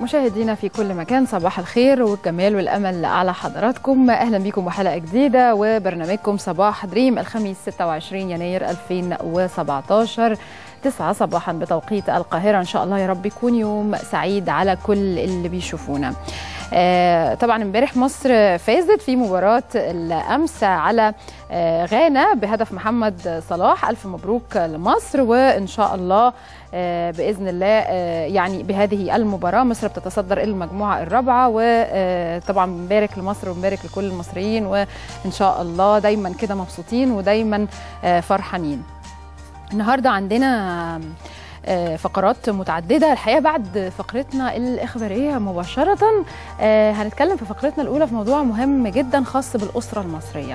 مشاهدينا في كل مكان صباح الخير والجمال والامل على حضراتكم اهلا بكم وحلقه جديده وبرنامجكم صباح دريم الخميس 26 يناير 2017 9 صباحا بتوقيت القاهره ان شاء الله يا رب يكون يوم سعيد على كل اللي بيشوفونا آه طبعا امبارح مصر فازت في مباراه الامس على آه غانا بهدف محمد صلاح الف مبروك لمصر وان شاء الله آه باذن الله يعني بهذه المباراه مصر بتتصدر المجموعه الرابعه وطبعا بنبارك لمصر وبنبارك لكل المصريين وان شاء الله دايما كده مبسوطين ودايما فرحانين النهارده عندنا فقرات متعدده الحقيقه بعد فقرتنا الاخباريه مباشره هنتكلم في فقرتنا الاولى في موضوع مهم جدا خاص بالاسره المصريه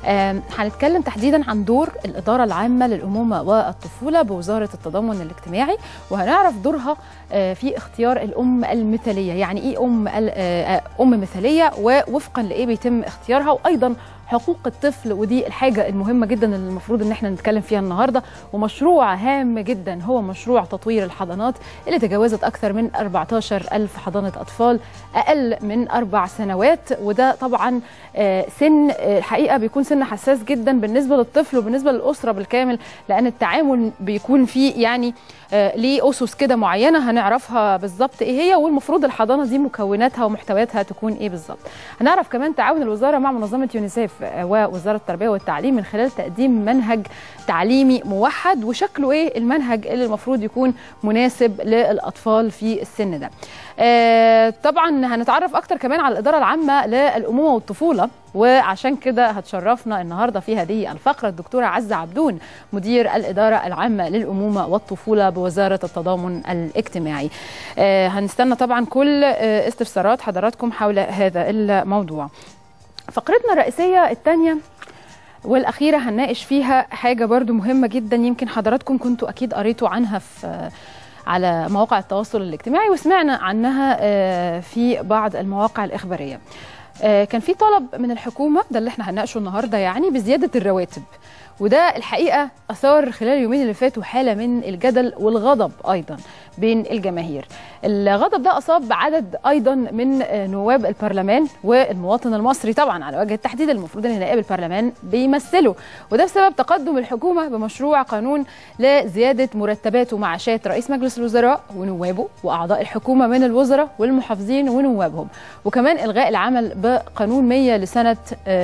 هنتكلم تحديدا عن دور الاداره العامه للامومه والطفوله بوزاره التضامن الاجتماعي وهنعرف دورها في اختيار الام المثاليه يعني ايه ام ام مثاليه ووفقا لايه بيتم اختيارها وايضا حقوق الطفل ودي الحاجة المهمة جدا اللي المفروض ان احنا نتكلم فيها النهاردة ومشروع هام جدا هو مشروع تطوير الحضانات اللي تجاوزت أكثر من 14 ألف حضانة أطفال أقل من أربع سنوات وده طبعا سن الحقيقة بيكون سن حساس جدا بالنسبة للطفل وبالنسبة للأسرة بالكامل لأن التعامل بيكون فيه يعني ليه أسس كده معينة هنعرفها بالظبط إيه هي والمفروض الحضانة دي مكوناتها ومحتوياتها تكون إيه بالظبط هنعرف كمان تعاون الوزارة مع منظمة يونيسيف ووزاره التربيه والتعليم من خلال تقديم منهج تعليمي موحد وشكله ايه المنهج اللي المفروض يكون مناسب للاطفال في السن ده. آه طبعا هنتعرف اكتر كمان على الاداره العامه للامومه والطفوله وعشان كده هتشرفنا النهارده في هذه الفقره الدكتوره عزه عبدون مدير الاداره العامه للامومه والطفوله بوزاره التضامن الاجتماعي. آه هنستنى طبعا كل آه استفسارات حضراتكم حول هذا الموضوع. فقرتنا الرئيسية الثانية والأخيرة هنناقش فيها حاجة برضو مهمة جدا يمكن حضراتكم كنتوا أكيد قريتوا عنها في على مواقع التواصل الاجتماعي وسمعنا عنها في بعض المواقع الإخبارية كان في طلب من الحكومة ده اللي احنا هنناقشه النهاردة يعني بزيادة الرواتب وده الحقيقه اثار خلال اليومين اللي فاتوا حاله من الجدل والغضب ايضا بين الجماهير. الغضب ده اصاب عدد ايضا من نواب البرلمان والمواطن المصري طبعا على وجه التحديد المفروض ان نائب البرلمان بيمثله وده بسبب تقدم الحكومه بمشروع قانون لزياده مرتبات ومعاشات رئيس مجلس الوزراء ونوابه واعضاء الحكومه من الوزراء والمحافظين ونوابهم وكمان الغاء العمل بقانون 100 لسنه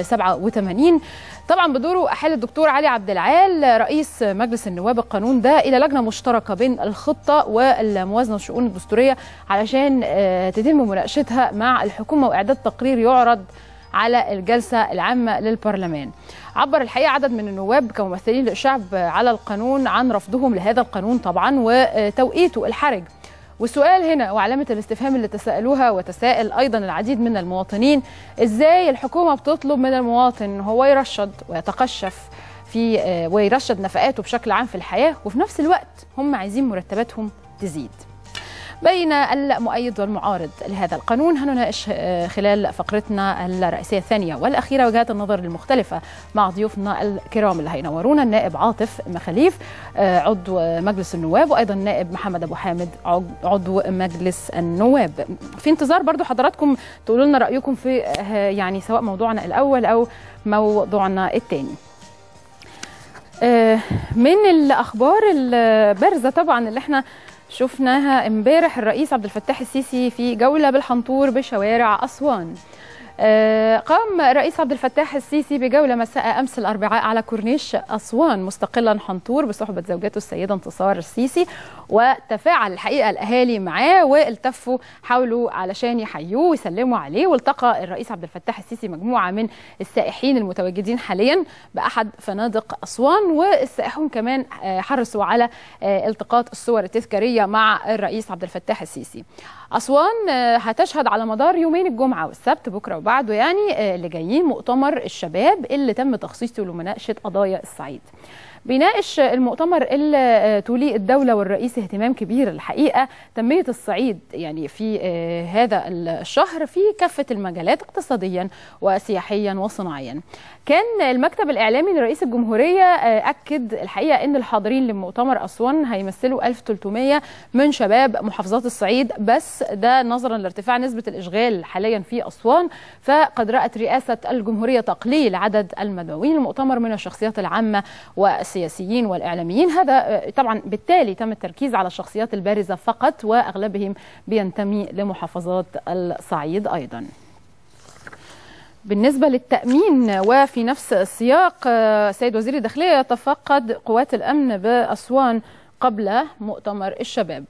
87 طبعا بدوره احال الدكتور علي عبد العال رئيس مجلس النواب القانون ده الى لجنه مشتركه بين الخطه والموازنه والشؤون الدستوريه علشان تتم مناقشتها مع الحكومه واعداد تقرير يعرض على الجلسه العامه للبرلمان. عبر الحقيقه عدد من النواب كممثلين للشعب على القانون عن رفضهم لهذا القانون طبعا وتوقيته الحرج. والسؤال هنا وعلامة الاستفهام اللي تساءلوها وتساءل أيضا العديد من المواطنين إزاي الحكومة بتطلب من المواطن هو يرشد ويتقشف في ويرشد نفقاته بشكل عام في الحياة وفي نفس الوقت هم عايزين مرتباتهم تزيد بين المؤيد والمعارض لهذا القانون هنناقش خلال فقرتنا الرئيسيه الثانيه والاخيره وجهات النظر المختلفه مع ضيوفنا الكرام اللي هينورونا النائب عاطف مخاليف عضو مجلس النواب وايضا النائب محمد ابو حامد عضو مجلس النواب في انتظار برضو حضراتكم تقولوا لنا رايكم في يعني سواء موضوعنا الاول او موضوعنا الثاني من الاخبار البارزه طبعا اللي احنا شفناها امبارح الرئيس عبد الفتاح السيسي في جوله بالحنطور بشوارع اسوان قام الرئيس عبد الفتاح السيسي بجولة مساء أمس الأربعاء على كورنيش أسوان مستقلا حنطور بصحبة زوجته السيدة انتصار السيسي وتفاعل الحقيقة الأهالي معاه والتفوا حوله علشان يحيوه ويسلموا عليه والتقى الرئيس عبد الفتاح السيسي مجموعة من السائحين المتواجدين حاليا بأحد فنادق أسوان والسائحون كمان حرصوا على التقاط الصور التذكارية مع الرئيس عبد الفتاح السيسي أسوان هتشهد على مدار يومين الجمعة والسبت بكرة وبعده يعني اللي جايين مؤتمر الشباب اللي تم تخصيصه لمناقشه قضايا الصعيد. بيناقش المؤتمر اللي تولي الدولة والرئيس اهتمام كبير الحقيقة تنمية الصعيد يعني في هذا الشهر في كافة المجالات اقتصاديا وسياحيا وصناعيا كان المكتب الإعلامي لرئيس الجمهورية أكد الحقيقة أن الحاضرين لمؤتمر أسوان هيمثلوا 1300 من شباب محافظات الصعيد بس ده نظرا لارتفاع نسبة الإشغال حاليا في أسوان فقد رأت رئاسة الجمهورية تقليل عدد المدعوين المؤتمر من الشخصيات العامة والسياسيين والإعلاميين هذا طبعا بالتالي تم التركيز على الشخصيات البارزة فقط وأغلبهم بينتمي لمحافظات الصعيد أيضا بالنسبة للتأمين وفي نفس السياق سيد وزير الداخلية يتفقد قوات الأمن بأسوان قبل مؤتمر الشباب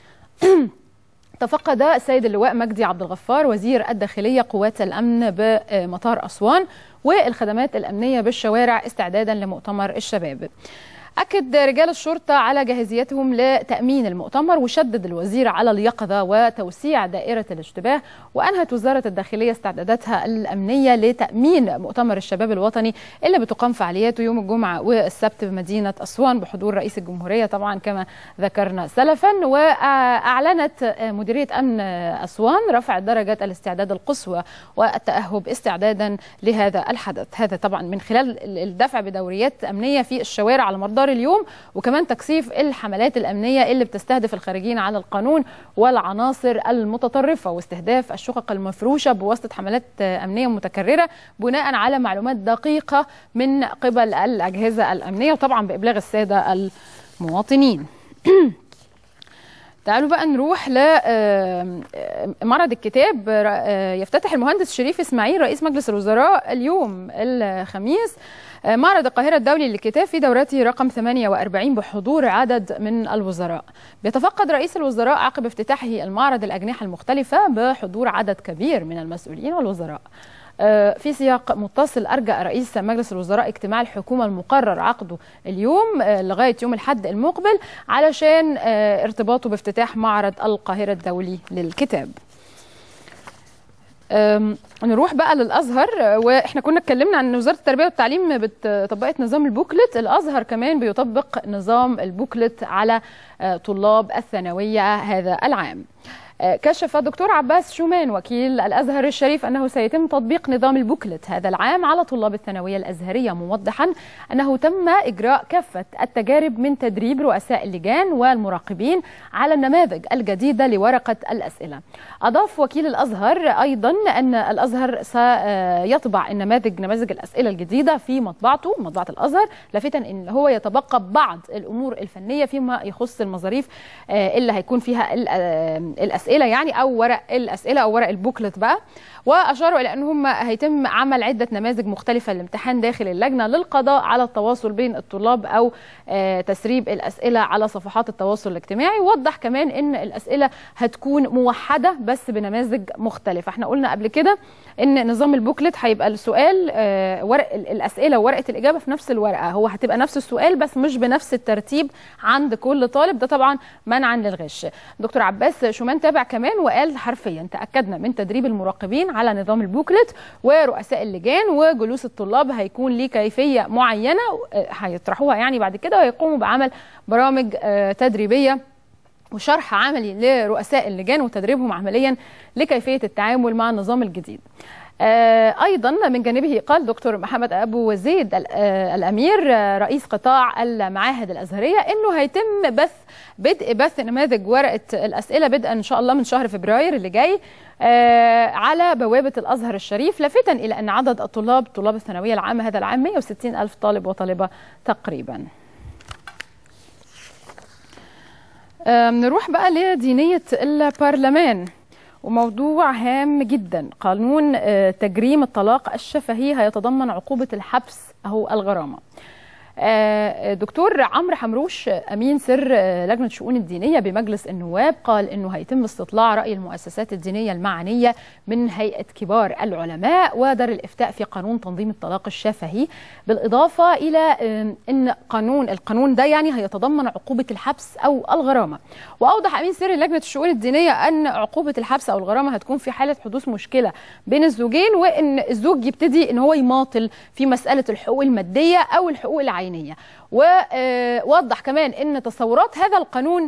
تفقد السيد اللواء مجدي عبد الغفار وزير الداخلية قوات الأمن بمطار أسوان والخدمات الأمنية بالشوارع استعدادا لمؤتمر الشباب أكد رجال الشرطة على جاهزيتهم لتأمين المؤتمر وشدد الوزير على اليقظة وتوسيع دائرة الاشتباه وأنهت وزارة الداخلية استعداداتها الأمنية لتأمين مؤتمر الشباب الوطني اللي بتقام فعالياته يوم الجمعة والسبت بمدينة أسوان بحضور رئيس الجمهورية طبعا كما ذكرنا سلفا وأعلنت مديرية أمن أسوان رفع درجة الاستعداد القصوى والتأهب استعدادا لهذا الحدث هذا طبعا من خلال الدفع بدوريات أمنية في الشوارع على مدار اليوم وكمان تكثيف الحملات الامنيه اللي بتستهدف الخارجين على القانون والعناصر المتطرفه واستهداف الشقق المفروشه بواسطه حملات امنيه متكرره بناء على معلومات دقيقه من قبل الاجهزه الامنيه وطبعا بابلاغ الساده المواطنين. تعالوا بقى نروح لمعرض الكتاب يفتتح المهندس شريف اسماعيل رئيس مجلس الوزراء اليوم الخميس معرض القاهرة الدولي للكتاب في دورته رقم 48 بحضور عدد من الوزراء بيتفقد رئيس الوزراء عقب افتتاحه المعرض الأجنحة المختلفة بحضور عدد كبير من المسؤولين والوزراء في سياق متصل أرجأ رئيس مجلس الوزراء اجتماع الحكومة المقرر عقده اليوم لغاية يوم الحد المقبل علشان ارتباطه بافتتاح معرض القاهرة الدولي للكتاب نروح بقى للازهر واحنا كنا اتكلمنا عن وزاره التربيه والتعليم طبقت نظام البوكلت الازهر كمان بيطبق نظام البوكلت على طلاب الثانويه هذا العام كشف الدكتور عباس شومان وكيل الازهر الشريف انه سيتم تطبيق نظام البوكلت هذا العام على طلاب الثانويه الازهريه موضحا انه تم اجراء كافه التجارب من تدريب رؤساء اللجان والمراقبين على النماذج الجديده لورقه الاسئله. اضاف وكيل الازهر ايضا ان الازهر سيطبع النماذج نماذج الاسئله الجديده في مطبعته مطبعه الازهر لافتا ان هو يتبقى بعض الامور الفنيه فيما يخص المظاريف اللي هيكون فيها الاسئله الاسئله يعني او ورق الاسئله او ورق البوكلت بقى واشاروا الى ان هم هيتم عمل عده نماذج مختلفه للامتحان داخل اللجنه للقضاء على التواصل بين الطلاب او تسريب الاسئله على صفحات التواصل الاجتماعي وضح كمان ان الاسئله هتكون موحده بس بنماذج مختلفه احنا قلنا قبل كده ان نظام البوكلت هيبقى السؤال ورق الاسئله وورقه الاجابه في نفس الورقه هو هتبقى نفس السؤال بس مش بنفس الترتيب عند كل طالب ده طبعا منعا للغش دكتور عباس شومان تابع كمان وقال حرفيا تاكدنا من تدريب المراقبين على نظام البوكلت ورؤساء اللجان وجلوس الطلاب هيكون ليه كيفيه معينه هيطرحوها يعني بعد كده ويقوموا بعمل برامج تدريبيه وشرح عملي لرؤساء اللجان وتدريبهم عمليا لكيفيه التعامل مع النظام الجديد. ايضا من جانبه قال دكتور محمد ابو زيد الامير رئيس قطاع المعاهد الازهريه انه هيتم بث بدء بث نماذج ورقه الاسئله بدءا ان شاء الله من شهر فبراير اللي جاي على بوابه الازهر الشريف لافتا الى ان عدد الطلاب طلاب الثانويه العامه هذا العام 160 الف طالب وطالبه تقريبا. نروح بقى لدينيه البرلمان. وموضوع هام جدا قانون تجريم الطلاق الشفهي هيتضمن عقوبة الحبس أو الغرامة دكتور عمرو حمروش امين سر لجنه الشؤون الدينيه بمجلس النواب قال انه هيتم استطلاع راي المؤسسات الدينيه المعنيه من هيئه كبار العلماء ودار الافتاء في قانون تنظيم الطلاق الشفهي بالاضافه الى ان قانون القانون ده يعني هيتضمن عقوبه الحبس او الغرامه واوضح امين سر لجنه الشؤون الدينيه ان عقوبه الحبس او الغرامه هتكون في حاله حدوث مشكله بين الزوجين وان الزوج يبتدي ان هو يماطل في مساله الحقوق الماديه او الحقوق العينيه ووضح كمان ان تصورات هذا القانون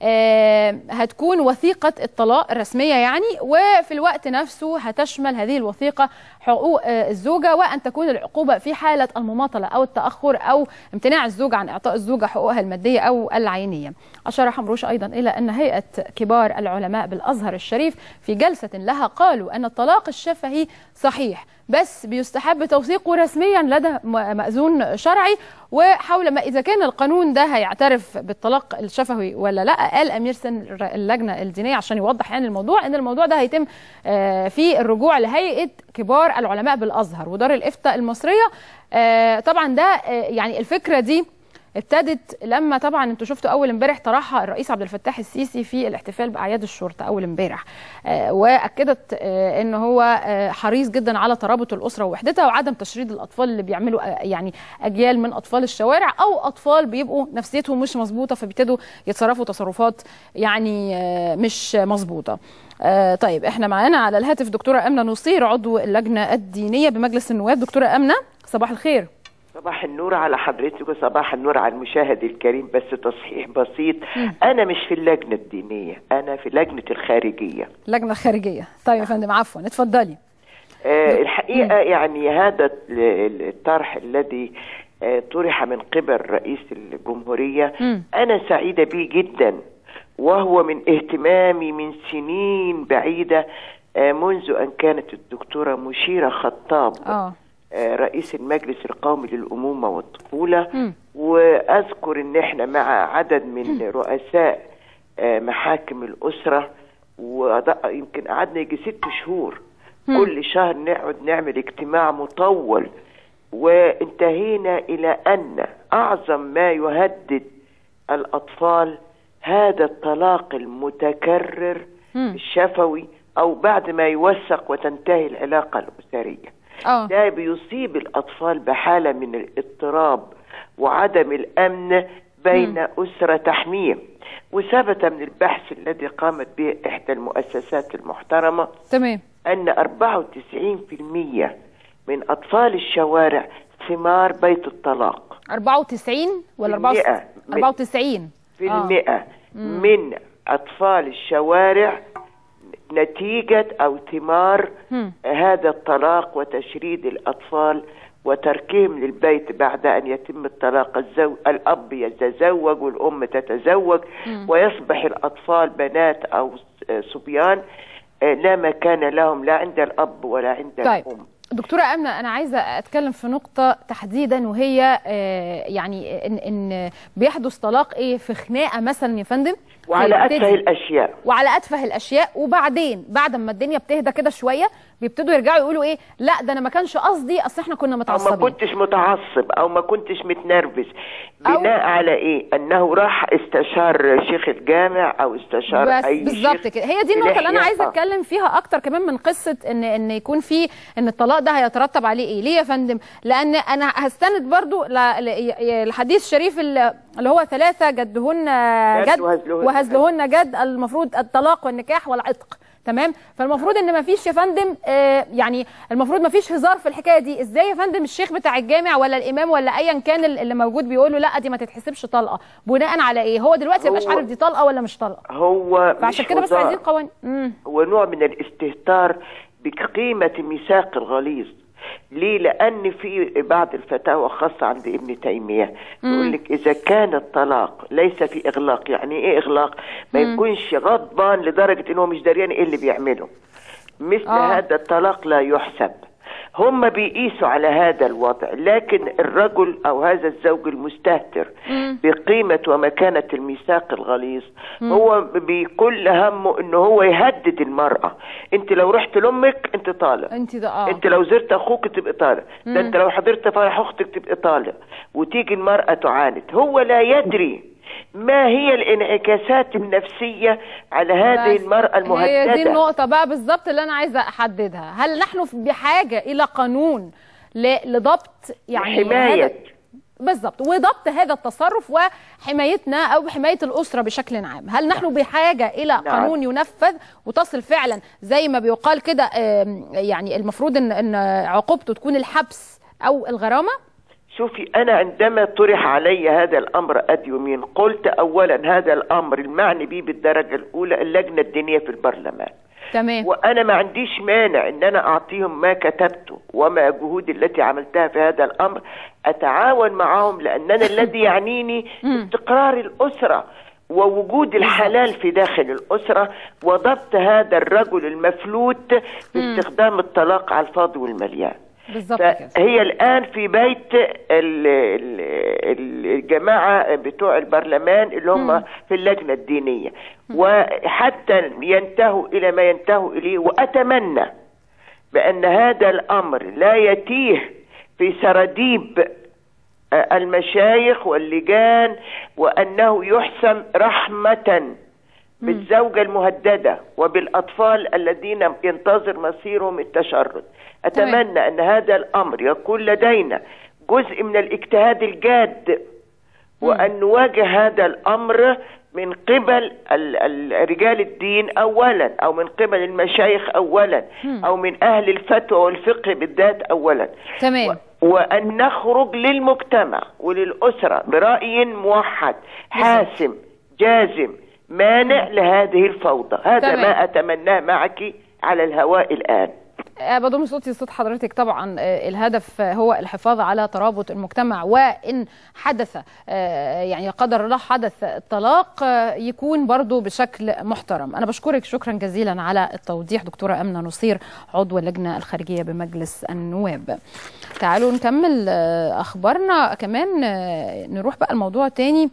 هتكون وثيقة الطلاق الرسمية يعني وفي الوقت نفسه هتشمل هذه الوثيقة حقوق الزوجة وأن تكون العقوبة في حالة المماطلة أو التأخر أو امتناع الزوج عن إعطاء الزوجة حقوقها المادية أو العينية أشار حمروش أيضا إلى أن هيئة كبار العلماء بالأزهر الشريف في جلسة لها قالوا أن الطلاق الشفهي صحيح بس بيستحب توثيقه رسميا لدى مأذون شرعي وحول ما إذا كان القانون ده هيعترف بالطلاق الشفوي ولا لا قال أمير سن اللجنة الدينية عشان يوضح يعني الموضوع أن الموضوع ده هيتم في الرجوع لهيئة كبار العلماء بالأزهر ودار الإفتاء المصرية طبعا ده يعني الفكرة دي ابتدت لما طبعا انتوا شفتوا اول امبارح طرحها الرئيس عبد الفتاح السيسي في الاحتفال باعياد الشرطه اول امبارح آه واكدت آه ان هو آه حريص جدا على ترابط الاسره ووحدتها وعدم تشريد الاطفال اللي بيعملوا يعني اجيال من اطفال الشوارع او اطفال بيبقوا نفسيتهم مش مظبوطه فبيبتدوا يتصرفوا تصرفات يعني مش مظبوطه آه طيب احنا معانا على الهاتف دكتوره امنه نصير عضو اللجنه الدينيه بمجلس النواب دكتوره امنه صباح الخير صباح النور على حضرتك وصباح النور على المشاهد الكريم بس تصحيح بسيط انا مش في اللجنه الدينيه انا في لجنه الخارجيه اللجنه الخارجيه طيب يا فندم عفوا اتفضلي آه الحقيقه يعني هذا الطرح الذي آه طرح من قبل رئيس الجمهوريه انا سعيده به جدا وهو من اهتمامي من سنين بعيده آه منذ ان كانت الدكتوره مشيره خطاب اه رئيس المجلس القومي للأمومة والطفولة م. وأذكر إن إحنا مع عدد من رؤساء محاكم الأسرة ويمكن قعدنا يجي ست شهور م. كل شهر نقعد نعمل اجتماع مطول وانتهينا إلى أن أعظم ما يهدد الأطفال هذا الطلاق المتكرر م. الشفوي أو بعد ما يوثق وتنتهي العلاقة الأسرية أوه. ده بيصيب الأطفال بحالة من الاضطراب وعدم الأمن بين م. أسرة تحميه وثبت من البحث الذي قامت به إحدى المؤسسات المحترمة تمام أن 94% من أطفال الشوارع ثمار بيت الطلاق 94 ولا 94 94 في المئة آه. من أطفال الشوارع نتيجة أو ثمار م. هذا الطلاق وتشريد الأطفال وتركهم للبيت بعد أن يتم الطلاق الزو... الأب يتزوج والأم تتزوج م. ويصبح الأطفال بنات أو صبيان لا مكان لهم لا عند الأب ولا عند طيب. الأم دكتورة أمنة أنا عايزة أتكلم في نقطة تحديدا وهي يعني إن, إن بيحدث طلاق إيه في خناقة مثلا يا فندم وعلى أتفه الأشياء وعلى أتفه الأشياء وبعدين بعد ما الدنيا بتهدى كده شوية بيبتدوا يرجعوا يقولوا إيه لا ده أنا ما كانش قصدي أصل إحنا كنا متعصبين أو ما كنتش متعصب أو ما كنتش متنرفز بناء أو... على إيه أنه راح استشار شيخ الجامع أو استشار بس أي بالظبط كده هي دي النقطة اللي أنا عايزة أتكلم فيها أكتر كمان من قصة إن إن يكون في إن الطلاق ده هيترتب عليه ايه ليه يا فندم لان انا هستند برضو الحديث الشريف اللي هو ثلاثه جدهن جد وهزلهن جد المفروض الطلاق والنكاح والعتق تمام فالمفروض ان ما فيش يا فندم آه يعني المفروض ما فيش هزار في الحكايه دي ازاي يا فندم الشيخ بتاع الجامع ولا الامام ولا ايا كان اللي موجود بيقول له لا دي ما تتحسبش طلقه بناء على ايه هو دلوقتي ما عارف دي طلقه ولا مش طلقه هو فعشان كده بس عايزين قوانين هو نوع من الاستهتار بقيمه ميثاق الغليظ ليه؟ لأن في بعض الفتاوى خاصة عند ابن تيمية يقول لك إذا كان الطلاق ليس في إغلاق، يعني إيه إغلاق؟ ما يكونش غضبان لدرجة إنه مش دريان إيه اللي بيعمله. مثل آه. هذا الطلاق لا يحسب. هم بيقيسوا على هذا الوضع لكن الرجل او هذا الزوج المستهتر بقيمة ومكانة الميثاق الغليظ هو بكل همه انه هو يهدد المرأة انت لو رحت لامك انت طالق انت ده اه انت لو زرت اخوك تبقى طالق ده انت لو حضرت فرح اختك تبقى طالق وتيجي المرأة تعاند هو لا يدري ما هي الانعكاسات النفسية على هذه بس المرأة المهددة هي دي النقطة بقى بالظبط اللي أنا عايزة أحددها هل نحن بحاجة إلى قانون ل- لضبط يعني حماية. هذا- بالظبط وضبط هذا التصرف وحمايتنا أو حماية الأسرة بشكل عام هل نحن بحاجة إلى نعم. قانون ينفذ وتصل فعلا زي ما بيقال كده آم، يعني المفروض إن إن عقوبته تكون الحبس أو الغرامة شوفي أنا عندما طرح علي هذا الأمر أد يمين قلت أولا هذا الأمر المعني به بالدرجة الأولى اللجنة الدينية في البرلمان تمام وأنا ما عنديش مانع إن أنا أعطيهم ما كتبته وما جهودي التي عملتها في هذا الأمر أتعاون معهم لأننا الذي يعنيني استقرار الأسرة ووجود الحلال في داخل الأسرة وضبط هذا الرجل المفلوت في استخدام الطلاق على الفاضي والمليان بالظبط كده فهي الآن في بيت ال- ال- الجماعة بتوع البرلمان اللي هم في اللجنة الدينية وحتى ينتهوا إلى ما ينتهوا إليه وأتمنى بأن هذا الأمر لا يتيه في سراديب آه، المشايخ واللجان وأنه يحسم رحمة بالزوجة المهددة وبالأطفال الذين ينتظر مصيرهم التشرد أتمنى أن هذا الأمر يكون لدينا جزء من الاجتهاد الجاد وأن نواجه هذا الأمر من قبل ال- ال- رجال الدين أولا أو من قبل المشايخ أولا أو من أهل الفتوى والفقه بالذات أولا تمام وأن نخرج للمجتمع وللأسرة برأي موحد حاسم جازم مانع لهذه الفوضى هذا تمام. ما أتمناه معك على الهواء الآن آه، بضم صوتي صوت حضرتك طبعا آه، الهدف آه، هو الحفاظ على ترابط المجتمع وان حدث آه، يعني قدر الله حدث الطلاق آه، يكون برضو بشكل محترم انا بشكرك شكرا جزيلا على التوضيح دكتوره امنه نصير عضو اللجنه الخارجيه بمجلس النواب تعالوا نكمل آه، اخبارنا كمان آه، نروح بقى الموضوع تاني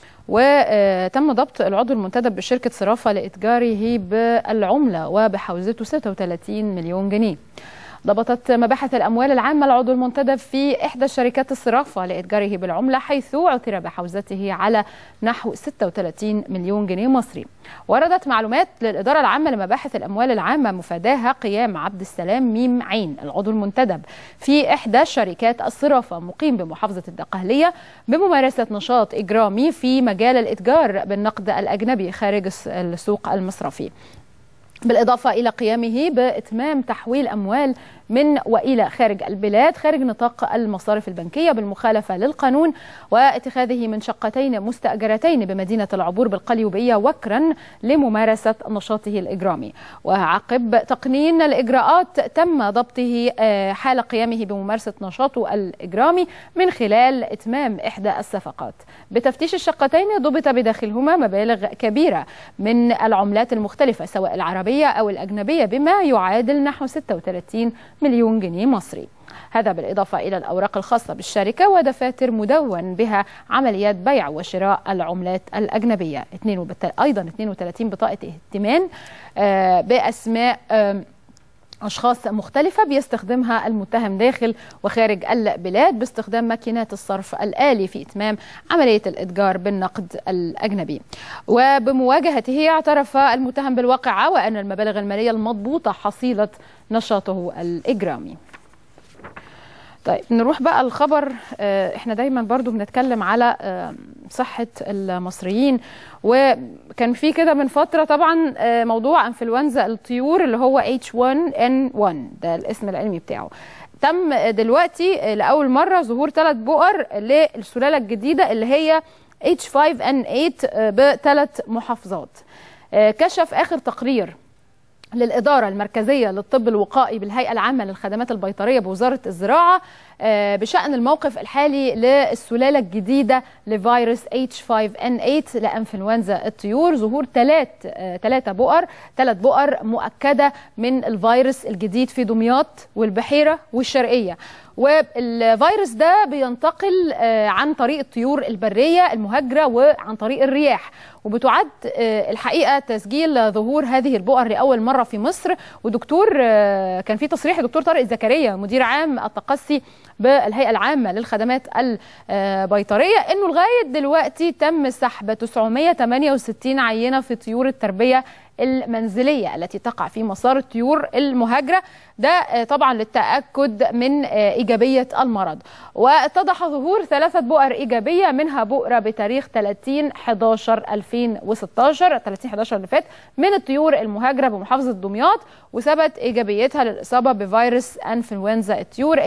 وتم ضبط العضو المنتدب بشركة صرافة لإتجاره بالعملة وبحوزته 36 مليون جنيه ضبطت مباحث الأموال العامة العضو المنتدب في إحدى شركات الصرافة لإتجاره بالعملة حيث عثر بحوزته على نحو 36 مليون جنيه مصري وردت معلومات للإدارة العامة لمباحث الأموال العامة مفاداها قيام عبد السلام ميم عين العضو المنتدب في إحدى شركات الصرافة مقيم بمحافظة الدقهلية بممارسة نشاط إجرامي في مجال الإتجار بالنقد الأجنبي خارج الس- السوق المصرفي بالإضافة إلى قيامه بإتمام تحويل أموال من وإلى خارج البلاد خارج نطاق المصارف البنكية بالمخالفة للقانون واتخاذه من شقتين مستأجرتين بمدينة العبور بالقليوبية وكرا لممارسة نشاطه الإجرامي وعقب تقنين الإجراءات تم ضبطه آه، حال قيامه بممارسة نشاطه الإجرامي من خلال إتمام إحدى الصفقات بتفتيش الشقتين ضبط بداخلهما مبالغ كبيرة من العملات المختلفة سواء العربية أو الأجنبية بما يعادل نحو 36 مليون جنيه مصري هذا بالإضافة إلى الأوراق الخاصة بالشركة ودفاتر مدون بها عمليات بيع وشراء العملات الأجنبية اتنين وبالتالي أيضا 32 بطاقة ائتمان آه، بأسماء آم، أشخاص مختلفة بيستخدمها المتهم داخل وخارج البلاد باستخدام ماكينات الصرف الآلي في إتمام عملية الإتجار بالنقد الأجنبي وبمواجهته اعترف المتهم بالواقعة وأن المبالغ المالية المضبوطة حصيلة نشاطه الإجرامي طيب نروح بقى الخبر آه، احنا دايما برضو بنتكلم على آه، صحة المصريين وكان في كده من فترة طبعا آه، موضوع انفلونزا الطيور اللي هو H1N1 ده الاسم العلمي بتاعه تم دلوقتي آه، لأول مرة ظهور ثلاث بؤر للسلالة الجديدة اللي هي H5N8 آه، بثلاث محافظات آه، كشف آخر تقرير للإدارة المركزية للطب الوقائي بالهيئة العامة للخدمات البيطرية بوزارة الزراعة بشان الموقف الحالي للسلاله الجديده لفيروس H5N8 لانفلونزا الطيور ظهور ثلاث ثلاثه بؤر ثلاث بؤر مؤكده من الفيروس الجديد في دمياط والبحيره والشرقيه والفيروس ده بينتقل عن طريق الطيور البريه المهاجره وعن طريق الرياح وبتعد الحقيقه تسجيل ظهور هذه البؤر لاول مره في مصر ودكتور كان في تصريح دكتور طارق زكريا مدير عام التقصي بالهيئه العامه للخدمات البيطريه انه لغايه دلوقتي تم سحب 968 عينه في طيور التربيه المنزليه التي تقع في مسار الطيور المهاجره ده طبعا للتاكد من ايجابيه المرض واتضح ظهور ثلاثه بؤر ايجابيه منها بؤره بتاريخ 30 11 2016 30 11 اللي فات من الطيور المهاجره بمحافظه دمياط وثبت ايجابيتها للاصابه بفيروس انفلونزا الطيور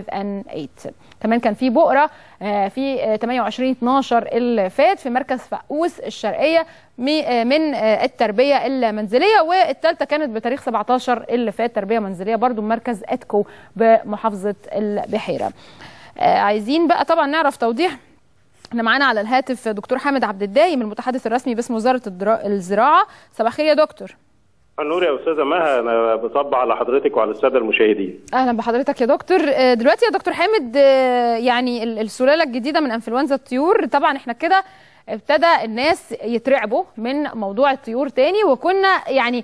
H5N8 كمان كان في بؤره في 28 12 اللي فات في مركز فقوس الشرقيه من التربيه المنزليه والثالثه كانت بتاريخ 17 اللي فات تربيه منزليه برضو مركز اتكو بمحافظه البحيره عايزين بقى طبعا نعرف توضيح احنا معانا على الهاتف دكتور حامد عبد الدايم المتحدث الرسمي باسم وزاره الزراعه صباح الخير يا دكتور نور يا استاذه مها انا بصب على حضرتك وعلى الساده المشاهدين اهلا بحضرتك يا دكتور دلوقتي يا دكتور حامد يعني السلاله الجديده من انفلونزا الطيور طبعا احنا كده ابتدى الناس يترعبوا من موضوع الطيور تاني وكنا يعني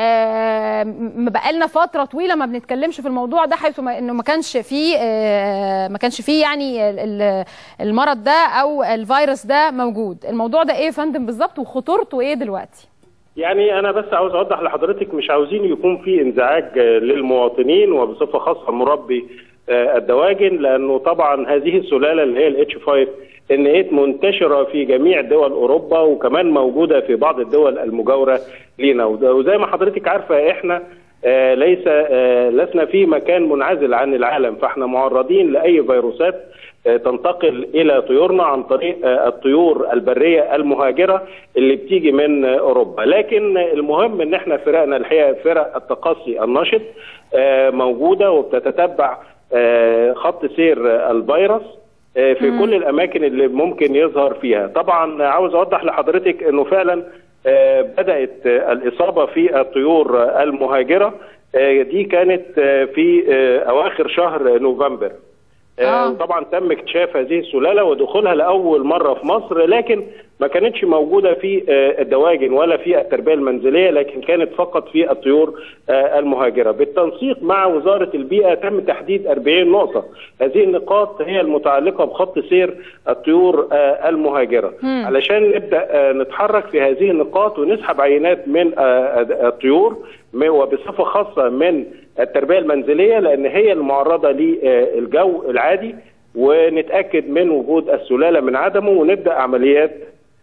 آه بقالنا فتره طويله ما بنتكلمش في الموضوع ده حيث ما انه ما كانش فيه آه ما كانش فيه يعني المرض ده او الفيروس ده موجود الموضوع ده ايه يا فندم بالظبط وخطورته ايه دلوقتي يعني انا بس عاوز اوضح لحضرتك مش عاوزين يكون في انزعاج للمواطنين وبصفه خاصه مربي الدواجن لانه طبعا هذه السلاله اللي هي الاتش 5 ان ايه منتشره في جميع دول اوروبا وكمان موجوده في بعض الدول المجاوره لينا وزي ما حضرتك عارفه احنا آه ليس آه لسنا في مكان منعزل عن العالم فاحنا معرضين لاي فيروسات آه تنتقل الى طيورنا عن طريق الطيور البريه المهاجره اللي بتيجي من اوروبا لكن المهم ان احنا فرقنا الحقيقه فرق التقصي النشط موجوده وبتتتبع خط سير الفيروس في مم. كل الاماكن اللي ممكن يظهر فيها طبعا عاوز اوضح لحضرتك انه فعلا بدات الاصابه في الطيور المهاجره دي كانت في اواخر شهر نوفمبر آه. طبعا تم اكتشاف هذه السلاله ودخولها لاول مره في مصر لكن ما كانتش موجوده في الدواجن ولا في التربيه المنزليه لكن كانت فقط في الطيور المهاجره بالتنسيق مع وزاره البيئه تم تحديد 40 نقطه هذه النقاط هي المتعلقه بخط سير الطيور المهاجره م. علشان نبدا نتحرك في هذه النقاط ونسحب عينات من الطيور وبصفه خاصه من التربيه المنزليه لان هي المعرضه للجو العادي ونتاكد من وجود السلاله من عدمه ونبدا عمليات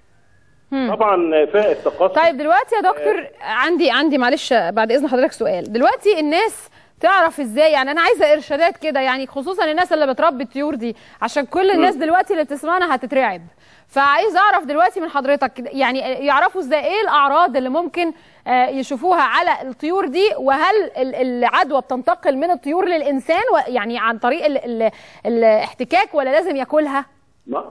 مم. طبعا فائق التقصي طيب دلوقتي يا دكتور عندي عندي معلش بعد اذن حضرتك سؤال دلوقتي الناس تعرف ازاي يعني انا عايزه ارشادات كده يعني خصوصا الناس اللي بتربي الطيور دي عشان كل الناس دلوقتي اللي بتسمعنا هتترعب فعايز اعرف دلوقتي من حضرتك يعني يعرفوا ازاي ايه الاعراض اللي ممكن يشوفوها على الطيور دي وهل العدوى بتنتقل من الطيور للانسان يعني عن طريق ال ال الاحتكاك ولا لازم ياكلها؟ ما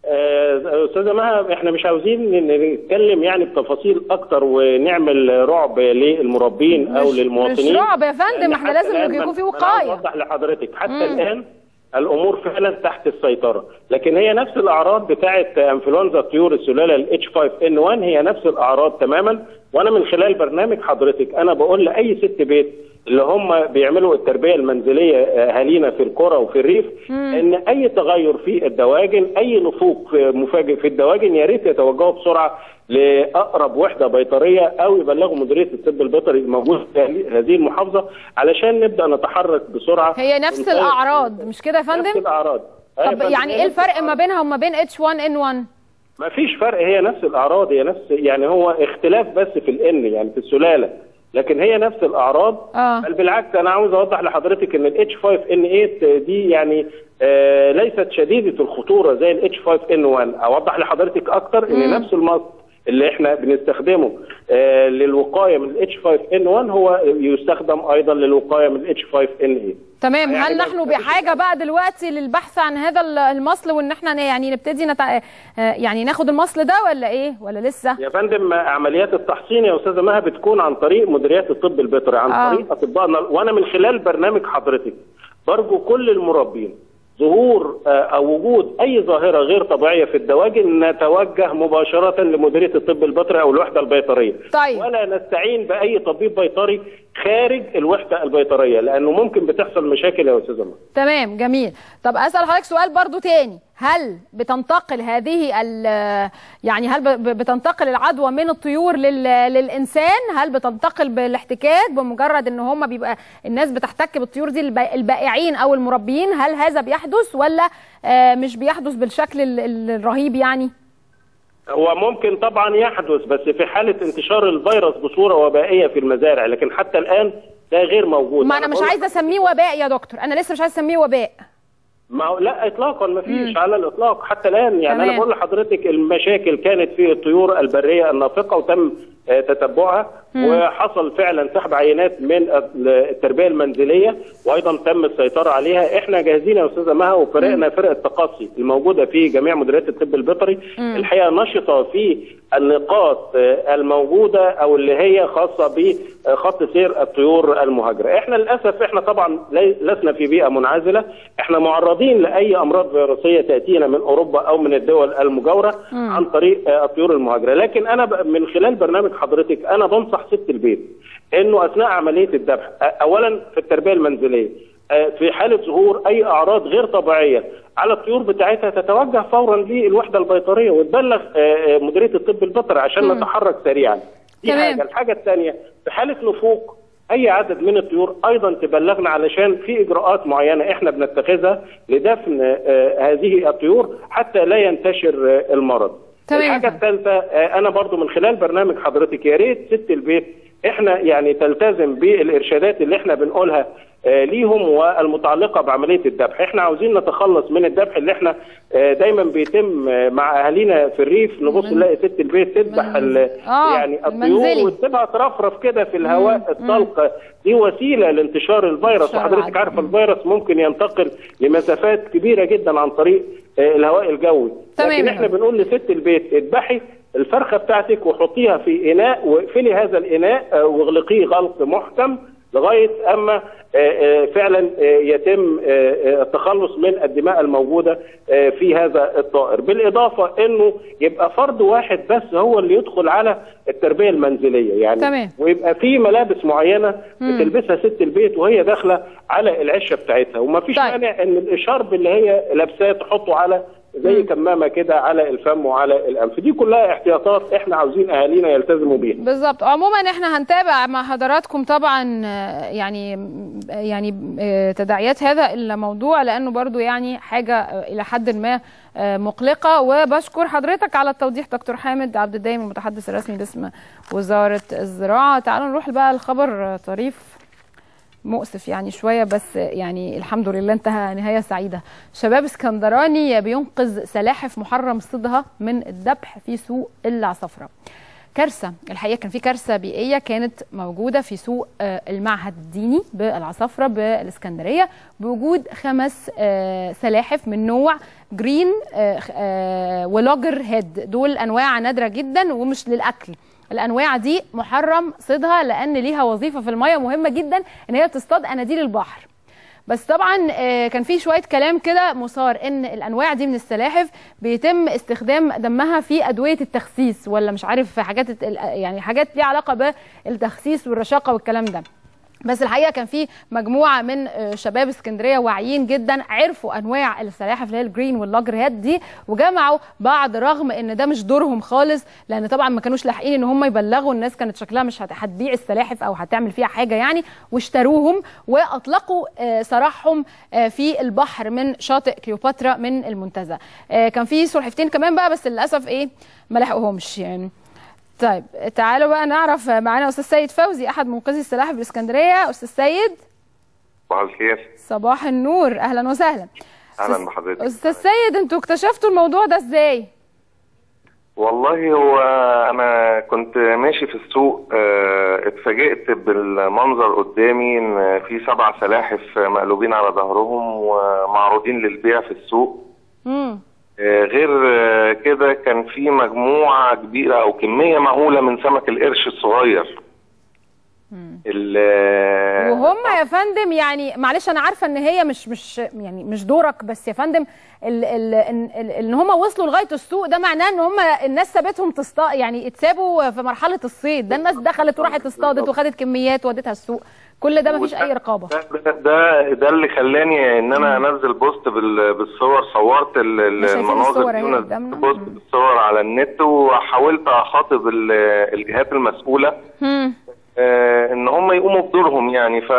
استاذه مها احنا مش عاوزين نتكلم يعني بتفاصيل اكتر ونعمل رعب للمربين او للمواطنين مش رعب يا فندم احنا لازم يكون في وقايه اوضح لحضرتك حتى مم. الان الامور فعلا تحت السيطره لكن هي نفس الاعراض بتاعه انفلونزا الطيور السلاله الاتش 5 ان 1 هي نفس الاعراض تماما وانا من خلال برنامج حضرتك انا بقول لاي ست بيت اللي هم بيعملوا التربيه المنزليه اهالينا في القرى وفي الريف مم. ان اي تغير في الدواجن اي نفوق مفاجئ في الدواجن يا ريت يتوجهوا بسرعه لاقرب وحده بيطريه او يبلغوا مديريه الطب البيطري الموجود في هذه المحافظه علشان نبدا نتحرك بسرعه هي نفس الاعراض مش كده يا فندم؟ نفس الاعراض طب يعني ايه الفرق ما بينها وما بين اتش 1 ان 1 ما فيش فرق هي نفس الاعراض هي نفس يعني هو اختلاف بس في الان يعني في السلاله لكن هي نفس الاعراض آه. بل بالعكس انا عاوز اوضح لحضرتك ان الاتش 5 ان 8 دي يعني آه ليست شديده الخطوره زي الاتش 5 ان 1 اوضح لحضرتك اكتر ان مم. نفس المصل اللي احنا بنستخدمه آه للوقايه من الاتش 5 ان 1 هو يستخدم ايضا للوقايه من الاتش 5 ان 8 تمام يعني هل نحن بحاجه بقى دلوقتي للبحث عن هذا المصل وان احنا يعني نبتدي نتع... يعني ناخد المصل ده ولا ايه ولا لسه يا فندم عمليات التحصين يا استاذه مها بتكون عن طريق مديريات الطب البيطري عن آه. طريق اطبائنا وانا من خلال برنامج حضرتك برجو كل المربين ظهور آه، او وجود اي ظاهره غير طبيعيه في الدواجن نتوجه مباشره لمديريه الطب البيطري او الوحده البيطريه طيب. ولا نستعين باي طبيب بيطري خارج الوحده البيطريه لانه ممكن بتحصل مشاكل يا استاذه مها تمام جميل طب اسال حضرتك سؤال برضو تاني هل بتنتقل هذه ال- يعني هل ب- بتنتقل العدوى من الطيور لل- للانسان هل بتنتقل بالاحتكاك بمجرد ان هم بيبقى الناس بتحتك بالطيور دي الب- البائعين او المربيين هل هذا بيحدث ولا آه، مش بيحدث بالشكل ال- ال- الرهيب يعني هو ممكن طبعا يحدث بس في حاله انتشار الفيروس بصوره وبائيه في المزارع لكن حتى الان ده غير موجود ما انا مش بقول- عايزه اسميه وباء يا دكتور انا لسه مش عايزه اسميه وباء ما هو لا اطلاقا ما فيش على الاطلاق حتى الان يعني تمام. انا بقول لحضرتك المشاكل كانت في الطيور البريه النافقه وتم آه، تتبعها وحصل فعلا سحب عينات من التربيه المنزليه وايضا تم السيطره عليها احنا جاهزين يا استاذه مها وفريقنا فرقه التقصي الموجوده في جميع مديريات الطب البيطري الحقيقه نشطه في النقاط آه، الموجوده او اللي هي خاصه بخط سير الطيور المهاجره احنا للاسف احنا طبعا لي- لسنا في بيئه منعزله احنا معرضين لاي امراض فيروسيه تاتينا من اوروبا او من الدول المجاوره عن طريق آه، الطيور المهاجره لكن انا ب- من خلال برنامج حضرتك انا بنصح ست البيت انه اثناء عمليه الذبح آه، اولا في التربيه المنزليه آه، في حاله ظهور اي اعراض غير طبيعيه على الطيور بتاعتها تتوجه فورا للوحده البيطريه وتبلغ آه، آه، مديريه الطب البيطري عشان نتحرك سريعا دي تمام. حاجه الحاجه الثانيه في حاله نفوق اي عدد من الطيور ايضا تبلغنا علشان في اجراءات معينه احنا بنتخذها لدفن آه، هذه الطيور حتى لا ينتشر آه، المرض تمام. الحاجه الثالثه آه، انا برضو من خلال برنامج حضرتك يا ريت ست البيت احنا يعني تلتزم بالارشادات اللي احنا بنقولها آه، ليهم والمتعلقه بعمليه الذبح احنا عاوزين نتخلص من الذبح اللي احنا آه، دايما بيتم آه، مع اهالينا في الريف نبص نلاقي ست البيت تذبح ال- آه، يعني المنزلي. الطيور وتسيبها ترفرف كده في الهواء الطلق دي وسيله لانتشار الفيروس انتشار وحضرتك العدوى. عارفه الفيروس ممكن ينتقل لمسافات كبيره جدا عن طريق آه، الهواء الجوي تمام لكن يا احنا فندم. بنقول لست البيت اذبحي الفرخه بتاعتك وحطيها في اناء واقفلي هذا الاناء آه، واغلقيه غلق محكم لغايه اما آه، آه، فعلا آه، يتم آه، آه، التخلص من الدماء الموجوده آه، في هذا الطائر بالاضافه انه يبقى فرد واحد بس هو اللي يدخل على التربيه المنزليه يعني تمام. ويبقى في ملابس معينه بتلبسها ست البيت وهي داخله على العشه بتاعتها وما فيش طيب. مانع ان الاشارب اللي هي لابساه تحطه على زي كمامه كده على الفم وعلى الانف دي كلها احتياطات احنا عاوزين اهالينا يلتزموا بيها بالظبط عموما احنا هنتابع مع حضراتكم طبعا آه، يعني يعني آه، تداعيات هذا الموضوع لانه برضو يعني حاجه آه، الى حد ما آه، مقلقه وبشكر حضرتك على التوضيح دكتور حامد عبد الدايم المتحدث الرسمي باسم وزاره الزراعه تعالوا نروح بقى الخبر آه، طريف مؤسف يعني شوية بس يعني الحمد لله انتهى نهاية سعيدة شباب اسكندراني بينقذ سلاحف محرم صيدها من الذبح في سوق العصفرة كارثة الحقيقة كان في كارثة بيئية كانت موجودة في سوق آه، المعهد الديني بالعصفرة بالإسكندرية بوجود خمس آه، سلاحف من نوع جرين آه، آه، ولوجر هيد دول أنواع نادرة جدا ومش للأكل الانواع دي محرم صيدها لان ليها وظيفه في الميه مهمه جدا ان هي تصطاد اناديل البحر بس طبعا آه، كان في شويه كلام كده مثار ان الانواع دي من السلاحف بيتم استخدام دمها في ادويه التخسيس ولا مش عارف حاجات الت- يعني حاجات ليها علاقه بالتخسيس والرشاقه والكلام ده بس الحقيقه كان في مجموعه من آه، شباب اسكندريه واعيين جدا عرفوا انواع السلاحف اللي هي الجرين واللاجر هيد دي وجمعوا بعض رغم ان ده مش دورهم خالص لان طبعا ما كانوش لاحقين ان هم يبلغوا الناس كانت شكلها مش هت- هتبيع السلاحف او هتعمل فيها حاجه يعني واشتروهم واطلقوا آه، سراحهم آه، في البحر من شاطئ كليوباترا من المنتزه آه، كان في سلحفتين كمان بقى بس للاسف ايه ما لحقوهمش يعني طيب تعالوا بقى نعرف معانا استاذ سيد فوزي احد منقذي السلاحف بالاسكندريه استاذ سيد صباح الخير صباح النور اهلا وسهلا اهلا أستاذ- بحضرتك استاذ سيد انتوا اكتشفتوا الموضوع ده ازاي والله هو انا كنت ماشي في السوق اه اتفاجئت بالمنظر قدامي ان في سبع سلاحف مقلوبين على ظهرهم ومعروضين للبيع في السوق مم. اه غير اه كده كان في مجموعه كبيره او كميه مهوله من سمك القرش الصغير ال- وهم يا فندم يعني معلش انا عارفه ان هي مش مش يعني مش دورك بس يا فندم ال ال ان, ال ان هم وصلوا لغايه السوق ده معناه ان هم الناس سابتهم تصطاد يعني اتسابوا في مرحله الصيد ده الناس دخلت وراحت اصطادت وخدت كميات ودتها السوق كل ده مفيش اي رقابه ده ده, ده اللي خلاني ان انا انزل بوست بال- بالصور صورت ال- ال- شايفين المناظر الصور دي اهي ونزلت قدامنا. بوست بالصور على النت وحاولت اخاطب ال- الجهات المسؤوله مم. آه، ان هم يقوموا بدورهم يعني ف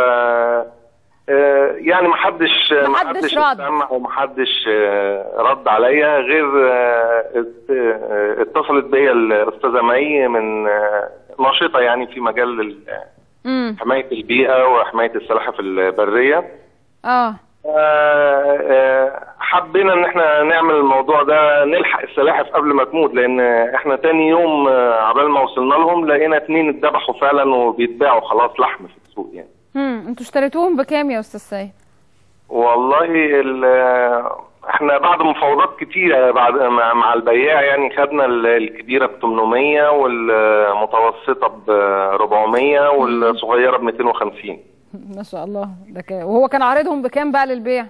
آه، يعني محدش محدش رد. استمع ومحدش آه، رد عليا غير آه، ات- آه، اتصلت بيا الاستاذه مي من آه، ناشطه يعني في مجال ال- امم حمايه البيئه وحمايه السلاحف البريه اه آه، آه، حبينا ان احنا نعمل الموضوع ده نلحق السلاحف قبل ما تموت لان احنا تاني يوم آه، عبال ما وصلنا لهم لقينا اتنين اتذبحوا فعلا وبيتباعوا خلاص لحم في السوق يعني امم انتوا اشتريتوهم بكام يا استاذ سيد والله ال- آه، احنا بعد مفاوضات كتيرة بعد مع مع البياع يعني خدنا ال- الكبيرة ب 800 والمتوسطة ب 400 والصغيرة ب 250 ما شاء الله ده كان وهو كان عارضهم بكام بقى للبيع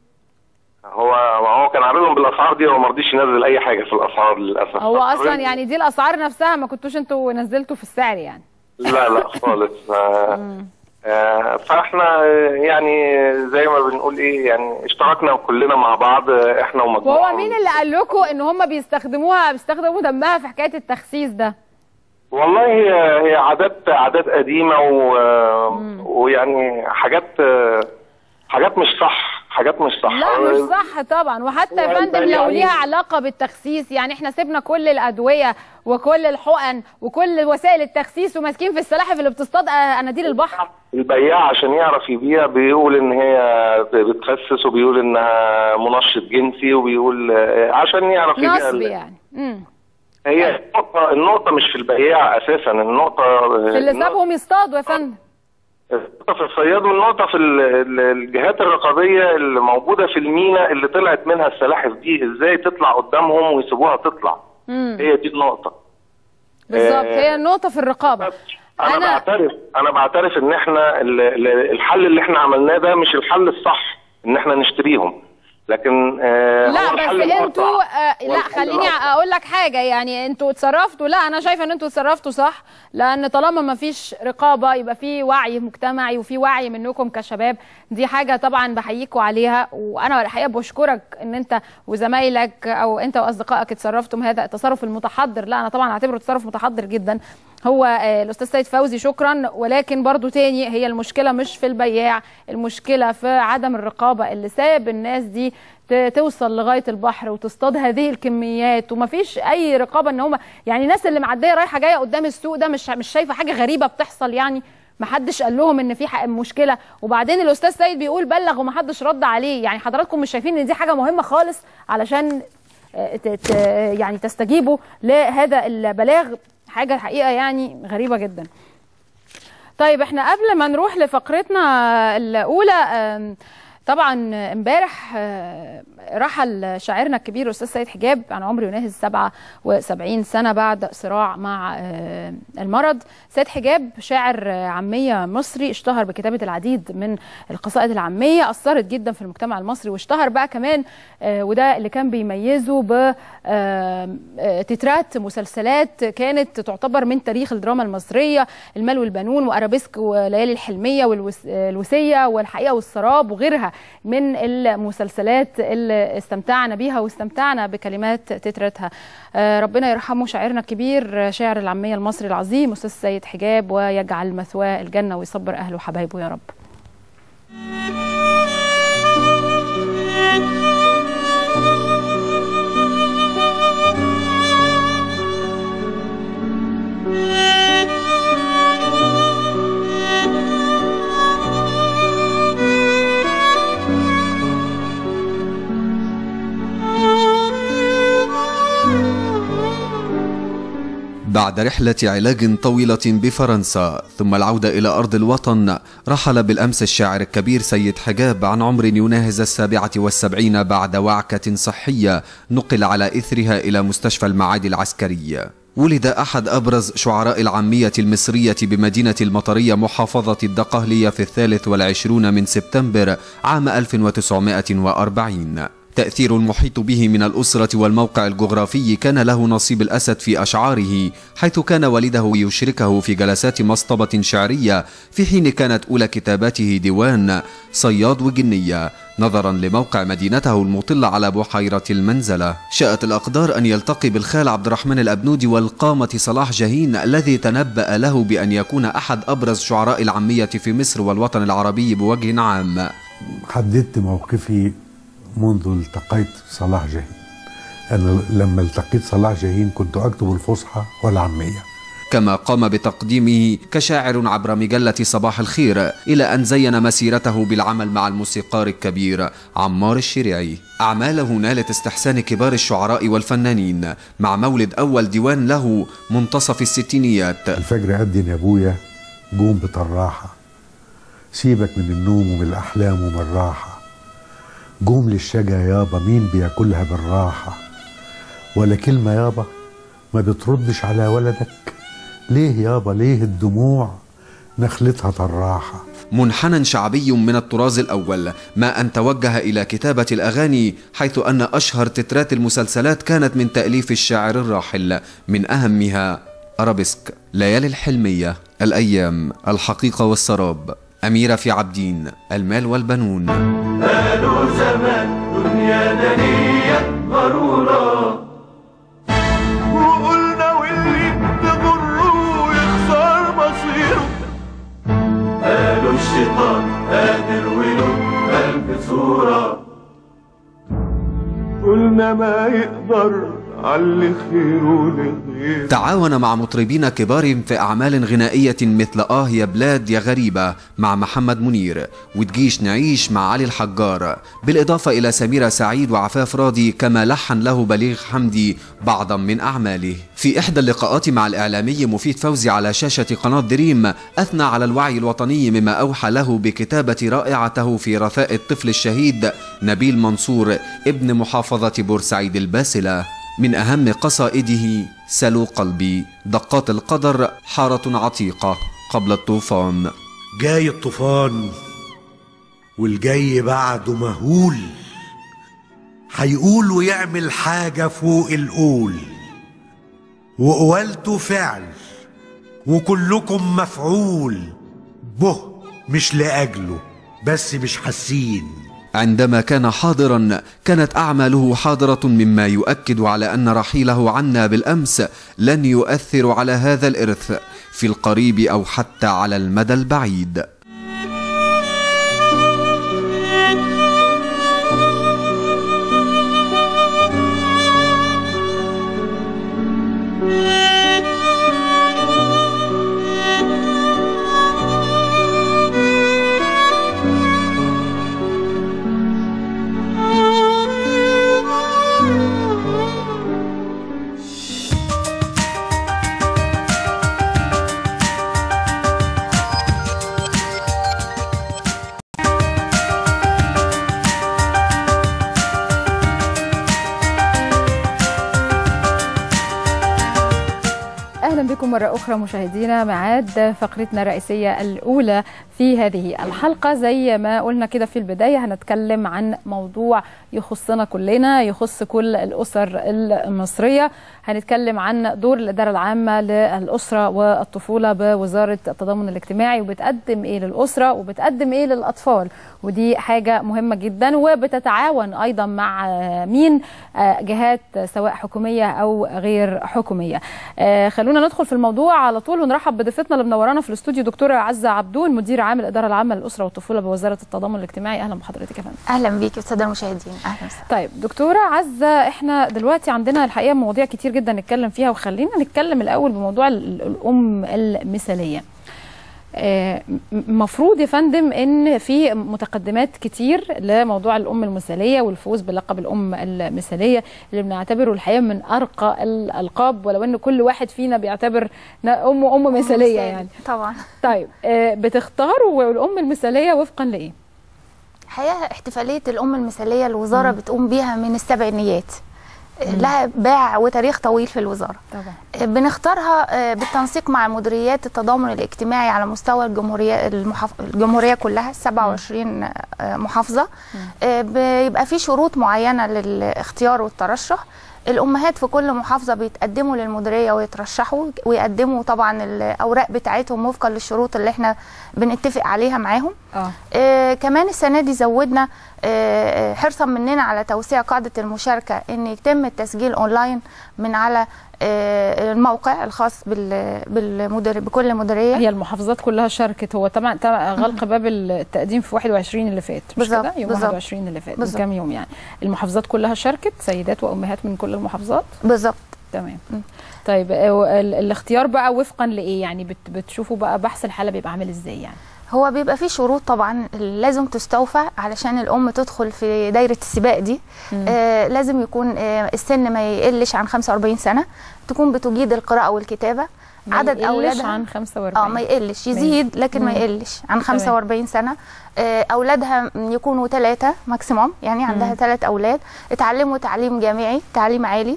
هو هو كان عاملهم بالاسعار دي وما رضيش ينزل اي حاجه في الاسعار للاسف هو اصلا يعني دي الاسعار نفسها ما كنتوش انتوا نزلتوا في السعر يعني لا لا خالص آه، آه، فاحنا آه، يعني زي ما بنقول ايه يعني اشتركنا كلنا مع بعض آه، احنا ومجموعه وهو مين اللي قال لكم ان هم بيستخدموها بيستخدموا دمها في حكايه التخسيس ده والله هي هي عادات عادات قديمه و... ويعني حاجات آه، حاجات مش صح حاجات مش صح لا مش صح طبعا وحتى يا هو فندم لو يعني- ليها علاقه بالتخسيس يعني احنا سيبنا كل الادويه وكل الحقن وكل وسائل التخسيس وماسكين في السلاحف اللي بتصطاد اناديل البحر البياع عشان يعرف يبيع بيقول ان هي بتخسس وبيقول انها منشط جنسي وبيقول آه، عشان يعرف يبيع نصب ال- يعني امم هي النقطة النقطة مش في البياع أساسا النقطة في اللي سابهم يصطادوا يا فندم النقطة في الصياد والنقطة في ال- ال- الجهات الرقابية اللي موجودة في المينا اللي طلعت منها السلاحف دي ازاي تطلع قدامهم ويسيبوها تطلع امم هي دي النقطة بالظبط آه، هي النقطه في الرقابه أنا, أنا- بعترف أنا بعترف إن إحنا ال- ال- الحل اللي إحنا عملناه ده مش الحل الصح إن إحنا نشتريهم لكن آه، لا هو بس الحل الأسرع. انتوا آه هو لا الحل خليني الأسرع. اقول لك حاجه يعني انتوا اتصرفتوا لا انا شايفه ان انتوا اتصرفتوا صح لان طالما ما فيش رقابه يبقى في وعي مجتمعي وفي وعي منكم كشباب دي حاجه طبعا بحييكوا عليها وانا الحقيقه بشكرك ان انت وزمايلك او انت واصدقائك اتصرفتم هذا التصرف المتحضر لا انا طبعا اعتبره تصرف متحضر جدا هو آه، الاستاذ سيد فوزي شكرا ولكن برضو تاني هي المشكله مش في البياع المشكله في عدم الرقابه اللي ساب الناس دي ت- توصل لغايه البحر وتصطاد هذه الكميات ومفيش اي رقابه ان هم يعني الناس اللي معديه رايحه جايه قدام السوق ده مش مش شايفه حاجه غريبه بتحصل يعني محدش قال لهم ان في حق- مشكله وبعدين الاستاذ سيد بيقول بلغ ومحدش رد عليه يعني حضراتكم مش شايفين ان دي حاجه مهمه خالص علشان آه، ت- ت- يعني تستجيبوا لهذا البلاغ حاجه الحقيقه يعني غريبه جدا طيب احنا قبل ما نروح لفقرتنا الاولى آم، طبعا امبارح آه، رحل شاعرنا الكبير الاستاذ سيد حجاب عن عمر يناهز 77 سنه بعد صراع مع آه، المرض سيد حجاب شاعر آه، عاميه مصري اشتهر بكتابه العديد من القصائد العاميه اثرت جدا في المجتمع المصري واشتهر بقى كمان آه، وده اللي كان بيميزه ب آه، آه، تترات مسلسلات كانت تعتبر من تاريخ الدراما المصريه المال والبنون وارابيسك وليالي الحلميه والوسيه والحقيقه والسراب وغيرها من المسلسلات اللي استمتعنا بيها واستمتعنا بكلمات تترتها آه، ربنا يرحمه شاعرنا الكبير آه، شاعر العاميه المصري العظيم استاذ سيد حجاب ويجعل مثواه الجنه ويصبر اهله وحبايبه يا رب بعد رحلة علاج طويلة بفرنسا ثم العودة إلى أرض الوطن رحل بالأمس الشاعر الكبير سيد حجاب عن عمر يناهز السابعة والسبعين بعد وعكة صحية نقل على إثرها إلى مستشفى المعادي العسكري ولد أحد أبرز شعراء العامية المصرية بمدينة المطرية محافظة الدقهلية في الثالث والعشرون من سبتمبر عام 1940 تأثير المحيط به من الأسرة والموقع الجغرافي كان له نصيب الأسد في أشعاره حيث كان والده يشركه في جلسات مصطبة شعرية في حين كانت أولى كتاباته ديوان صياد وجنية نظرا لموقع مدينته المطلة على بحيرة المنزلة شاءت الأقدار أن يلتقي بالخال عبد الرحمن الأبنودي والقامة صلاح جاهين الذي تنبأ له بأن يكون أحد أبرز شعراء العامية في مصر والوطن العربي بوجه عام حددت موقفي منذ التقيت صلاح جاهين أنا لما التقيت صلاح جاهين كنت أكتب الفصحى والعامية كما قام بتقديمه كشاعر عبر مجلة صباح الخير إلى أن زين مسيرته بالعمل مع الموسيقار الكبير عمار الشريعي أعماله نالت استحسان كبار الشعراء والفنانين مع مولد أول ديوان له منتصف الستينيات الفجر أدن يا أبويا قوم بطراحة سيبك من النوم ومن الأحلام ومن الراحة قوم للشجا يابا مين بياكلها بالراحة ولا كلمة يابا ما بتردش على ولدك ليه يابا ليه الدموع نخلتها طراحة منحنى شعبي من الطراز الأول ما أن توجه إلى كتابة الأغاني حيث أن أشهر تترات المسلسلات كانت من تأليف الشاعر الراحل من أهمها أرابيسك ليالي الحلمية الأيام الحقيقة والسراب أميرة في عبدين المال والبنون قالوا زمان دنيا دنيا غرورة وقلنا واللي تغره يخسر مصيره قالوا الشيطان قادر وله ألف صورة قلنا ما يقدر علي خيره لغيره تعاون مع مطربين كبار في أعمال غنائية مثل آه يا بلاد يا غريبة مع محمد منير وتجيش نعيش مع علي الحجار بالإضافة إلى سميرة سعيد وعفاف راضي كما لحن له بليغ حمدي بعضا من أعماله في إحدى اللقاءات مع الإعلامي مفيد فوزي على شاشة قناة دريم أثنى على الوعي الوطني مما أوحى له بكتابة رائعته في رثاء الطفل الشهيد نبيل منصور ابن محافظة بورسعيد الباسلة من أهم قصائده سلو قلبي دقات القدر حارة عتيقة قبل الطوفان جاي الطوفان والجاي بعده مهول هيقول ويعمل حاجة فوق القول وقوالته فعل وكلكم مفعول به مش لأجله بس مش حاسين عندما كان حاضرا كانت أعماله حاضرة مما يؤكد على أن رحيله عنا بالأمس لن يؤثر على هذا الإرث في القريب أو حتى على المدى البعيد اهلا بكم مره اخرى مشاهدينا ميعاد فقرتنا الرئيسيه الاولى في هذه الحلقه زي ما قلنا كده في البدايه هنتكلم عن موضوع يخصنا كلنا يخص كل الاسر المصريه هنتكلم عن دور الاداره العامه للاسره والطفوله بوزاره التضامن الاجتماعي وبتقدم ايه للاسره وبتقدم ايه للاطفال ودي حاجه مهمه جدا وبتتعاون ايضا مع مين جهات سواء حكوميه او غير حكوميه خلونا ندخل في الموضوع على طول ونرحب بضيفتنا اللي منورانا في الاستوديو دكتوره عزه عبدون مدير عام الاداره العامه للاسره والطفوله بوزاره التضامن الاجتماعي اهلا بحضرتك يا فندم اهلا بيكي والساده المشاهدين اهلا وسهلا طيب دكتوره عزه احنا دلوقتي عندنا الحقيقه مواضيع كتير جدا نتكلم فيها وخلينا نتكلم الاول بموضوع الام المثاليه آه، م- مفروض يا فندم ان في متقدمات كتير لموضوع الام المثاليه والفوز بلقب الام المثاليه اللي بنعتبره الحقيقه من ارقى الالقاب ولو ان كل واحد فينا بيعتبر ن- امه ام مثاليه يعني طبعا طيب آه، بتختاروا الام المثاليه وفقا لايه؟ الحقيقه احتفاليه الام المثاليه الوزاره بتقوم بيها من السبعينيات لها باع وتاريخ طويل في الوزاره طبعا بنختارها آه، بالتنسيق مع مديريات التضامن الاجتماعي على مستوى الجمهوريه المحاف... الجمهوريه كلها 27 آه، محافظه آه، بيبقى في شروط معينه للاختيار والترشح الامهات في كل محافظه بيتقدموا للمديريه ويترشحوا ويقدموا طبعا الاوراق بتاعتهم وفقا للشروط اللي احنا بنتفق عليها معاهم اه آه كمان السنه دي زودنا آه حرصا مننا على توسيع قاعده المشاركه ان يتم التسجيل اونلاين من على آه الموقع الخاص بال بالمدير بكل مديريه هي المحافظات كلها شاركت هو طبعا طبعا غلق باب التقديم في 21 اللي فات مش بالظبط، كده يوم بالظبط. 21 اللي فات من بالظبط. كام يوم يعني المحافظات كلها شاركت سيدات وامهات من كل المحافظات بالظبط تمام طيب آه، ال- الاختيار بقى وفقا لايه يعني بت- بتشوفوا بقى بحث الحاله بيبقى عامل ازاي يعني هو بيبقى فيه شروط طبعا لازم تستوفى علشان الام تدخل في دايره السباق دي آه لازم يكون آه السن ما يقلش عن 45 سنه تكون بتجيد القراءه والكتابه ما عدد يقلش اولادها عن 45 اه ما يقلش يزيد لكن ما مم. يقلش عن 45 سنه آه، اولادها يكونوا ثلاثه ماكسيموم يعني عندها ثلاث اولاد اتعلموا تعليم جامعي تعليم عالي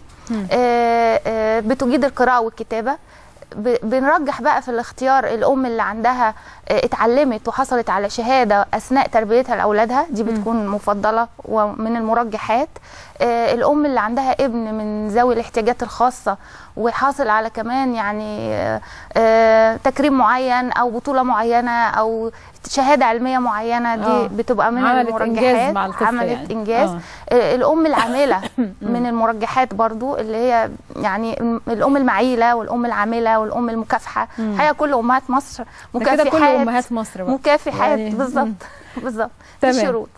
آه، آه، بتجيد القراءه والكتابه ب- بنرجح بقى في الاختيار الام اللي عندها آه، اتعلمت وحصلت على شهاده اثناء تربيتها لاولادها دي بتكون مفضله ومن المرجحات آه، الام اللي عندها ابن من ذوي الاحتياجات الخاصه وحاصل على كمان يعني آه، آه، تكريم معين او بطوله معينه او شهاده علميه معينه دي آه. بتبقى من عملت المرجحات إنجاز مع الطفل عملت يعني. انجاز آه. آه، الام العامله من المرجحات برضو اللي هي يعني الم- الام المعيله والام العامله والام المكافحه الحقيقه كل امهات مصر ده كده مكافحات كل امهات مصر بقى مكافحات يعني- بالظبط بالظبط تمام. دي الشروط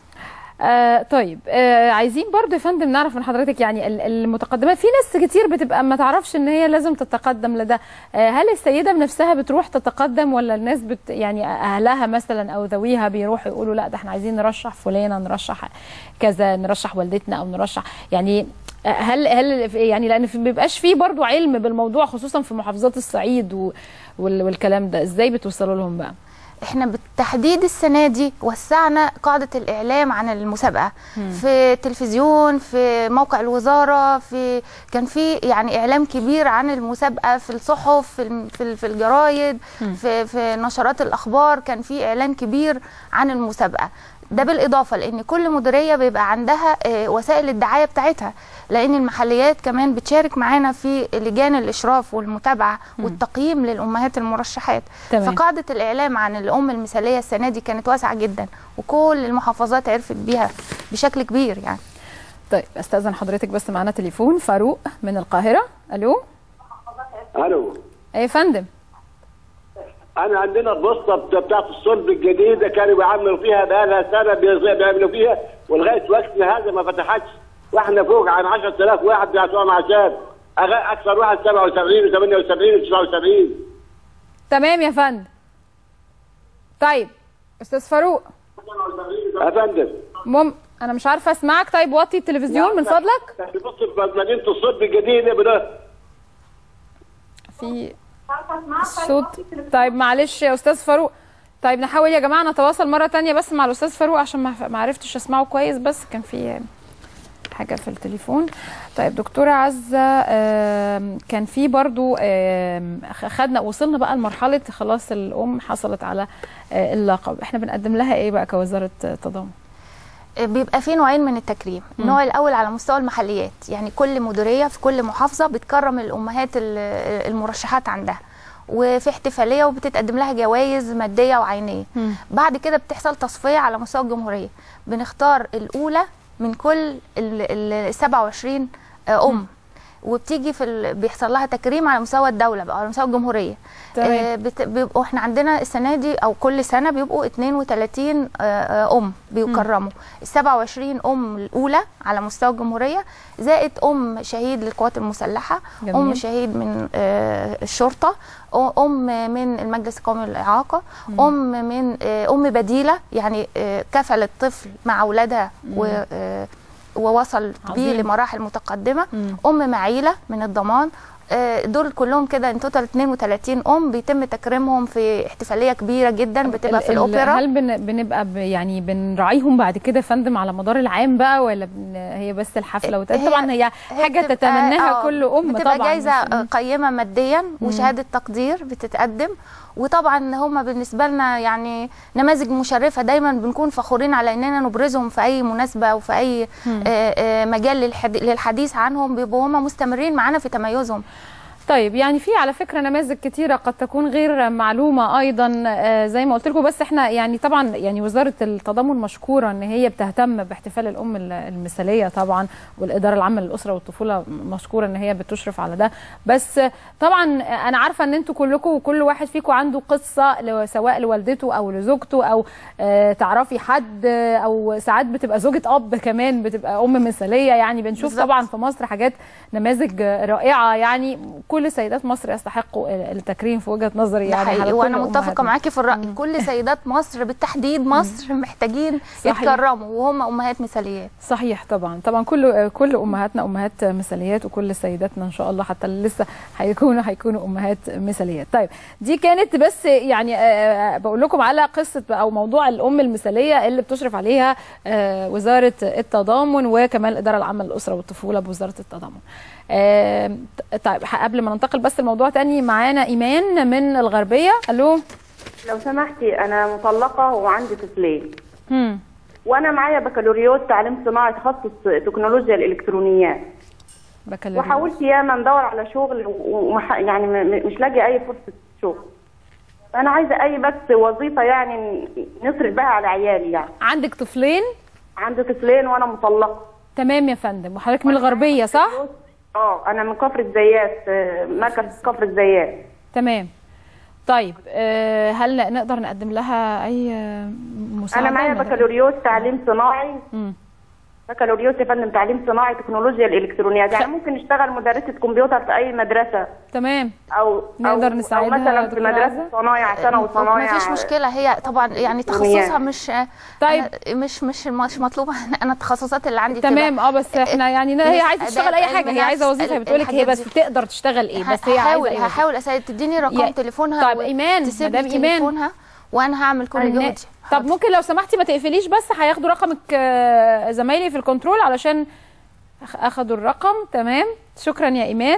آه طيب آه عايزين برضو يا فندم نعرف من حضرتك يعني ال- المتقدمات في ناس كتير بتبقى ما تعرفش ان هي لازم تتقدم لده آه هل السيده بنفسها بتروح تتقدم ولا الناس بت يعني اهلها مثلا او ذويها بيروحوا يقولوا لا ده احنا عايزين نرشح فلانه نرشح كذا نرشح والدتنا او نرشح يعني آه، هل هل يعني لان في- بيبقاش فيه برضو علم بالموضوع خصوصا في محافظات الصعيد و- وال- والكلام ده ازاي بتوصلوا لهم بقى احنا بالتحديد السنه دي وسعنا قاعده الاعلام عن المسابقه في التلفزيون في موقع الوزاره في كان في يعني اعلام كبير عن المسابقه في الصحف في الم- في ال- في الجرايد في في نشرات الاخبار كان في اعلان كبير عن المسابقه ده بالاضافه لان كل مديريه بيبقى عندها آه، وسائل الدعايه بتاعتها لان المحليات كمان بتشارك معانا في لجان الاشراف والمتابعه والتقييم للامهات المرشحات تمام. فقاعده الاعلام عن الام المثاليه السنه دي كانت واسعه جدا وكل المحافظات عرفت بيها بشكل كبير يعني طيب استاذن حضرتك بس معانا تليفون فاروق من القاهره الو الو ايه يا فندم انا عندنا البوسطه بتا- بتاعت الصلب الجديده كانوا بيعملوا فيها بقالها سنه بيز- بيعملوا فيها ولغايه وقتنا هذا ما فتحتش واحنا فوق عن 10000 واحد بيعطوها عشان أغ- اكثر واحد 77 و78 و79 تمام يا فندم طيب استاذ فاروق يا فندم مم انا مش عارفه اسمعك طيب وطي التلفزيون من فضلك بص في مدينه الصلب الجديده بده في صوت طيب معلش يا استاذ فاروق طيب نحاول يا جماعه نتواصل مره تانية بس مع الاستاذ فاروق عشان ما ما عرفتش اسمعه كويس بس كان في حاجه في التليفون طيب دكتوره عزه آم، كان في برضو آم، خ- خدنا وصلنا بقى لمرحله خلاص الام حصلت على آه، اللقب احنا بنقدم لها ايه بقى كوزاره تضامن بيبقى في نوعين من التكريم النوع الاول على مستوى المحليات يعني كل مديريه في كل محافظه بتكرم الامهات ال- المرشحات عندها وفي احتفاليه وبتتقدم لها جوائز ماديه وعينيه بعد كده بتحصل تصفيه على مستوى الجمهوريه بنختار الاولى من كل ال ال 27 ام وبتيجي في ال... بيحصل لها تكريم على مستوى الدوله بقى على مستوى الجمهوريه تمام. آه، بت... بيبقوا احنا عندنا السنه دي او كل سنه بيبقوا 32 آه، آه، ام بيكرموا ال 27 ام الاولى على مستوى الجمهوريه زائد ام شهيد للقوات المسلحه جميل. ام شهيد من آه، الشرطه أ- ام من المجلس القومي للاعاقه ام من آه، ام بديله يعني آه، كفلت طفل مع اولادها و آه، ووصل بيه عظيم. لمراحل متقدمه مم. ام معيله من الضمان آه، دول كلهم كده ان توتال 32 ام بيتم تكريمهم في احتفاليه كبيره جدا بتبقى في ال- ال- الاوبرا هل بن- بنبقى ب- يعني بنراعيهم بعد كده يا فندم على مدار العام بقى ولا بن هي بس الحفله وت... هي- طبعا هي حاجه بتبقى- تتمناها آه، كل ام بتبقى طبعا جايزه آه، مم. قيمه ماديا وشهاده تقدير بتتقدم وطبعا هم بالنسبه لنا يعني نماذج مشرفه دايما بنكون فخورين على اننا نبرزهم في اي مناسبه وفي اي آه، آه، مجال للحد- للحديث عنهم بيبقوا هم مستمرين معانا في تميزهم طيب يعني في على فكره نماذج كتيره قد تكون غير معلومه ايضا آه، زي ما قلت لكم بس احنا يعني طبعا يعني وزاره التضامن مشكوره ان هي بتهتم باحتفال الام ال- المثاليه طبعا والاداره العامه للاسره والطفوله مشكوره ان هي بتشرف على ده بس آه، طبعا انا عارفه ان انتوا كلكم وكل واحد فيكم عنده قصه لو- سواء لوالدته او لزوجته او آه، تعرفي حد آه، او ساعات بتبقى زوجة اب كمان بتبقى ام مثاليه يعني بنشوف بالظبط. طبعا في مصر حاجات نماذج رائعه يعني كل سيدات مصر يستحقوا التكريم في وجهه نظري ده يعني حقيقي على وانا كل متفقه أمهاتنا. معاكي في الراي كل سيدات مصر بالتحديد مصر محتاجين صحيح. يتكرموا وهم امهات مثاليات صحيح طبعا طبعا كل كل امهاتنا امهات مثاليات وكل سيداتنا ان شاء الله حتى اللي لسه هيكونوا هيكونوا امهات مثاليات طيب دي كانت بس يعني آه، بقول لكم على قصه او موضوع الام المثاليه اللي بتشرف عليها آه، وزاره التضامن وكمان الاداره العامه للاسره والطفوله بوزاره التضامن آه، طيب قبل ما ننتقل بس لموضوع تاني معانا ايمان من الغربيه الو لو سمحتي انا مطلقه وعندي طفلين هم. وانا معايا بكالوريوس تعليم صناعي تخصص تكنولوجيا الالكترونيات بكالوريوس وحاولت ياما ندور على شغل و- ومح... يعني م- م- مش لاقي اي فرصه شغل انا عايزه اي بس وظيفه يعني نصرف بها على عيالي يعني عندك طفلين عندي طفلين وانا مطلقه تمام يا فندم وحضرتك من الغربيه صح اه انا من كفر الزيات آه، مركز كفر الزيات تمام طيب آه، هل نقدر نقدم لها اي آه، مساعده انا معايا ولا- بكالوريوس تعليم صناعي مم. بكالوريوس يا فندم تعليم صناعي تكنولوجيا الالكترونيات يعني ممكن نشتغل مدرسه كمبيوتر في اي مدرسه تمام او نقدر أو- نساعدها او مثلا في دكتورة مدرسه عزة؟ صنايع ثانوي صنايع ما فيش مشكله هي طبعا يعني إلكترونيات. تخصصها مش طيب. أنا مش مش مش مطلوبه انا التخصصات اللي عندي بتبقى تمام اه بس احنا يعني هي مش عايزه تشتغل اي آداب، حاجه علم هي عايزه نفس، وظيفه ال- بتقول لك هي الحاجات بس دي. تقدر تشتغل ايه بس هي هحاول عايزه أي وظيفة. هحاول اساعد تديني رقم يا- تليفونها طب إيمان، تسيب مدام لي إيمان. تليفونها وانا هعمل كل هن- جهدي طب ممكن لو سمحتي ما تقفليش بس هياخدوا رقمك آه، زمايلي في الكنترول علشان أخ- اخدوا الرقم تمام شكرا يا ايمان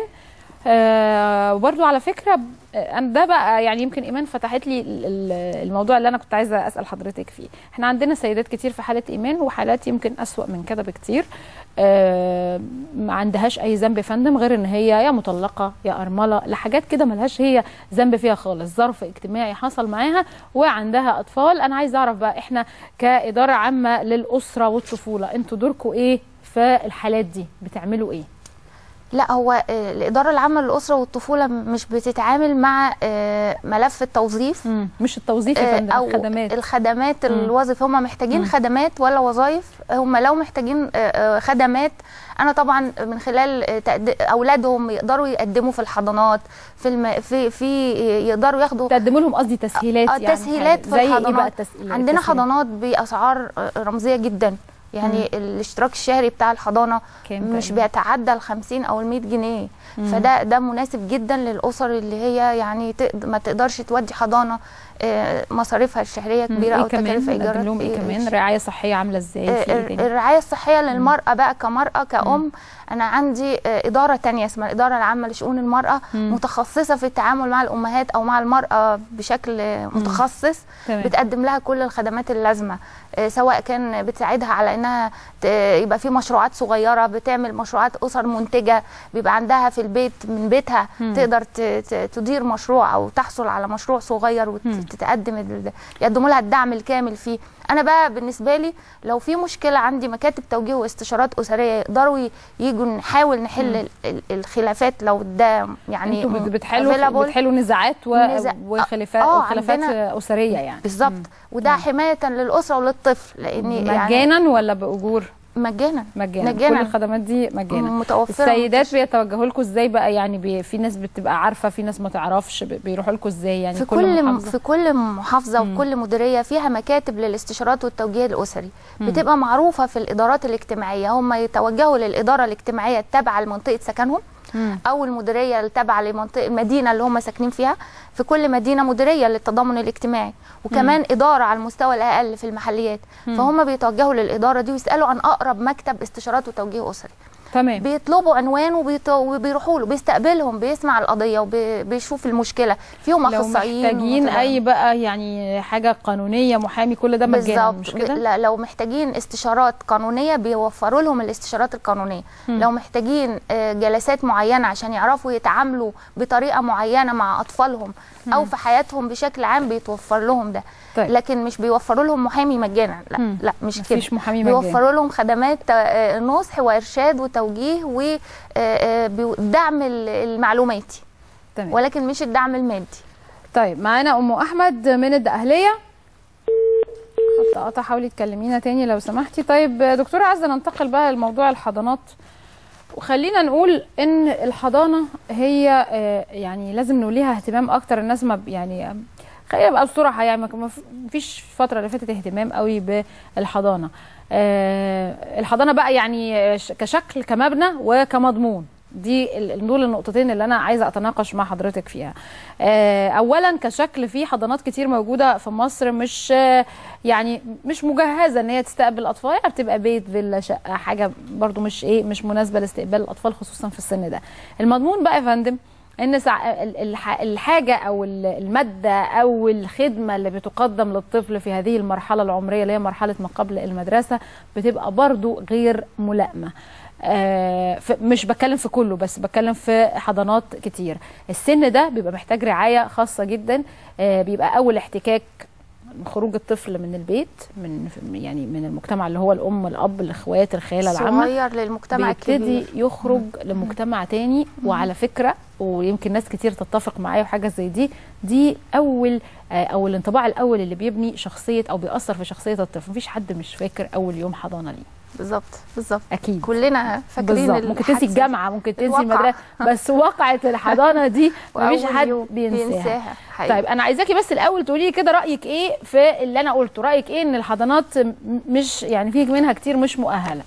آه وبرضو على فكره آه، انا ده بقى يعني يمكن ايمان فتحت لي ال- ال- الموضوع اللي انا كنت عايزه اسال حضرتك فيه احنا عندنا سيدات كتير في حاله ايمان وحالات يمكن اسوا من كده بكتير آه ما عندهاش اي ذنب يا فندم غير ان هي يا مطلقه يا ارمله لحاجات كده ملهاش هي ذنب فيها خالص ظرف اجتماعي حصل معاها وعندها اطفال انا عايزه اعرف بقى احنا كاداره عامه للاسره والطفوله انتوا دوركم ايه في الحالات دي بتعملوا ايه لا هو آه، الاداره العامه للاسره والطفوله مش بتتعامل مع آه، ملف التوظيف مش التوظيف يا آه، فندم او الخدمات الخدمات الوظيفه هم محتاجين خدمات ولا وظائف هم لو محتاجين آه، آه، خدمات انا طبعا من خلال آه، تقد- اولادهم يقدروا يقدموا في الحضانات في الم... في في يقدروا ياخدوا تقدموا لهم قصدي تسهيلات آه، يعني تسهيلات حاجة. في زي إيه الحضانات بقى التسهيلات؟ عندنا تسهيلات. حضانات باسعار آه، رمزيه جدا يعني مم. الاشتراك الشهري بتاع الحضانه كام مش تقريباً؟ بيتعدى ال 50 او ال 100 جنيه مم. فده ده مناسب جدا للاسر اللي هي يعني تقد- ما تقدرش تودي حضانه آه، مصاريفها الشهريه مم. كبيره إيه او كمان تكاليف نقدم ايجار لهم ايه إيه- كمان رعايه صحيه عامله ازاي في ايه الر- تاني الرعايه الصحيه للمراه بقى كمراه كأم انا عندي آه، اداره تانية اسمها الاداره العامه لشؤون المراه مم. متخصصه في التعامل مع الامهات او مع المراه بشكل آه، متخصص تمام. بتقدم لها كل الخدمات اللازمه آه، سواء كان بتساعدها على انها ت- يبقى في مشروعات صغيره بتعمل مشروعات اسر منتجه بيبقى عندها في البيت من بيتها مم. تقدر ت- ت- تدير مشروع او تحصل على مشروع صغير مم. بتتقدم ال- يقدموا لها الدعم الكامل فيه انا بقى بالنسبه لي لو في مشكله عندي مكاتب توجيه واستشارات اسريه يقدروا ي- يجوا نحاول نحل ال- ال- الخلافات لو ده يعني انتوا بت- بتحلوا available. بتحلوا نزاعات و... نزاع- وخلافات آه، وخلافات عندنا- اسريه يعني بالظبط وده حمايه للاسره وللطفل لان يعني مجانا ولا باجور مجانا مجانا مجانا. كل الخدمات دي مجانا متوفرة السيدات بيتوجهوا لكم ازاي بقى يعني بي... في ناس بتبقى عارفه في ناس ما تعرفش ب- بيروحوا لكم ازاي يعني في كل محافظة؟ في كل محافظه مم. وكل مديريه فيها مكاتب للاستشارات والتوجيه الاسري مم. بتبقى معروفه في الادارات الاجتماعيه هم يتوجهوا للاداره الاجتماعيه التابعه لمنطقه سكنهم مم. او المديريه التابعه لمنطقه المدينه اللي هم ساكنين فيها في كل مدينه مديريه للتضامن الاجتماعي وكمان مم. اداره على المستوى الاقل في المحليات مم. فهم بيتوجهوا للاداره دي ويسالوا عن اقرب مكتب استشارات وتوجيه اسري تمام بيطلبوا عنوان وبيط- وبيروحوا له بيستقبلهم بيسمع القضيه وبيشوف المشكله فيهم لو اخصائيين محتاجين ومتابعين. اي بقى يعني حاجه قانونيه محامي كل ده مجانا مش بالظبط كده لا لو محتاجين استشارات قانونيه بيوفروا لهم الاستشارات القانونيه مم. لو محتاجين آه، جلسات معينه عشان يعرفوا يتعاملوا بطريقه معينه مع اطفالهم او مم. في حياتهم بشكل عام بيتوفر لهم ده طيب. لكن مش بيوفروا لهم محامي مجانا لا مم. لا مش كده مفيش محامي مجانا. بيوفروا لهم خدمات آه، نصح وارشاد وتوجيه ودعم المعلوماتي تمام ولكن مش الدعم المادي طيب معانا ام احمد من الدقهليه خط قطع حاولي تكلمينا تاني لو سمحتي طيب دكتوره عايزه ننتقل بقى لموضوع الحضانات وخلينا نقول ان الحضانه هي آه، يعني لازم نوليها اهتمام اكتر الناس ما ب- يعني آه، خلينا نبقى بصراحه يعني ما فيش فتره اللي فاتت اهتمام قوي بالحضانه آه، الحضانه بقى يعني آه، ش- كشكل كمبنى وكمضمون دي ال- دول النقطتين اللي انا عايزه اتناقش مع حضرتك فيها آه، اولا كشكل في حضانات كتير موجوده في مصر مش آه، يعني مش مجهزه ان هي تستقبل اطفال يعني بتبقى بيت فيلا شقه حاجه برضو مش ايه مش مناسبه لاستقبال الاطفال خصوصا في السن ده المضمون بقى يا فندم ان سع... ال- الح- الحاجه او ال- الماده او الخدمه اللي بتقدم للطفل في هذه المرحله العمريه اللي هي مرحله ما قبل المدرسه بتبقى برضو غير ملائمه آه، ف- مش بتكلم في كله بس بتكلم في حضانات كتير السن ده بيبقى محتاج رعايه خاصه جدا آه، بيبقى اول احتكاك خروج الطفل من البيت من يعني من المجتمع اللي هو الام الاب الاخوات الخاله العامه صغير للمجتمع بيبتدي الكبير يخرج لمجتمع تاني وعلى فكره ويمكن ناس كتير تتفق معايا وحاجه زي دي دي اول آه، او الانطباع الاول اللي بيبني شخصيه او بيأثر في شخصيه الطفل مفيش حد مش فاكر اول يوم حضانه ليه بالظبط بالظبط اكيد كلنا فاكرين بالظبط ممكن تنسي الحادثة. الجامعه ممكن تنسي الواقع. المدرسه بس واقعه الحضانه دي مفيش وأول حد يوم بينساها, بينساها، حقيقي. طيب انا عايزاكي بس الاول تقولي لي كده رايك ايه في اللي انا قلته رايك ايه ان الحضانات م- مش يعني في منها كتير مش مؤهله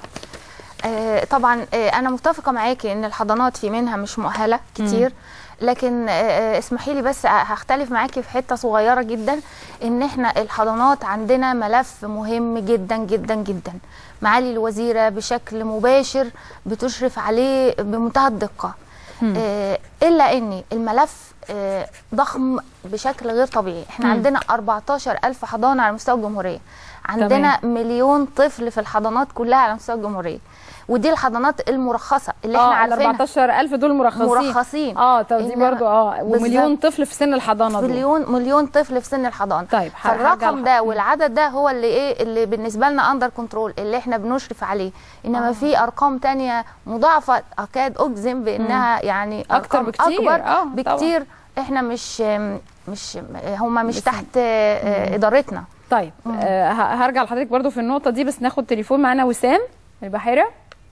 آه، طبعا آه، انا متفقه معاكي ان الحضانات في منها مش مؤهله كتير لكن آه، آه، اسمحي لي بس هختلف معاكي في حته صغيره جدا ان احنا الحضانات عندنا ملف مهم جدا جدا جدا معالي الوزيره بشكل مباشر بتشرف عليه بمنتهى الدقه آه، الا ان الملف آه، ضخم بشكل غير طبيعي احنا مم. عندنا 14 ألف حضانة على مستوى الجمهورية عندنا مليون طفل في الحضانات كلها على مستوى الجمهورية ودي الحضانات المرخصة اللي احنا اه ال عارفينها 14000 دول مرخصين مرخصين اه طب دي إنما- برضو اه ومليون بالظبط. طفل في سن الحضانه دول مليون مليون طفل في سن الحضانه طيب ه- هرجع فالرقم لح- ده والعدد ده هو اللي ايه اللي بالنسبه لنا اندر كنترول اللي احنا بنشرف عليه انما آه. في ارقام تانية مضاعفه اكاد اجزم بانها يعني أكتر أرقام بكتير. اكبر آه، طبعاً. بكتير احنا مش مش هم مش تحت آه، ادارتنا طيب آه ه- هرجع لحضرتك برضو في النقطه دي بس ناخد تليفون معانا وسام من البحيره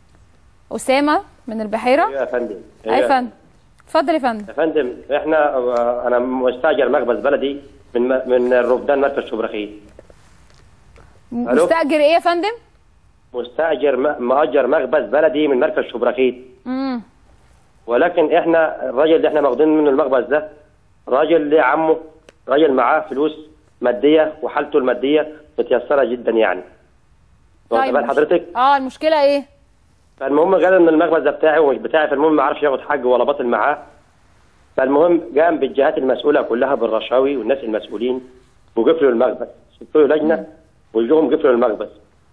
اسامه من البحيره يا فندم اي يا فندم اتفضل يا فندم يا فندم احنا آه، انا مستاجر مخبز بلدي من من الرفدان مركز شبرخيت ألو؟ مستاجر ايه يا فندم مستاجر م- مأجر مخبز بلدي من مركز شبرخيت امم ولكن احنا الراجل اللي احنا واخدين منه المخبز ده راجل ليه عمه راجل معاه فلوس ماديه وحالته الماديه متيسره جدا يعني واخد بال مش- حضرتك اه المشكله ايه فالمهم قال ان المخبز ده بتاعي ومش بتاعي فالمهم ما عرفش ياخد حق ولا باطل معاه فالمهم قام بالجهات المسؤوله كلها بالرشاوي والناس المسؤولين وقفلوا المخبز شفتوا لجنه وجوهم قفلوا المخبز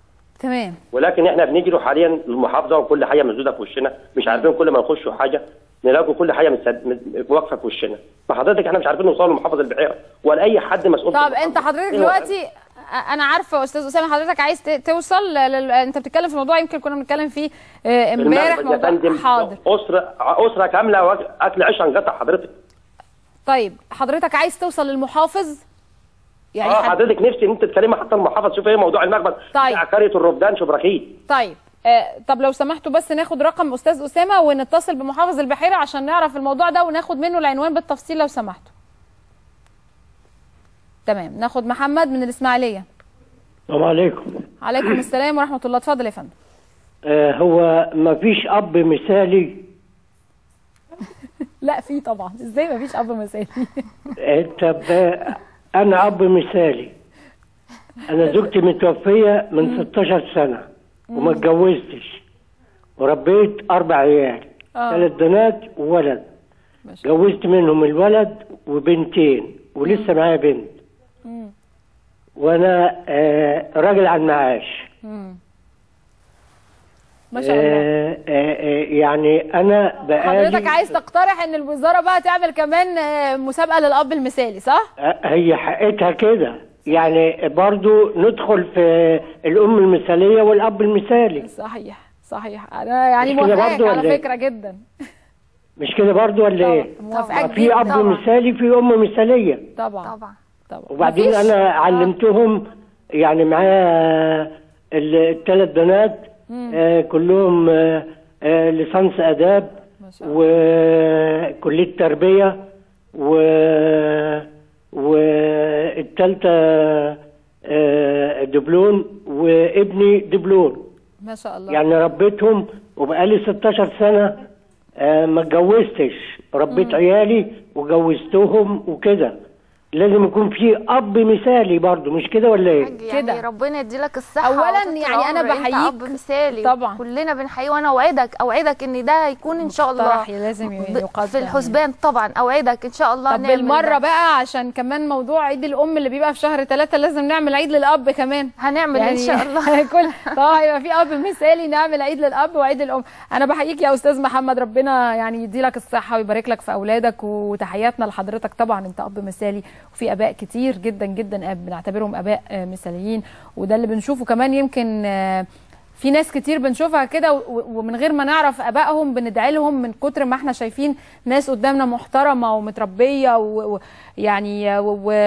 تمام ولكن احنا بنجروا حاليا المحافظه وكل حاجه مسدوده في وشنا مش عارفين كل ما نخشوا حاجه نلاقوا كل حاجه متسد- مت- واقفه في وشنا فحضرتك احنا مش عارفين نوصل لمحافظ البحيره ولا اي حد مسؤول في طب المحافظة. انت حضرتك إيه هو؟ دلوقتي انا عارفه يا استاذ اسامه حضرتك عايز ت- توصل لل... انت بتتكلم في موضوع يمكن كنا بنتكلم فيه آه، امبارح المغرب يا فندم موضوع حاضر اسره اسره كامله واك- اكل عيش انقطع حضرتك طيب حضرتك عايز توصل للمحافظ يعني اه حد- حضرتك نفسي ان انت تكلمي حتى المحافظ شوف ايه موضوع المخبز طيب. بتاع قريه الرفدان شبرخيت طيب آه، طب لو سمحتوا بس ناخد رقم استاذ اسامه ونتصل بمحافظ البحيره عشان نعرف الموضوع ده وناخد منه العنوان بالتفصيل لو سمحتوا تمام ناخد محمد من الاسماعيليه السلام عليكم عليكم السلام ورحمه الله اتفضل يا فندم آه هو ما فيش اب مثالي لا في طبعا ازاي ما فيش اب مثالي آه طب آه انا اب مثالي انا زوجتي متوفيه من 16 سنه وما اتجوزتش وربيت اربع عيال آه. ثلاث بنات وولد جوزت منهم الولد وبنتين ولسه معايا بنت مم. وانا آه راجل على المعاش مم. ما شاء الله آه آه آه يعني انا بقالي حضرتك عايز تقترح ان الوزاره بقى تعمل كمان آه، مسابقه للاب المثالي صح؟ هي حقتها كده يعني برضو ندخل في الأم المثالية والأب المثالي صحيح صحيح انا يعني مش كده موافقاك برضو على ولا إيه؟ فكره جدا مش كده برضو ولا ايه؟ موافقاك في أب جدا مثالي في أم مثالية طبعا طبعا طبعا وبعدين مفيش- أنا علمتهم يعني معايا الثلاث بنات مم. آه كلهم آه آه ليسانس آداب وكلية تربية و والتالتة آه دبلون وابني دبلون ما شاء الله يعني ربيتهم وبقالي 16 سنة آه ما اتجوزتش ربيت مم. عيالي وجوزتهم وكده لازم يكون في اب مثالي برضو مش كده ولا ايه يعني ربنا يديلك الصحه أولاً وطول يعني أنا العمر. أنت بحييك. اب مثالي طبعا. كلنا بنحييه وانا اوعدك اوعدك ان ده هيكون ان شاء الله مقترح لازم ب- يقدم في الحسبان طبعا اوعدك ان شاء الله طب نعمل بالمره ده. بقى عشان كمان موضوع عيد الام اللي بيبقى في شهر ثلاثة لازم نعمل عيد للاب كمان هنعمل إن شاء الله. كل طبعا هيبقى في اب مثالي نعمل عيد للاب وعيد الام انا بحييك يا استاذ محمد ربنا يعني يدي لك الصحه ويبارك لك في اولادك وتحياتنا لحضرتك طبعا انت اب مثالي وفي اباء كتير جدا جدا بنعتبرهم اباء آه، مثاليين وده اللي بنشوفه كمان يمكن آه، في ناس كتير بنشوفها كده و- ومن غير ما نعرف ابائهم بندعي لهم من كتر ما احنا شايفين ناس قدامنا محترمه ومتربيه ويعني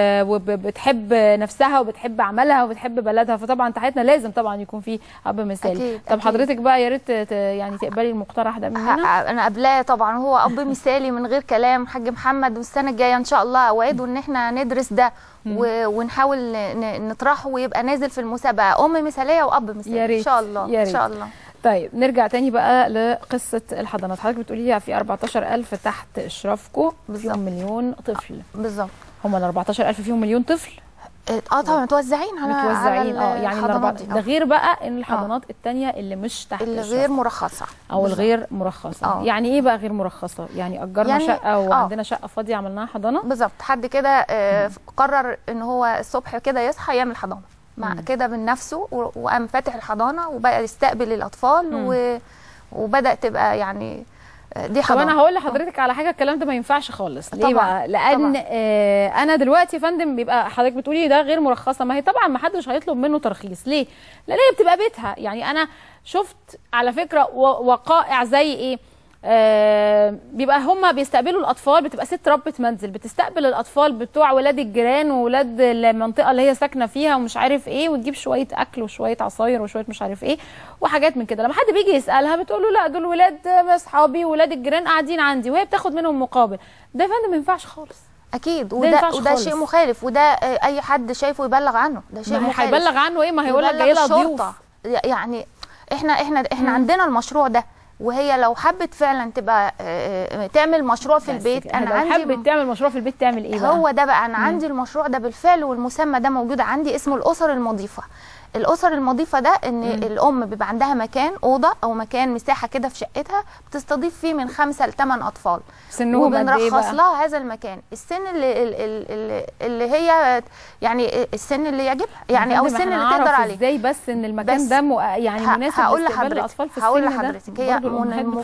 وبتحب نفسها وبتحب عملها وبتحب بلدها فطبعا تحياتنا لازم طبعا يكون في اب مثالي أكيد، طب أكيد. حضرتك بقى يا ريت ت- يعني تقبلي المقترح ده مننا ه- انا قبلاه طبعا هو اب مثالي من غير كلام حاج محمد والسنه الجايه ان شاء الله اوعده ان احنا ندرس ده و- ونحاول ن- ن- نطرحه ويبقى نازل في المسابقه ام مثاليه واب مثالي يا ريت ان شاء الله يا ان ريت. شاء الله طيب نرجع تاني بقى لقصه الحضانات حضرتك بتقولي في 14000 تحت اشرافكم فيهم مليون طفل بالظبط هم ال 14000 فيهم مليون طفل اه طبعا متوزعين على متوزعين على اه يعني الحضانات الأربعة دي. ده غير بقى ان الحضانات التانية اللي مش تحت اللي إشراف. غير مرخصه او بالظبط. الغير مرخصه آه. يعني ايه بقى غير مرخصه يعني اجرنا يعني- شقه آه. وعندنا شقه فاضيه عملناها حضانه بالظبط حد كده آه، قرر ان هو الصبح كده يصحى يعمل حضانه مع مم. كده من نفسه و- وقام فاتح الحضانه وبقى يستقبل الاطفال مم. و... وبدا تبقى يعني آه، دي طب حضانه انا هقول لحضرتك على حاجه الكلام ده ما ينفعش خالص ليه طبعاً، بقى لان طبعاً. آه انا دلوقتي يا فندم بيبقى حضرتك بتقولي ده غير مرخصه ما هي طبعا ما حدش هيطلب منه ترخيص ليه لان هي بتبقى بيتها يعني انا شفت على فكره و- وقائع زي ايه آه بيبقى هما بيستقبلوا الاطفال بتبقى ست ربة منزل بتستقبل الاطفال بتوع ولاد الجيران وولاد المنطقه اللي هي ساكنه فيها ومش عارف ايه وتجيب شويه اكل وشويه عصاير وشويه مش عارف ايه وحاجات من كده لما حد بيجي يسالها بتقول له لا دول ولاد اصحابي ولاد الجيران قاعدين عندي وهي بتاخد منهم مقابل ده يا فندم ما ينفعش خالص اكيد ده وده ينفعش وده خالص. شيء مخالف وده آه، اي حد شايفه يبلغ عنه ده شيء ما هي مخالف هيبلغ عنه ايه ما هيقول لك يبلغ جاي لها ضيوف الشرطة. يعني احنا احنا احنا عندنا المشروع ده وهي لو حبت فعلا تبقى آه، آه، تعمل مشروع في البيت انا انا لو عندي حبت تعمل مشروع في البيت تعمل ايه بقى هو ده بقى انا مم. عندي المشروع ده بالفعل والمسمى ده موجود عندي اسمه الاسر المضيفه الاسر المضيفه ده ان مم. الام بيبقى عندها مكان اوضه او مكان مساحه كده في شقتها بتستضيف فيه من خمسه لثمان اطفال سنهم قد ايه وبنرخص بقى؟ لها هذا المكان السن اللي اللي, اللي, اللي هي يعني السن اللي يعجبها يعني او يا فندم السن إحنا اللي تقدر نعرف عليه ازاي بس ان المكان بس ده مؤ... يعني ه- مناسب هقول لاستقبال لحضرتك الاطفال في هقول السن ده لحضرتك هي برضه من الأمهات المف... بتخاف.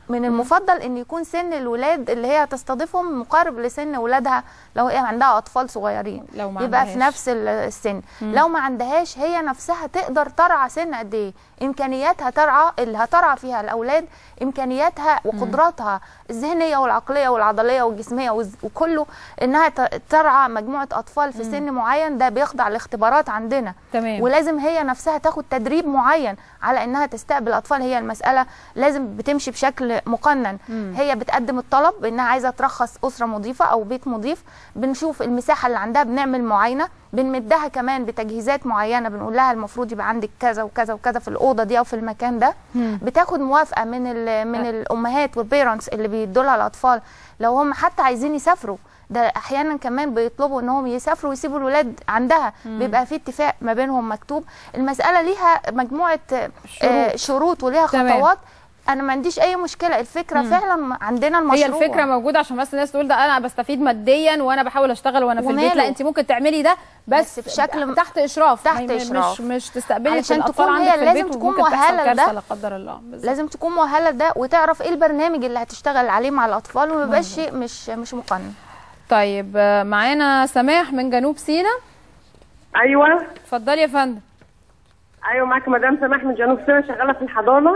من المفضل ان يكون سن الولاد اللي هي هتستضيفهم مقارب لسن ولادها لو هي عندها اطفال صغيرين لو ما يبقى في عندهاش. نفس ال- السن مم. لو ما عندهاش هي نفسها تقدر ترعى سن قد ايه امكانياتها ترعى اللي هترعى فيها الاولاد امكانياتها وقدراتها الذهنيه والعقليه والعضليه والجسميه والز- وكله انها ت- ترعى مجموعه اطفال في سن معين ده بيخضع لاختبارات عندنا تمام. ولازم هي نفسها تاخد تدريب معين على انها تستقبل اطفال هي المساله لازم بتمشي بشكل مقنن مم. هي بتقدم الطلب انها عايزه ترخص اسره مضيفه او بيت مضيف بنشوف المساحه اللي عندها بنعمل معاينه بنمدها كمان بتجهيزات معينه بنقول لها المفروض يبقى عندك كذا وكذا وكذا في الاوضه دي او في المكان ده مم. بتاخد موافقه من ال من أه. الامهات والبيرنتس اللي بيدوا لها الاطفال لو هم حتى عايزين يسافروا ده احيانا كمان بيطلبوا انهم يسافروا ويسيبوا الولاد عندها مم. بيبقى في اتفاق ما بينهم مكتوب المساله ليها مجموعه آه، شروط. شروط وليها تمام. خطوات انا ما عنديش اي مشكله الفكره مم. فعلا عندنا المشروع هي الفكره موجوده عشان بس الناس تقول ده انا بستفيد ماديا وانا بحاول اشتغل وانا في البيت وماله؟ لا انت ممكن تعملي ده بس, بس بشكل تحت اشراف تحت ما- إشراف. مش مش تستقبلي علشان الاطفال تكون عندك هي في لازم البيت تكون وممكن تحصل مؤهلة كارثه لده. لا قدر الله بالظبط. لازم تكون مؤهله لده وتعرف ايه البرنامج اللي هتشتغل عليه مع الاطفال وما يبقاش شيء مش مش مقنن طيب آه، معانا سماح من جنوب سيناء ايوه اتفضلي يا فندم ايوه معاك مدام سماح من جنوب سيناء شغاله في الحضانه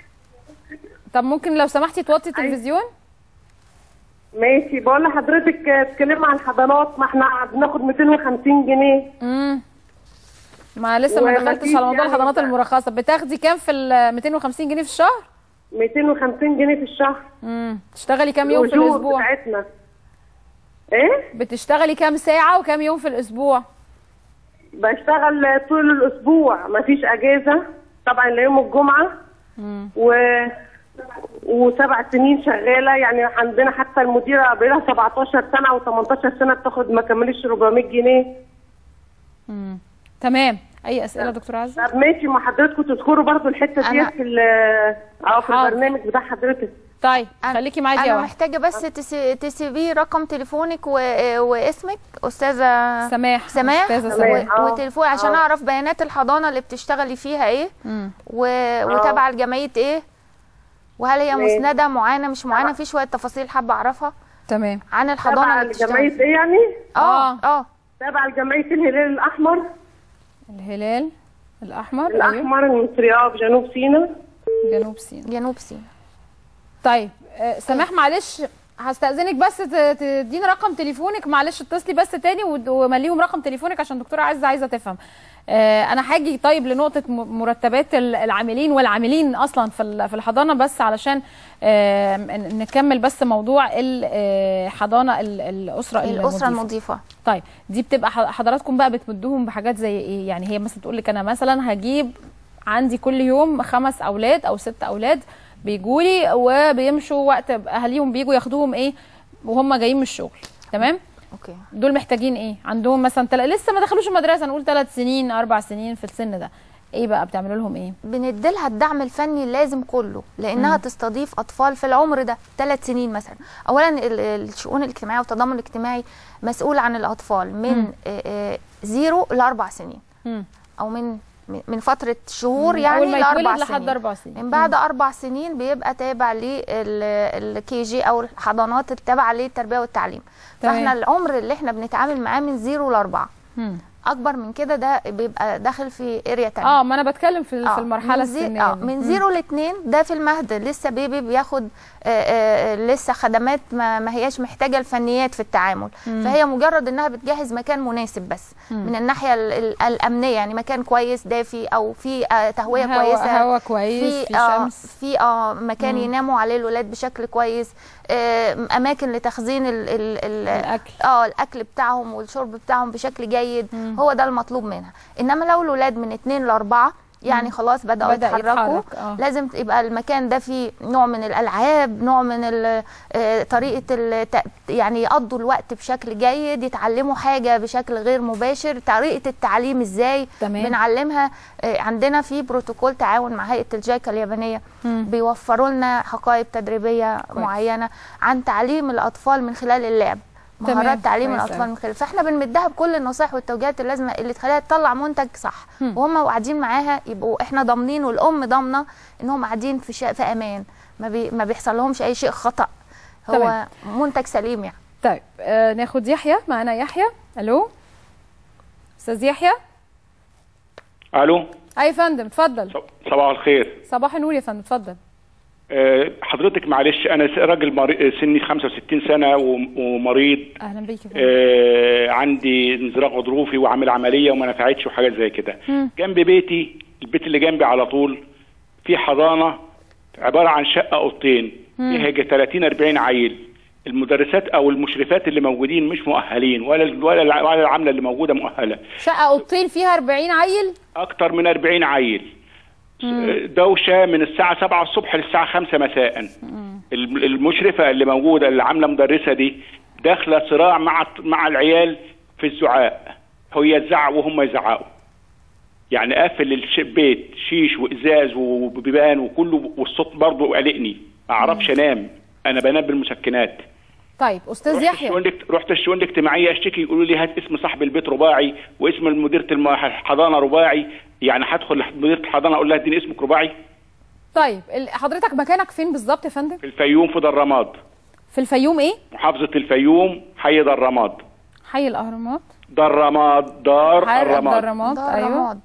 طب ممكن لو سمحتي توطي التلفزيون ماشي بقول لحضرتك آه، اتكلمنا عن الحضانات ما احنا بناخد 250 جنيه امم ما لسه ما وما دخلتش فيش على موضوع يعني الحضانات بقى. المرخصه بتاخدي كام في ال 250 جنيه في الشهر 250 جنيه في الشهر امم تشتغلي كام يوم في الأجور الاسبوع بتاعتنا ايه بتشتغلي كام ساعه وكام يوم في الاسبوع بشتغل آه، طول الاسبوع ما فيش اجازه طبعا لا يوم الجمعه امم و وسبع سنين شغاله يعني عندنا حتى المديره بقى لها 17 سنه او 18 سنه بتاخد ما كملش 400 جنيه امم تمام اي اسئله دكتور عزه طب ماشي ما حضرتكم تذكروا برضو الحته أنا- ديت في ال- اه في حاضر. البرنامج بتاع حضرتك طيب خليكي معايا انا دقيقه واحده محتاجه بس تسي- تسيبيه رقم تليفونك و... واسمك استاذه سماح سماح أستاذة و... سماح. آه. وتليفون عشان آه. اعرف بيانات الحضانه اللي بتشتغلي فيها ايه امم و... وتابعه لجمعيه ايه وهل هي ماشي. مسنده معينه مش معينه في شويه تفاصيل حابه اعرفها تمام عن الحضانه تابعه اللي لجمعيه بتشتغلي ايه يعني؟ اه اه تابعه لجمعيه الهلال الاحمر الهلال الاحمر أيوه. الاحمر المصريه في جنوب سيناء جنوب سيناء جنوب سيناء طيب آه، سماح معلش هستأذنك بس ت- تديني رقم تليفونك معلش اتصلي بس تاني ود- ومليهم رقم تليفونك عشان دكتورة عزة عايزة تفهم آه، انا هاجي طيب لنقطة م- مرتبات ال- العاملين والعاملين اصلا في ال- في الحضانة بس علشان آه، ن- نكمل بس موضوع الحضانة الأسرة الاسره المضيفة. المضيفه طيب دي بتبقى ح- حضراتكم بقى بتمدوهم بحاجات زي ايه يعني هي مثلا تقول لك انا مثلا هجيب عندي كل يوم خمس اولاد او ست اولاد بيجوا وبيمشوا وقت اهاليهم بيجوا ياخدوهم ايه وهم جايين من الشغل تمام اوكي دول محتاجين ايه عندهم مثلا تل... لسه ما دخلوش المدرسه نقول ثلاث سنين اربع سنين في السن ده ايه بقى بتعملوا لهم ايه بنديلها الدعم الفني اللازم كله لانها مم. تستضيف اطفال في العمر ده ثلاث سنين مثلا اولا ال- الشؤون الاجتماعيه والتضامن الاجتماعي مسؤول عن الاطفال من مم. آه، آه، زيرو لاربع سنين مم. او من من- من فتره شهور من يعني أول ما لاربع يتولد سنين لحد أربع سنين. من بعد اربع سنين بيبقى تابع للكي جي او الحضانات التابعه للتربيه والتعليم تمام. فاحنا العمر اللي احنا بنتعامل معاه من زيرو لاربعه مم. اكبر من كده ده بيبقى داخل في اريا تانية اه ما انا بتكلم في, آه، في المرحله من زي- السنيه اه دي. من مم. زيرو لاتنين ده في المهد لسه بيبي بياخد آه آه لسه خدمات ما, ما هياش محتاجه الفنيات في التعامل مم. فهي مجرد انها بتجهز مكان مناسب بس مم. من الناحيه ال- ال- الامنيه يعني مكان كويس دافي او في آه تهويه هوا- كويسه هوا كويس، في آه شمس. في اه مكان مم. يناموا عليه الولاد بشكل كويس آه اماكن لتخزين ال ال ال الأكل. اه الاكل بتاعهم والشرب بتاعهم بشكل جيد مم. هو ده المطلوب منها انما لو الولاد من اتنين لاربعه يعني مم. خلاص بدأوا بدأ يتحركوا يتحرك، آه. لازم يبقى المكان ده فيه نوع من الالعاب نوع من ال- آه، طريقه الت- يعني يقضوا الوقت بشكل جيد يتعلموا حاجه بشكل غير مباشر طريقه التعليم ازاي تمام. بنعلمها آه، عندنا في بروتوكول تعاون مع هيئه الجايكا اليابانيه مم. بيوفروا لنا حقائب تدريبيه كويس. معينه عن تعليم الاطفال من خلال اللعب تمام، مهارات تعليم كويس الاطفال أوي. من خلال فاحنا بنمدها بكل النصائح والتوجيهات اللازمه اللي تخليها تطلع منتج صح مم. وهم قاعدين معاها يبقوا احنا ضامنين والام ضامنه انهم قاعدين في شا... في امان ما, بي ما بيحصل لهمش اي شيء خطا هو تمام. منتج سليم يعني طيب آه ناخد يحيى معانا يحيى الو استاذ يحيى الو اي فندم اتفضل صباح الخير صباح النور يا فندم اتفضل أه حضرتك معلش انا س- راجل مري... سني 65 سنه وم- ومريض اهلا بيك يا فندم أه عندي انزلاق غضروفي وعامل عمليه وما نفعتش وحاجات زي كده مم. جنب بيتي البيت اللي جنبي على طول في حضانه عباره عن شقه اوضتين مم. فيها يجي 30 40 عيل المدرسات او المشرفات اللي موجودين مش مؤهلين ولا ولا الع- ولا العامله اللي موجوده مؤهله شقه اوضتين فيها 40 عيل اكتر من 40 عيل مم. دوشه من الساعه 7 الصبح للساعه 5 مساء الم- المشرفه اللي موجوده اللي عامله مدرسه دي داخله صراع مع مع العيال في الزعاق هي تزعق وهم يزعقوا يعني قافل الش- البيت شيش وازاز وبيبان وكله والصوت برضه قلقني ما اعرفش انام انا بنام بالمسكنات طيب استاذ رحت يحيى الشؤون الاجت- رحت الشؤون الاجتماعيه اشتكي يقولوا لي هات اسم صاحب البيت رباعي واسم مديره الم- الحضانه رباعي يعني هدخل مديره الحضانه اقول لها اديني اسمك رباعي طيب ال- حضرتك مكانك فين بالظبط يا فندم في الفيوم في درامات في الفيوم ايه محافظه الفيوم حي درامات حي الاهرامات درامات دار حي الرماد الرماد دار ايوه رماد.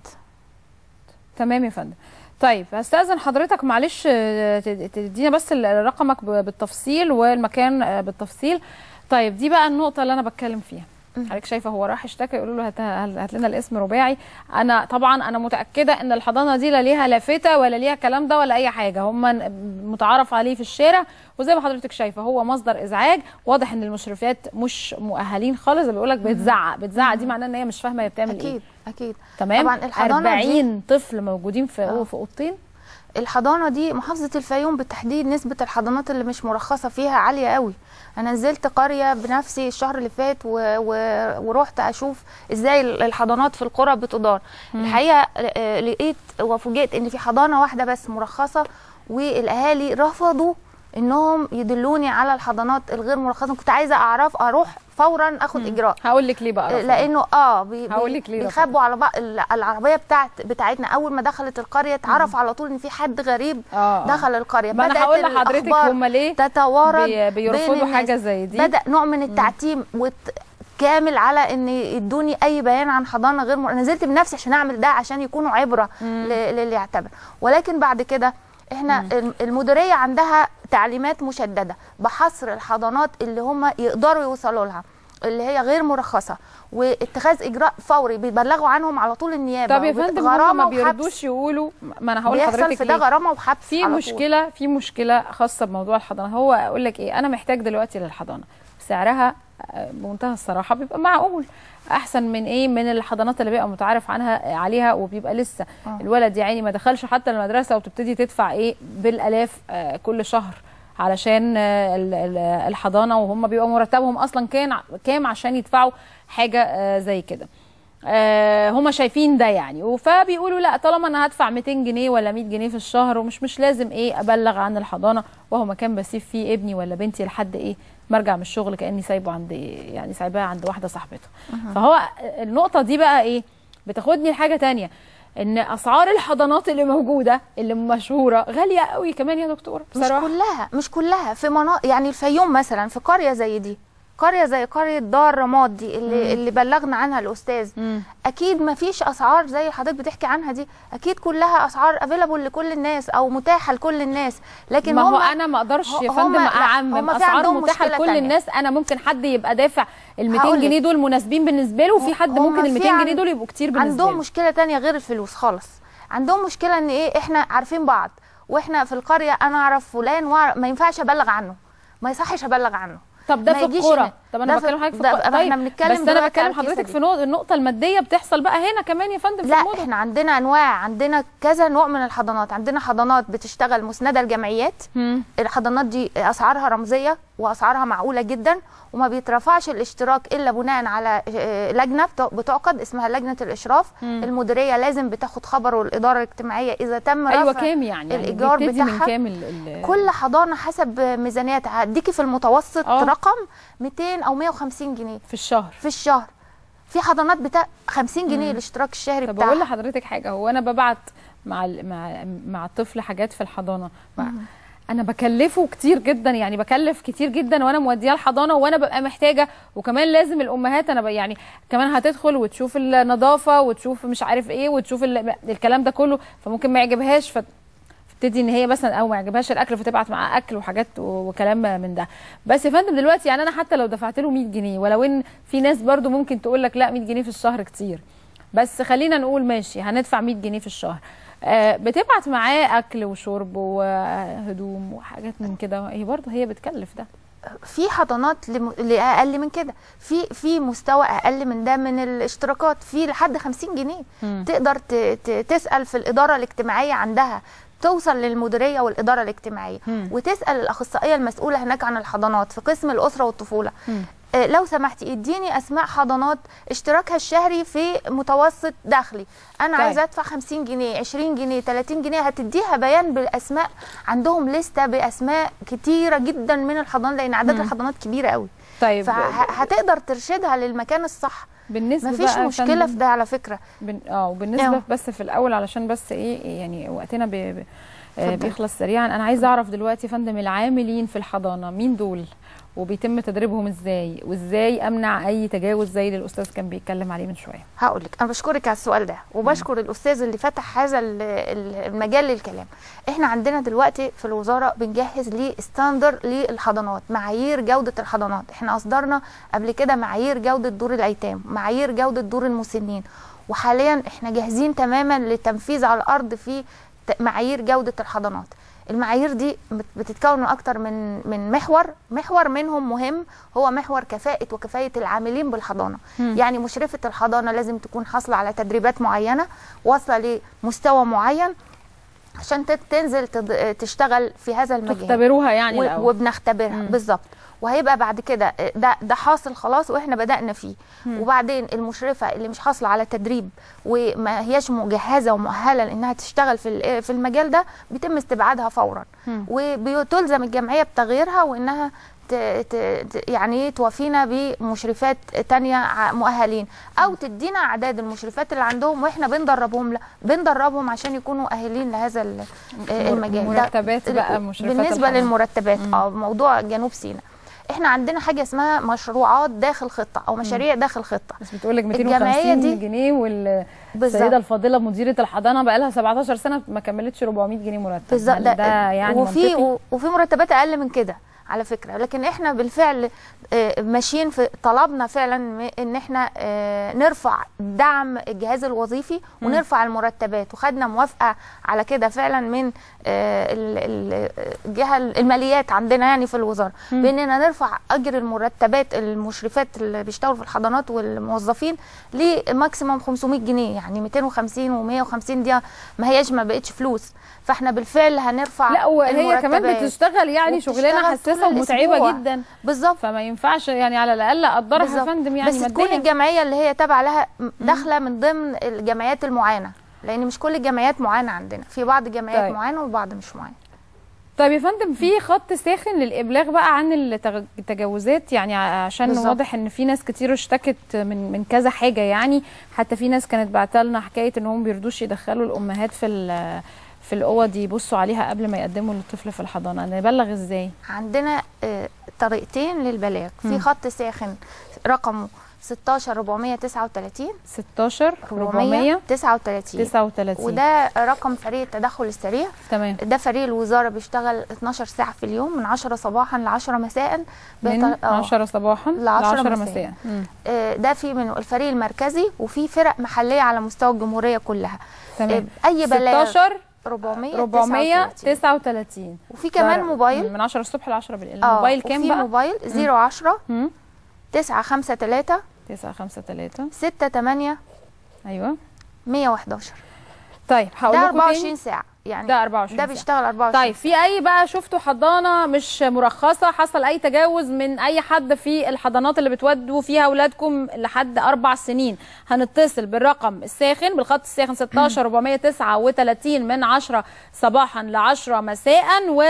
تمام يا فندم طيب هستأذن حضرتك معلش آه، ت- تدينا بس ال- رقمك ب- بالتفصيل والمكان آه، بالتفصيل طيب دي بقى النقطة اللي أنا بتكلم فيها حضرتك شايفه هو راح اشتكى يقولوا له هات, هات لنا الاسم رباعي انا طبعا انا متاكده ان الحضانه دي لا ليها لافته ولا ليها الكلام ده ولا اي حاجه هم متعارف عليه في الشارع وزي ما حضرتك شايفه هو مصدر ازعاج واضح ان المشرفات مش مؤهلين خالص بيقول لك بتزعق بتزعق دي معناه ان هي مش فاهمه هي بتعمل ايه اكيد اكيد تمام طبعا الحضانه دي 40 طفل موجودين في آه. في اوضتين الحضانه دي محافظه الفيوم بالتحديد نسبه الحضانات اللي مش مرخصه فيها عاليه قوي انا نزلت قريه بنفسي الشهر اللي فات و... و... ورحت اشوف ازاي الحضانات في القرى بتدار مم. الحقيقه آه، لقيت وفوجئت ان في حضانه واحده بس مرخصه والاهالي رفضوا انهم يدلوني على الحضانات الغير مرخصه كنت عايزه اعرف اروح فورا اخد اجراء هقول لك ليه بقى رفضوا. لانه اه بي بي- هقول لك ليه رفضوا. بيخبوا على بعض ال- العربيه بتاعت بتاعتنا اول ما دخلت القريه اتعرف على طول ان في حد غريب آه، آه. دخل القريه ما انا بدأت هقول لحضرتك الأخبار هم ليه تتوارد بي- بيرفضوا بين الناس. حاجة زي دي؟ بدا نوع من التعتيم وت... كامل على ان يدوني اي بيان عن حضانه غير مر... نزلت بنفسي عشان اعمل ده عشان يكونوا عبره ل... للي يعتبر ولكن بعد كده احنا الم- المديريه عندها تعليمات مشدده بحصر الحضانات اللي هم يقدروا يوصلوا لها اللي هي غير مرخصه واتخاذ اجراء فوري بيبلغوا عنهم على طول النيابه طب يا وب- فندم هم غرامة ما وحبس. بيردوش يقولوا ما انا هقول بيحصل لحضرتك في ده ليه. غرامه وحبس في على طول. مشكله في مشكله خاصه بموضوع الحضانه هو اقول لك ايه انا محتاج دلوقتي للحضانه سعرها آه، بمنتهى الصراحه بيبقى معقول احسن من ايه من الحضانات اللي بيبقى متعارف عنها عليها وبيبقى لسه آه. الولد يا عيني ما دخلش حتى المدرسه وبتبتدي تدفع ايه بالالاف آه، كل شهر علشان آه، ال- ال- الحضانه وهم بيبقوا مرتبهم اصلا كان كام عشان يدفعوا حاجه آه، زي كده آه هم شايفين ده يعني فبيقولوا لا طالما انا هدفع 200 جنيه ولا 100 جنيه في الشهر ومش مش لازم ايه ابلغ عن الحضانه وهو مكان بسيب فيه ابني ولا بنتي لحد ايه ما ارجع من الشغل كاني سايبه عند يعني سايباها عند واحده صاحبتها مهم. فهو النقطه دي بقى ايه بتاخدني لحاجه تانية ان اسعار الحضانات اللي موجوده اللي مشهوره غاليه قوي كمان يا دكتوره مش بصراحه كلها مش كلها في مناطق يعني الفيوم مثلا في قريه زي دي قريه زي قريه دار رماد دي اللي مم. اللي بلغنا عنها الاستاذ اكيد ما فيش اسعار زي اللي حضرتك بتحكي عنها دي اكيد كلها اسعار افيلابل لكل الناس او متاحه لكل الناس لكن ما هو هم- انا ما اقدرش يا هم- فندم لا، اعمم هم في اسعار عندهم متاحه مشكلة لكل تانية. الناس انا ممكن حد يبقى دافع ال 200 هقولك. جنيه دول مناسبين بالنسبه له وفي حد هم ممكن ال في 200 عن- جنيه دول يبقوا كتير بالنسبه عندهم له مشكله تانية غير الفلوس خالص عندهم مشكله ان ايه احنا عارفين بعض واحنا في القريه انا اعرف فلان وأعرف ما ينفعش ابلغ عنه ما يصحش ابلغ عنه طب ده ما في يجيش الكوره هنا. طب ده انا في- بكلم حضرتك في ده الكوره احنا بنتكلم بس انا دلوقتي بكلم على القصة حضرتك دي. في نقطة- النقطه الماديه بتحصل بقى هنا كمان يا فندم في لا المدن احنا عندنا انواع عندنا كذا نوع من الحضانات عندنا حضانات بتشتغل مسنده لجمعيات الحضانات دي اسعارها رمزيه واسعارها معقوله جدا وما بيترفعش الاشتراك الا بناء على آه، لجنه بت- بتعقد اسمها لجنه الاشراف مم. المديريه لازم بتاخد خبره الاداره الاجتماعيه اذا تم رفع ايوه كام يعني يعني الايجار بيبتدي من بتاعها كام ال- ال- كل حضانه حسب ميزانيتها هديكي في المتوسط آه. رقم 200 او 150 جنيه في الشهر في الشهر في حضانات بتاع 50 جنيه مم. الاشتراك الشهري طب بتاعها اقول لحضرتك حاجه هو انا ببعت مع ال- مع مع الطفل حاجات في الحضانه مع انا بكلفه كتير جدا يعني بكلف كتير جدا وانا موديه الحضانه وانا ببقى محتاجه وكمان لازم الامهات انا ب- يعني كمان هتدخل وتشوف النظافه وتشوف مش عارف ايه وتشوف ال- الكلام ده كله فممكن ما يعجبهاش ف تبتدي ان هي مثلا او ما يعجبهاش الاكل فتبعت معاه اكل وحاجات و- وكلام من ده بس يا فندم دلوقتي يعني انا حتى لو دفعت له 100 جنيه ولو ان في ناس برضو ممكن تقول لك لا 100 جنيه في الشهر كتير بس خلينا نقول ماشي هندفع 100 جنيه في الشهر آه، بتبعت معاه اكل وشرب وهدوم وحاجات من كده هي برضه هي بتكلف ده في حضانات لم... لاقل من كده في في مستوى اقل من ده من الاشتراكات في لحد 50 جنيه مم. تقدر ت... ت... تسال في الاداره الاجتماعيه عندها توصل للمديريه والاداره الاجتماعيه مم. وتسال الاخصائيه المسؤوله هناك عن الحضانات في قسم الاسره والطفوله آه، لو سمحتي اديني اسماء حضانات اشتراكها الشهري في متوسط دخلي انا طيب. عايزه ادفع 50 جنيه 20 جنيه 30 جنيه هتديها بيان بالاسماء عندهم لسته باسماء كتيره جدا من الحضانات لان عدد مم. الحضانات كبيره قوي طيب فهتقدر ترشدها للمكان الصح بالنسبه مفيش بقى يا مشكله فندم- في ده على فكره بن... اه وبالنسبه أيوة. بس في الاول علشان بس ايه يعني وقتنا ب... ب... آه، اتفضل. بيخلص سريعا انا عايزه اعرف دلوقتي يا فندم العاملين في الحضانه مين دول وبيتم تدريبهم ازاي وازاي امنع اي تجاوز زي اللي الاستاذ كان بيتكلم عليه من شويه هقول لك انا بشكرك على السؤال ده وبشكر الاستاذ اللي فتح هذا ال- ال- المجال للكلام احنا عندنا دلوقتي في الوزاره بنجهز لستاندر للحضانات معايير جوده الحضانات احنا اصدرنا قبل كده معايير جوده دور الايتام معايير جوده دور المسنين وحاليا احنا جاهزين تماما للتنفيذ على الارض في ت- معايير جوده الحضانات المعايير دي بت- بتتكون من اكتر من من محور محور منهم مهم هو محور كفاءه وكفايه العاملين بالحضانه مم. يعني مشرفه الحضانه لازم تكون حاصله على تدريبات معينه واصله لمستوى معين عشان تت- تنزل تض- تشتغل في هذا المجال تختبروها يعني و- الأول. وبنختبرها بالظبط وهيبقى بعد كده ده ده حاصل خلاص واحنا بدأنا فيه مم. وبعدين المشرفه اللي مش حاصله على تدريب وما هياش مجهزه ومؤهله لانها تشتغل في ال- في المجال ده بيتم استبعادها فورا مم. وبتلزم الجمعيه بتغييرها وانها ت- ت- ت- يعني توافينا بمشرفات تانية ع- مؤهلين او تدينا اعداد المشرفات اللي عندهم واحنا بندربهم لا بندربهم عشان يكونوا مؤهلين لهذا ال- المجال ده- مرتبات بقى مشرفات بالنسبه الحضانة. للمرتبات اه موضوع جنوب سيناء احنا عندنا حاجه اسمها مشروعات داخل خطه او مشاريع داخل خطه بس بتقول لك الجمعية 250 دي- جنيه بالظبط. والسيده الفاضله مديره الحضانه بقى لها 17 سنه ما كملتش 400 جنيه مرتب بالظبط هل ده, ده يعني وفي منطقي؟ وفي مرتبات اقل من كده على فكره لكن احنا بالفعل آه، ماشيين في طلبنا فعلا م- ان احنا آه، نرفع دعم الجهاز الوظيفي مم. ونرفع المرتبات وخدنا موافقه على كده فعلا من آه، ال- ال- الجهه الماليات عندنا يعني في الوزاره مم. باننا نرفع اجر المرتبات المشرفات اللي بيشتغلوا في الحضانات والموظفين لماكسيموم 500 جنيه يعني 250 و150 دي ما هياش ما بقتش فلوس فاحنا بالفعل هنرفع لا وهي كمان المرتبات. بتشتغل يعني وبتشتغل شغلانه طول حساسه ومتعبه الأسبوع. جدا بالظبط فما ينفعش يعني على الاقل اقدرها يا بالظبط. فندم يعني بس تكون ماديا الجمعيه اللي هي تابعه لها م- داخله من ضمن الجمعيات المعانه لان مش كل الجمعيات معانه عندنا في بعض الجمعيات طيب. معانه وبعض مش معانه طيب يا فندم في خط ساخن للابلاغ بقى عن التغ- التجاوزات يعني ع- عشان بالظبط. واضح ان في ناس كتير اشتكت من من كذا حاجه يعني حتى في ناس كانت بعتها لنا حكايه ان هم بيرضوش يدخلوا الامهات في ال- في الاوض يبصوا عليها قبل ما يقدموا للطفل في الحضانه نبلغ ازاي عندنا آه، طريقتين للبلاغ في مم. خط ساخن رقمه 16 439 16 400 439 39 وده رقم فريق التدخل السريع تمام ده فريق الوزاره بيشتغل 12 ساعه في اليوم من 10 صباحا ل 10 مساء من بيط- آه. 10 صباحا ل ل 10 10 مساء. مساء مم. آه، ده في من الفريق المركزي وفي فرق محليه على مستوى الجمهوريه كلها تمام آه، اي بلاغ 16 400 439 وفي كمان ده موبايل من 10 الصبح ل 10 بالليل آه، الموبايل كام وفي بقى موبايل 010 953 953 68 ايوه 111 طيب هقول ده لكم 24 تاني. ساعه يعني ده 24 ده ساعة. بيشتغل 24 طيب في اي بقى شفتوا حضانه مش مرخصه حصل اي تجاوز من اي حد في الحضانات اللي بتودوا فيها اولادكم لحد اربع سنين هنتصل بالرقم الساخن بالخط الساخن 16 439 من 10 صباحا ل 10 مساء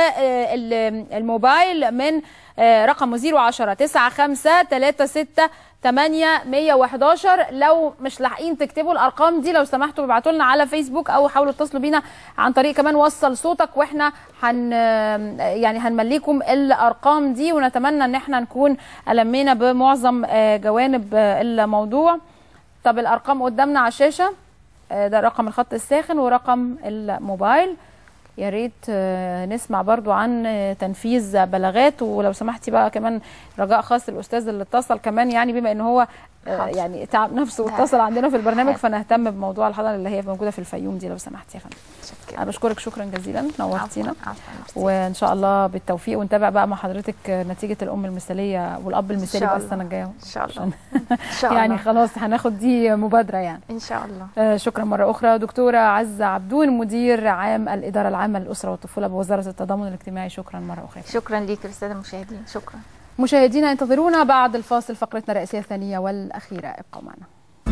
والموبايل من آه، رقمه 010 95 36 8 111 لو مش لاحقين تكتبوا الارقام دي لو سمحتوا ابعتوا لنا على فيسبوك او حاولوا تتصلوا بينا عن طريق كمان وصل صوتك واحنا هن يعني هنمليكم الارقام دي ونتمنى ان احنا نكون المينا بمعظم آه، جوانب آه، الموضوع طب الارقام قدامنا على الشاشه آه، ده رقم الخط الساخن ورقم الموبايل يا ريت آه، نسمع برضو عن آه، تنفيذ بلاغات ولو سمحتي بقى كمان رجاء خاص الاستاذ اللي اتصل كمان يعني بما ان هو آه، حاضر. يعني تعب نفسه واتصل عندنا في البرنامج فنهتم بموضوع الحضانه اللي هي موجوده في الفيوم دي لو سمحتي يا فندم انا بشكرك شكرا جزيلا نورتينا وان شاء الله بالتوفيق ونتابع بقى مع حضرتك نتيجه الام المثاليه والاب المثالي شاء بقى الله. السنه الجايه ان شاء الله عشان- ان شاء الله يعني خلاص هناخد دي مبادره يعني ان شاء الله آه، شكرا مرة أخرى دكتورة عزة عبدون مدير عام الإدارة العامة للأسرة والطفولة بوزارة التضامن الاجتماعي شكرا مرة أخرى شكرا ليك للساده المشاهدين شكرا مشاهدينا انتظرونا بعد الفاصل فقرتنا الرئيسية الثانية والأخيرة ابقوا معنا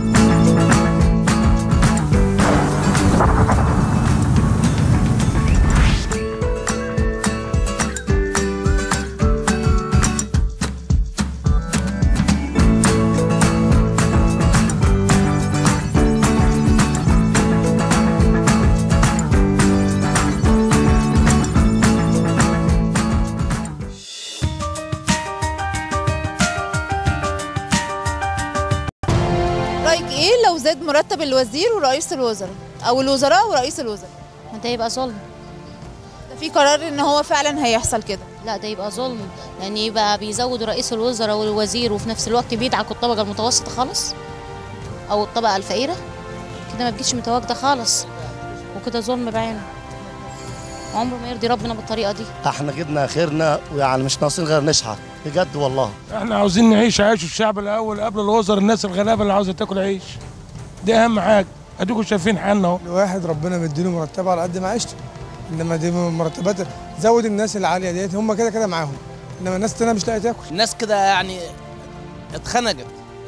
رايك ايه لو زاد مرتب الوزير ورئيس الوزراء او الوزراء ورئيس الوزراء ده يبقى ظلم ده في قرار ان هو فعلا هيحصل كده لا ده يبقى ظلم لان يبقى بيزود رئيس الوزراء والوزير وفي نفس الوقت بيدعك الطبقه المتوسطه خالص او الطبقه الفقيره كده ما بتجيش متواجده خالص وكده ظلم بعينه عمره ما يرضي ربنا بالطريقه دي احنا جبنا خيرنا ويعني مش ناقصين غير نشحت بجد والله احنا عاوزين نعيش عيش الشعب الاول قبل الوزراء الناس الغلابه اللي عاوزه تاكل عيش دي اهم حاجه اديكم شايفين حالنا اهو الواحد ربنا مديله مرتبه على قد معيشته انما دي مرتبات زود الناس العاليه ديت هم كده كده معاهم انما الناس التانيه مش لاقيه تاكل الناس كده يعني اتخنقت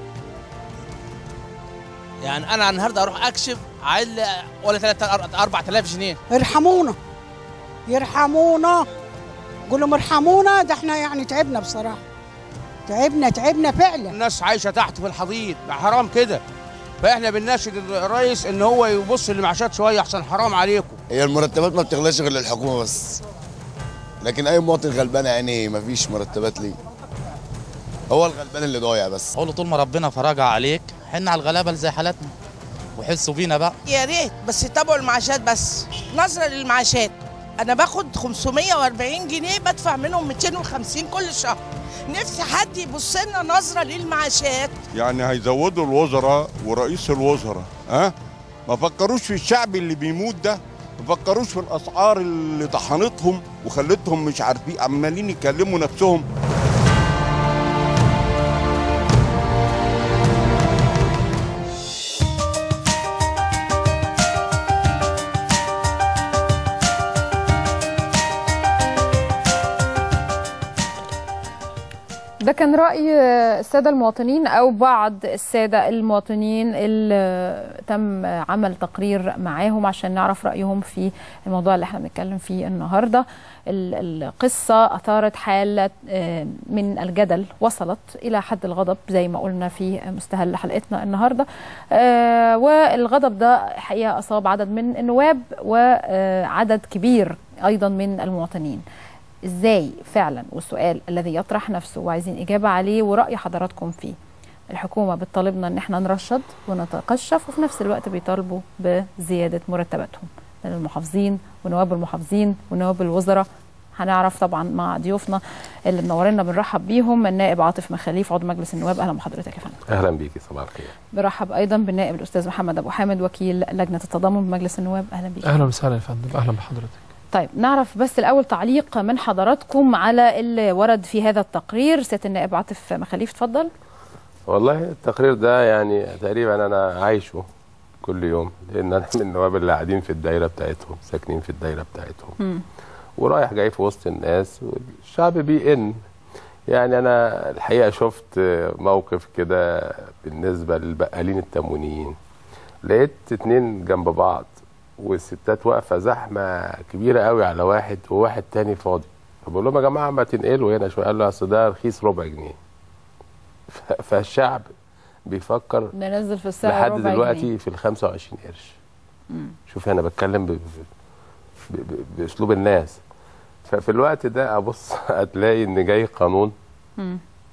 يعني انا النهارده اروح اكشف عايز لي ولا 3 4000 جنيه ارحمونا يرحمونا قول لهم ارحمونا ده احنا يعني تعبنا بصراحه تعبنا تعبنا فعلا الناس عايشه تحت في الحضيض حرام كده فاحنا بنناشد الرئيس ان هو يبص للمعاشات شويه احسن حرام عليكم هي المرتبات ما بتغلاش غير للحكومه بس لكن اي مواطن غلبان يعني ما فيش مرتبات ليه هو الغلبان اللي ضايع بس قول له طول ما ربنا فرجها عليك حن على الغلابه اللي زي حالتنا وحسوا بينا بقى يا ريت بس يتابعوا المعاشات بس نظرا للمعاشات انا باخد 540 جنيه بدفع منهم 250 كل شهر نفسي حد يبص لنا نظره للمعاشات يعني هيزودوا الوزراء ورئيس الوزراء ها ما فكروش في الشعب اللي بيموت ده ما فكروش في الاسعار اللي طحنتهم وخلتهم مش عارفين عمالين يكلموا نفسهم ده كان رأي السادة المواطنين أو بعض السادة المواطنين اللي تم عمل تقرير معاهم عشان نعرف رأيهم في الموضوع اللي احنا بنتكلم فيه النهاردة ال- القصة أثارت حالة آه، من الجدل وصلت إلى حد الغضب زي ما قلنا في مستهل حلقتنا النهاردة آه، والغضب ده حقيقة أصاب عدد من النواب وعدد كبير أيضا من المواطنين ازاي فعلا والسؤال الذي يطرح نفسه وعايزين اجابه عليه وراي حضراتكم فيه الحكومه بتطالبنا ان احنا نرشد ونتقشف وفي نفس الوقت بيطالبوا بزياده مرتباتهم للمحافظين ونواب المحافظين ونواب الوزراء هنعرف طبعا مع ضيوفنا اللي منورنا بنرحب بيهم النائب عاطف مخاليف عضو مجلس النواب اهلا بحضرتك يا فندم اهلا بيكي صباح الخير برحب ايضا بالنائب الاستاذ محمد ابو حامد وكيل لجنه التضامن بمجلس النواب اهلا بيك اهلا وسهلا يا فندم اهلا بحضرتك طيب نعرف بس الاول تعليق من حضراتكم على اللي ورد في هذا التقرير سياده النائب عاطف مخاليف اتفضل والله التقرير ده يعني تقريبا انا عايشه كل يوم لان انا من النواب اللي قاعدين في الدايره بتاعتهم ساكنين في الدايره بتاعتهم مم. ورايح جاي في وسط الناس والشعب بيئن يعني انا الحقيقه شفت موقف كده بالنسبه للبقالين التموينيين لقيت اتنين جنب بعض والستات واقفه زحمه كبيره قوي على واحد وواحد تاني فاضي فبقول لهم يا جماعه ما تنقلوا هنا شويه قال له اصل ده رخيص ربع جنيه ف- فالشعب بيفكر ننزل في السعر لحد ربع دلوقتي جنيه. في ال 25 قرش مم. شوف انا بتكلم ب... ب... ب... ب... باسلوب الناس ففي الوقت ده ابص هتلاقي ان جاي قانون مم.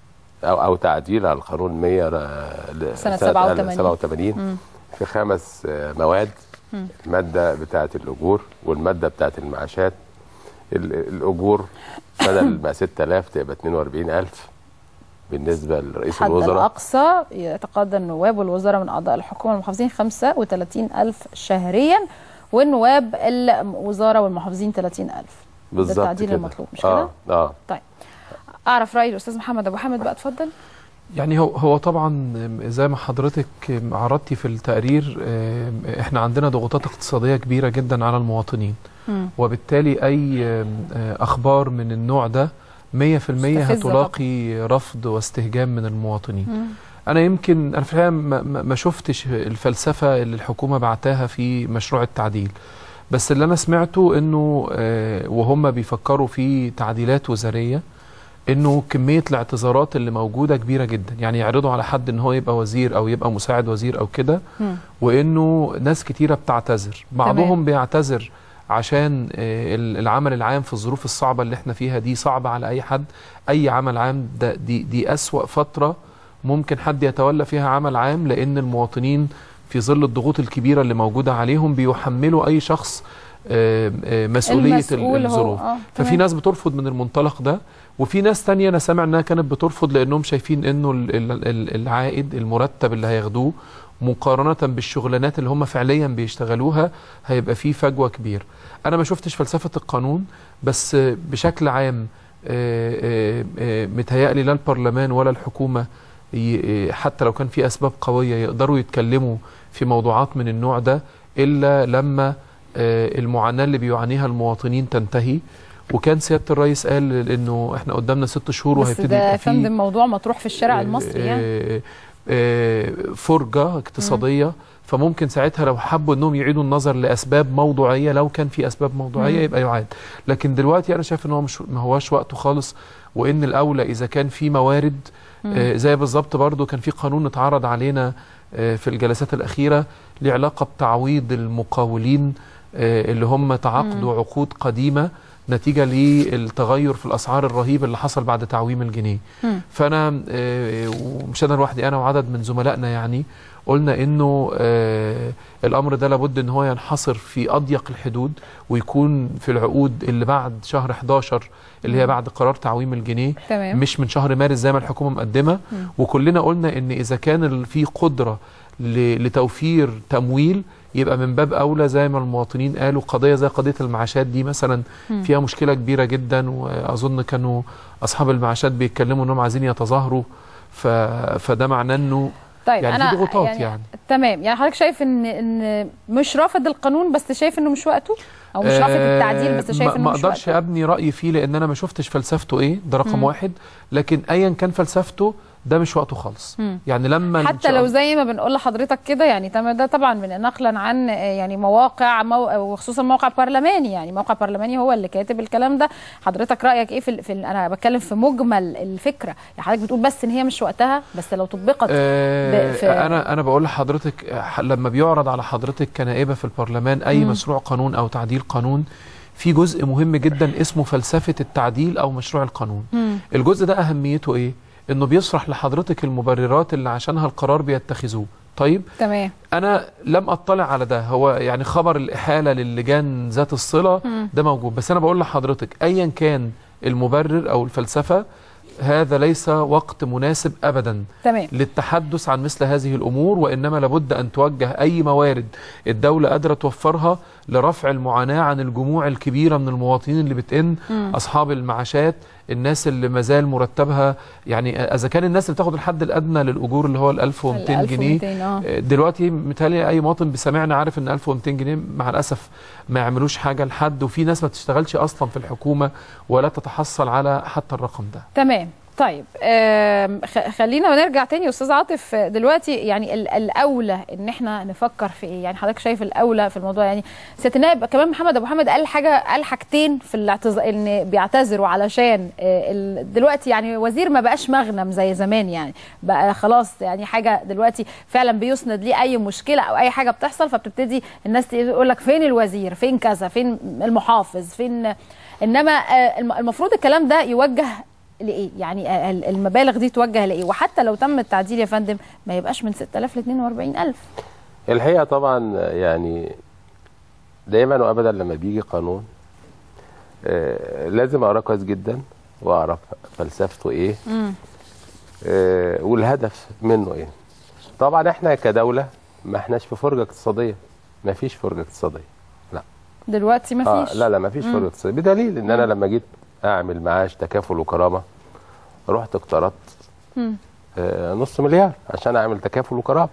او او تعديل على القانون 100 ل- سنة 87. 87 مم. في خمس آه، مواد مم. الماده بتاعه الاجور والماده بتاعه المعاشات ال- الاجور بدل ما 6000 تبقى 42000 بالنسبه لرئيس الحد الوزراء الأقصى يتقاضى النواب والوزراء من أعضاء الحكومة المحافظين 35 ألف شهريا والنواب الوزارة والمحافظين 30 ألف ده بالظبط التعديل كده. المطلوب مش اه كده؟ اه طيب أعرف رأي الأستاذ محمد أبو حامد بقى اتفضل يعني هو هو طبعا زي ما حضرتك عرضتي في التقرير آه، احنا عندنا ضغوطات اقتصاديه كبيره جدا على المواطنين مم. وبالتالي اي آه، اخبار من النوع ده 100% مستفزة هتلاقي رفض واستهجان من المواطنين مم. انا يمكن انا في الحقيقه ما ما- ما شفتش الفلسفه اللي الحكومه بعتها في مشروع التعديل بس اللي انا سمعته انه آه، وهم بيفكروا في تعديلات وزاريه انه كميه الاعتذارات اللي موجوده كبيره جدا يعني يعرضوا على حد ان هو يبقى وزير او يبقى مساعد وزير او كده مم. وانه ناس كتيره بتعتذر بعضهم تمام. بيعتذر عشان آه، ال- العمل العام في الظروف الصعبه اللي احنا فيها دي صعبه على اي حد اي عمل عام ده دي دي اسوا فتره ممكن حد يتولى فيها عمل عام لان المواطنين في ظل الضغوط الكبيره اللي موجوده عليهم بيحملوا اي شخص آه، آه، مسؤوليه المسؤول هو- الظروف آه، ففي تمام. ناس بترفض من المنطلق ده وفي ناس تانية انا سامع انها كانت بترفض لانهم شايفين انه ال- ال- ال- العائد المرتب اللي هياخدوه مقارنة بالشغلانات اللي هم فعليا بيشتغلوها هيبقى فيه فجوة كبير انا ما شفتش فلسفة القانون بس آه، بشكل عام آه، آه، آه، متهيألي لا البرلمان ولا الحكومة ي- آه، حتى لو كان في اسباب قوية يقدروا يتكلموا في موضوعات من النوع ده الا لما آه، المعاناة اللي بيعانيها المواطنين تنتهي وكان سيادة الرئيس قال انه احنا قدامنا ست شهور بس وهيبتدي ده يا يبقى فيه فندم موضوع مطروح في الشارع المصري يعني آه، آه، فرجة اقتصادية فممكن ساعتها لو حبوا انهم يعيدوا النظر لاسباب موضوعيه لو كان في اسباب موضوعيه مم. يبقى يعاد لكن دلوقتي انا شايف ان هو مش ما هواش وقته خالص وان الاولى اذا كان في موارد مم. آه، زي بالظبط برضو كان في قانون اتعرض علينا آه، في الجلسات الاخيره له علاقه بتعويض المقاولين آه، اللي هم تعاقدوا مم. عقود قديمه نتيجه للتغير في الاسعار الرهيب اللي حصل بعد تعويم الجنيه مم. فانا آه، ومش انا لوحدي انا وعدد من زملائنا يعني قلنا انه آه، الامر ده لابد ان هو ينحصر في اضيق الحدود ويكون في العقود اللي بعد شهر 11 اللي هي مم. بعد قرار تعويم الجنيه تمام. مش من شهر مارس زي ما الحكومه مقدمه مم. وكلنا قلنا ان اذا كان ال- في قدره ل- لتوفير تمويل يبقى من باب اولى زي ما المواطنين قالوا قضيه زي قضيه المعاشات دي مثلا مم. فيها مشكله كبيره جدا واظن كانوا اصحاب المعاشات بيتكلموا انهم عايزين يتظاهروا ف... فده معناه انه طيب يعني انا في ضغوطات يعني, يعني, تمام يعني حضرتك شايف ان ان مش رافض القانون بس شايف انه مش وقته او مش رافض التعديل بس شايف ما- انه ما مش اقدرش وقته ابني رايي فيه لان انا ما شفتش فلسفته ايه ده رقم مم. واحد لكن ايا كان فلسفته ده مش وقته خالص مم. يعني لما إن حتى شاء لو الله- زي ما بنقول لحضرتك كده يعني تمام ده طبعا من نقلا عن آه، يعني مواقع مو وخصوصا موقع برلماني يعني موقع برلماني هو اللي كاتب الكلام ده حضرتك رايك ايه في, ال- في ال- انا بتكلم في مجمل الفكره يعني حضرتك بتقول بس ان هي مش وقتها بس لو طبقت آه، ب- في- انا انا بقول لحضرتك آه، ح- لما بيعرض على حضرتك كنائبه في البرلمان اي مم. مشروع قانون او تعديل قانون في جزء مهم جدا اسمه فلسفه التعديل او مشروع القانون مم. الجزء ده اهميته ايه انه بيشرح لحضرتك المبررات اللي عشانها القرار بيتخذوه طيب تمام انا لم اطلع على ده هو يعني خبر الاحاله للجان ذات الصله مم. ده موجود بس انا بقول لحضرتك ايا كان المبرر او الفلسفه هذا ليس وقت مناسب ابدا تمام للتحدث عن مثل هذه الامور وانما لابد ان توجه اي موارد الدوله قادره توفرها لرفع المعاناه عن الجموع الكبيره من المواطنين اللي بتئن مم. اصحاب المعاشات الناس اللي مازال مرتبها يعني اذا كان الناس اللي بتاخد الحد الادنى للاجور اللي هو ال 1200 جنيه 1200 آه. دلوقتي متهيألي اي مواطن بيسمعنا عارف ان 1200 جنيه مع الاسف ما يعملوش حاجه لحد وفي ناس ما بتشتغلش اصلا في الحكومه ولا تتحصل على حتى الرقم ده تمام طيب آم، خ- خلينا نرجع تاني استاذ عاطف دلوقتي يعني ال- الاولى ان احنا نفكر في ايه يعني حضرتك شايف الاولى في الموضوع يعني سياده النائب كمان محمد ابو محمد قال حاجه قال حاجتين في الاعتذار ان بيعتذروا علشان آه، ال- دلوقتي يعني وزير ما بقاش مغنم زي زمان يعني بقى خلاص يعني حاجه دلوقتي فعلا بيسند ليه اي مشكله او اي حاجه بتحصل فبتبتدي الناس تقول لك فين الوزير فين كذا فين المحافظ فين انما آه، الم- المفروض الكلام ده يوجه لايه؟ يعني ال- المبالغ دي توجه لايه؟ وحتى لو تم التعديل يا فندم ما يبقاش من 6000 ل 42000 الحقيقه طبعا يعني دايما وابدا لما بيجي قانون آه، لازم اقراه كويس جدا واعرف فلسفته ايه آه، والهدف منه ايه طبعا احنا كدوله ما احناش في فرجه اقتصاديه ما فيش فرجه اقتصاديه لا دلوقتي ما آه فيش لا لا ما فيش فرجه اقتصاديه بدليل ان انا لما جيت اعمل معاش تكافل وكرامه رحت اقترضت آه، نص مليار عشان اعمل تكافل وكرامه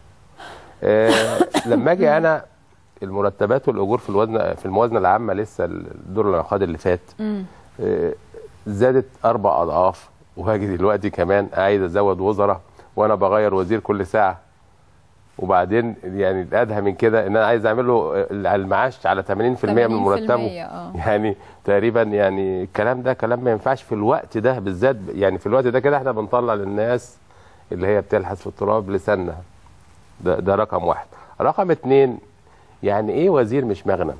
آه، لما اجي انا المرتبات والاجور في الوزن في الموازنه العامه لسه الدور الانعقاد اللي فات آه، زادت اربع اضعاف وهاجي دلوقتي كمان عايز ازود وزراء وانا بغير وزير كل ساعه وبعدين يعني الادهى من كده ان انا عايز اعمل له المعاش على 80% من 80% مرتبه آه. يعني تقريبا يعني الكلام ده كلام ما ينفعش في الوقت ده بالذات يعني في الوقت ده كده احنا بنطلع للناس اللي هي بتلحس في التراب لسانها ده, ده رقم واحد رقم اتنين يعني ايه وزير مش مغنم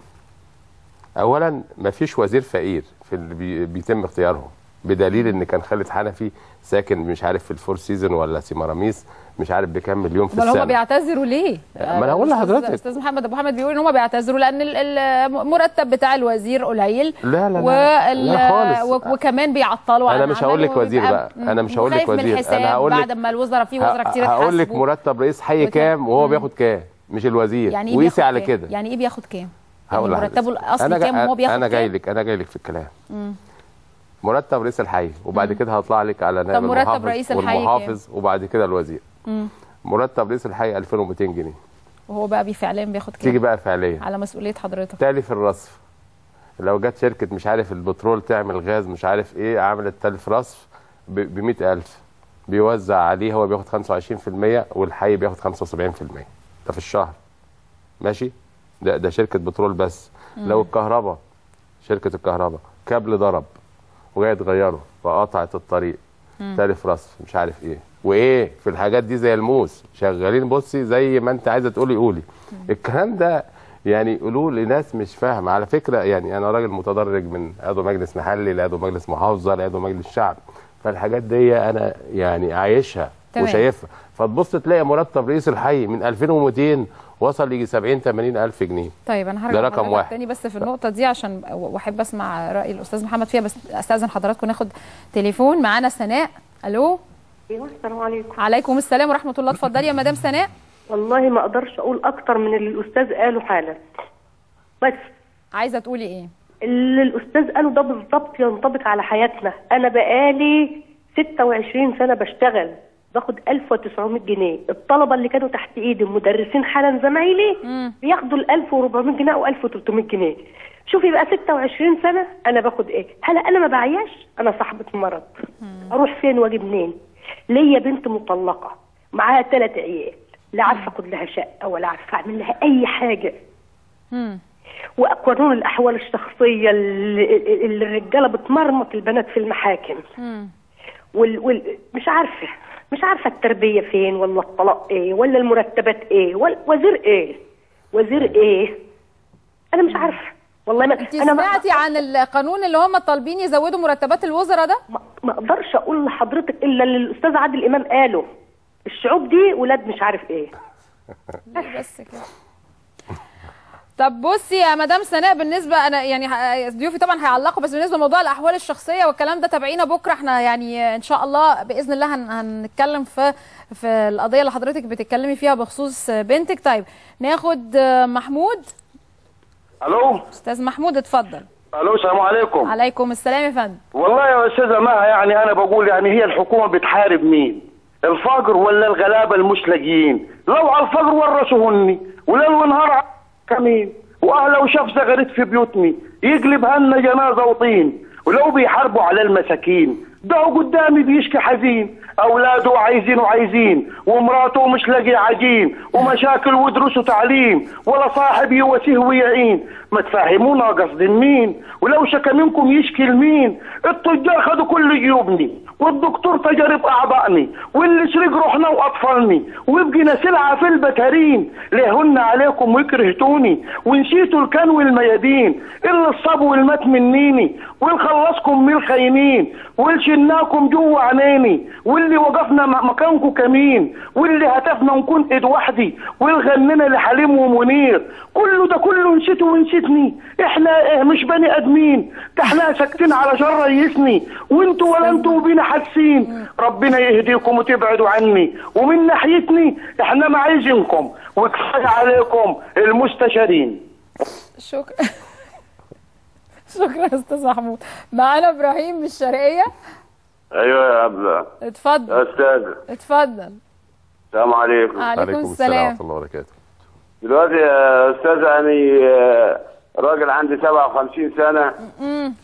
اولا ما فيش وزير فقير في اللي بي بيتم اختيارهم بدليل ان كان خالد حنفي ساكن مش عارف في الفور سيزون ولا سيماراميس مش عارف بكام مليون في امال هم السنه بيعتذروا ليه؟ ما أنا هقول الأستاذ- لحضرتك. استاذ محمد ابو محمد بيقول ان هم بيعتذروا لان ال- المرتب بتاع الوزير قليل لا لا لا, وال- لا خالص و- وكمان بيعطلوا انا عن مش هقول لك عمله وزير ويبقى- بقى انا مش هقول لك وخايف من وزير الحساب انا هقول بعد لك ما الوزراء في وزراء كتير هقول لك اتحاسبوا. مرتب رئيس حي وكام. كام وهو مم. بياخد كام مش الوزير يعني ايه وقيسي بياخد على كام؟ كده يعني ايه بياخد كام؟ هقول يعني لحضرتك. مرتبه الاصلي أنا جا- كام وهو بياخد انا جاي كام؟ لك انا جاي لك في الكلام مم. مرتب رئيس الحي وبعد كده هطلع لك على نائب مرتب المحافظ رئيس الحي والمحافظ وبعد كده الوزير مم. مرتب رئيس الحي 2200 جنيه وهو بقى بي فعليا بياخد كام؟ تيجي بقى فعليا على مسؤوليه حضرتك تالي في الرصف لو جت شركه مش عارف البترول تعمل غاز مش عارف ايه عملت تلف رصف ب 100000 بيوزع عليه هو بياخد 25% والحي بياخد 75% ده في الشهر ماشي ده ده شركه بترول بس مم. لو الكهرباء شركه الكهرباء كابل ضرب وجاي تغيره فقطعت الطريق مم. تالف رصف مش عارف ايه وايه في الحاجات دي زي الموس شغالين بصي زي ما انت عايزه تقولي قولي الكلام ده يعني يقولوه لناس مش فاهمه على فكره يعني انا راجل متدرج من عضو مجلس محلي لعضو مجلس محافظه لعضو مجلس شعب فالحاجات دي انا يعني عايشها تمام. وشايفها فتبص تلاقي مرتب رئيس الحي من 2200 وصل يجي 70 80 الف جنيه طيب انا ده هرجع رقم لحضرتك واحد. تاني بس في النقطه دي عشان واحب اسمع راي الاستاذ محمد فيها بس استاذن حضراتكم ناخد تليفون معانا سناء الو ايوه السلام عليكم عليكم السلام ورحمه الله اتفضلي يا مدام سناء والله ما اقدرش اقول اكتر من اللي الاستاذ قاله حالا بس عايزه تقولي ايه اللي الاستاذ قاله ده بالظبط ينطبق على حياتنا انا بقالي 26 سنه بشتغل باخد 1900 جنيه الطلبه اللي كانوا تحت ايدي المدرسين حالا زمايلي بياخدوا ال 1400 جنيه او 1300 جنيه شوفي بقى 26 سنه انا باخد ايه هلا انا ما بعياش انا صاحبه مرض اروح فين واجي منين ليا بنت مطلقه معاها ثلاث عيال لا عارفه اخد لها شقه ولا عارفه اعمل لها اي حاجه وقانون الاحوال الشخصيه اللي, اللي الرجاله بتمرمط البنات في المحاكم وال... وال... مش عارفه مش عارفه التربيه فين ولا الطلاق ايه ولا المرتبات ايه ولا وزير ايه وزير ايه انا مش عارفه والله ما انت انا ما- سمعتي عن القانون اللي هم طالبين يزودوا مرتبات الوزراء ده ما اقدرش اقول لحضرتك الا اللي الاستاذ عادل امام قاله الشعوب دي ولاد مش عارف ايه ليه بس كده طب بصي يا مدام سناء بالنسبه انا يعني ه- ضيوفي طبعا هيعلقوا بس بالنسبه لموضوع الاحوال الشخصيه والكلام ده تابعينا بكره احنا يعني ان شاء الله باذن الله هن هنتكلم في في القضيه اللي حضرتك بتتكلمي فيها بخصوص بنتك طيب ناخد محمود الو استاذ محمود اتفضل الو السلام عليكم عليكم السلام يا فندم والله يا استاذه مها يعني انا بقول يعني هي الحكومه بتحارب مين الفقر ولا الغلابه المش لاقيين لو على الفقر ورثوهني وليل ونهار على كمين واهله وشاف زغرت في بيوتني يقلب هنا جنازه وطين ولو بيحاربوا على المساكين ده هو قدامي بيشكي حزين اولاده عايزين وعايزين ومراته مش لاقي عجين ومشاكل ودروس وتعليم ولا صاحب يواسيه ويعين ما تفهمونا قصد مين ولو شكى منكم يشكي لمين التجار خدوا كل جيوبني والدكتور تجارب اعضائني واللي سرق روحنا واطفالني وبقينا سلعه في البتارين لهن عليكم وكرهتوني ونسيتوا الكن والميادين اللي الصب والمات منيني والخلصكم من الخاينين والشلناكم جوا عينيني واللي وقفنا مع مكانكم كمين واللي هتفنا نكون ايد وحدي والغننا لحليم ومنير كله ده كله نسيته ونسيتني احنا إيه مش بني ادمين ده احنا ساكتين على شر ريسني وانتوا ولا انتوا بينا حاسين ربنا يهديكم وتبعدوا عني ومن ناحيتني احنا ما عايزينكم وكفايه عليكم المستشارين شكرا شكرا يا استاذ محمود معانا ابراهيم من الشرقيه ايوه يا عبد اتفضل يا استاذ اتفضل السلام عليكم عليكم السلام ورحمه الله وبركاته دلوقتي يا استاذ يعني آه، راجل عندي 57 سنه مم.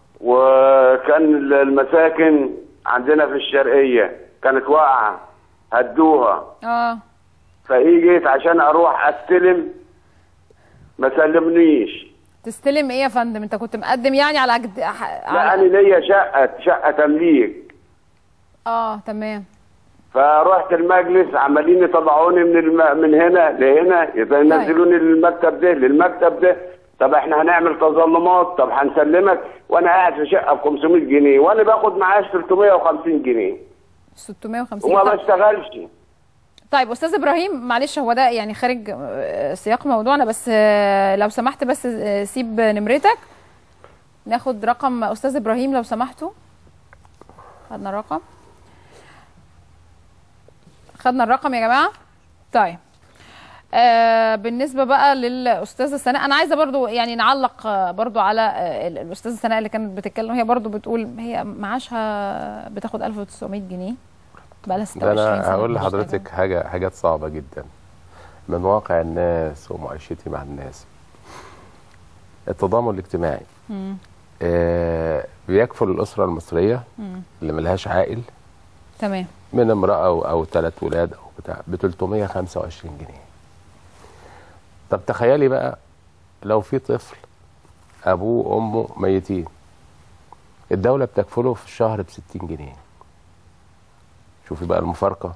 وكان المساكن عندنا في الشرقيه كانت واقعه هدوها اه فاجيت عشان اروح استلم ما سلمنيش تستلم ايه يا فندم انت كنت مقدم يعني على جد... ح- لا انا ليا شقه شقه تمليك اه تمام فرحت المجلس عمالين يطلعوني من الم... من هنا لهنا ينزلوني للمكتب ده للمكتب ده طب احنا هنعمل تظلمات طب هنسلمك وانا قاعد في شقه ب 500 جنيه وانا باخد معاش 350 جنيه 650 وما طيب. بشتغلش طيب استاذ ابراهيم معلش هو ده يعني خارج آه، سياق موضوعنا بس آه، لو سمحت بس آه، سيب نمرتك ناخد رقم استاذ ابراهيم لو سمحتوا خدنا الرقم خدنا الرقم يا جماعه طيب آه بالنسبه بقى للاستاذه سناء انا عايزه برضو يعني نعلق آه، برضو على آه ال- الاستاذه سناء اللي كانت بتتكلم هي برضو بتقول هي معاشها بتاخد 1900 جنيه بقى لها ده 26 انا سنه هقول بتشتغل. لحضرتك حاجه حاجات صعبه جدا من واقع الناس ومعيشتي مع الناس التضامن الاجتماعي مم. آه بيكفل الاسره المصريه مم. اللي ملهاش عائل تمام من امراه او, أو ثلاث ولاد او بتاع ب 325 جنيه طب تخيلي بقى لو في طفل ابوه وامه ميتين الدوله بتكفله في الشهر ب 60 جنيه شوفي بقى المفارقه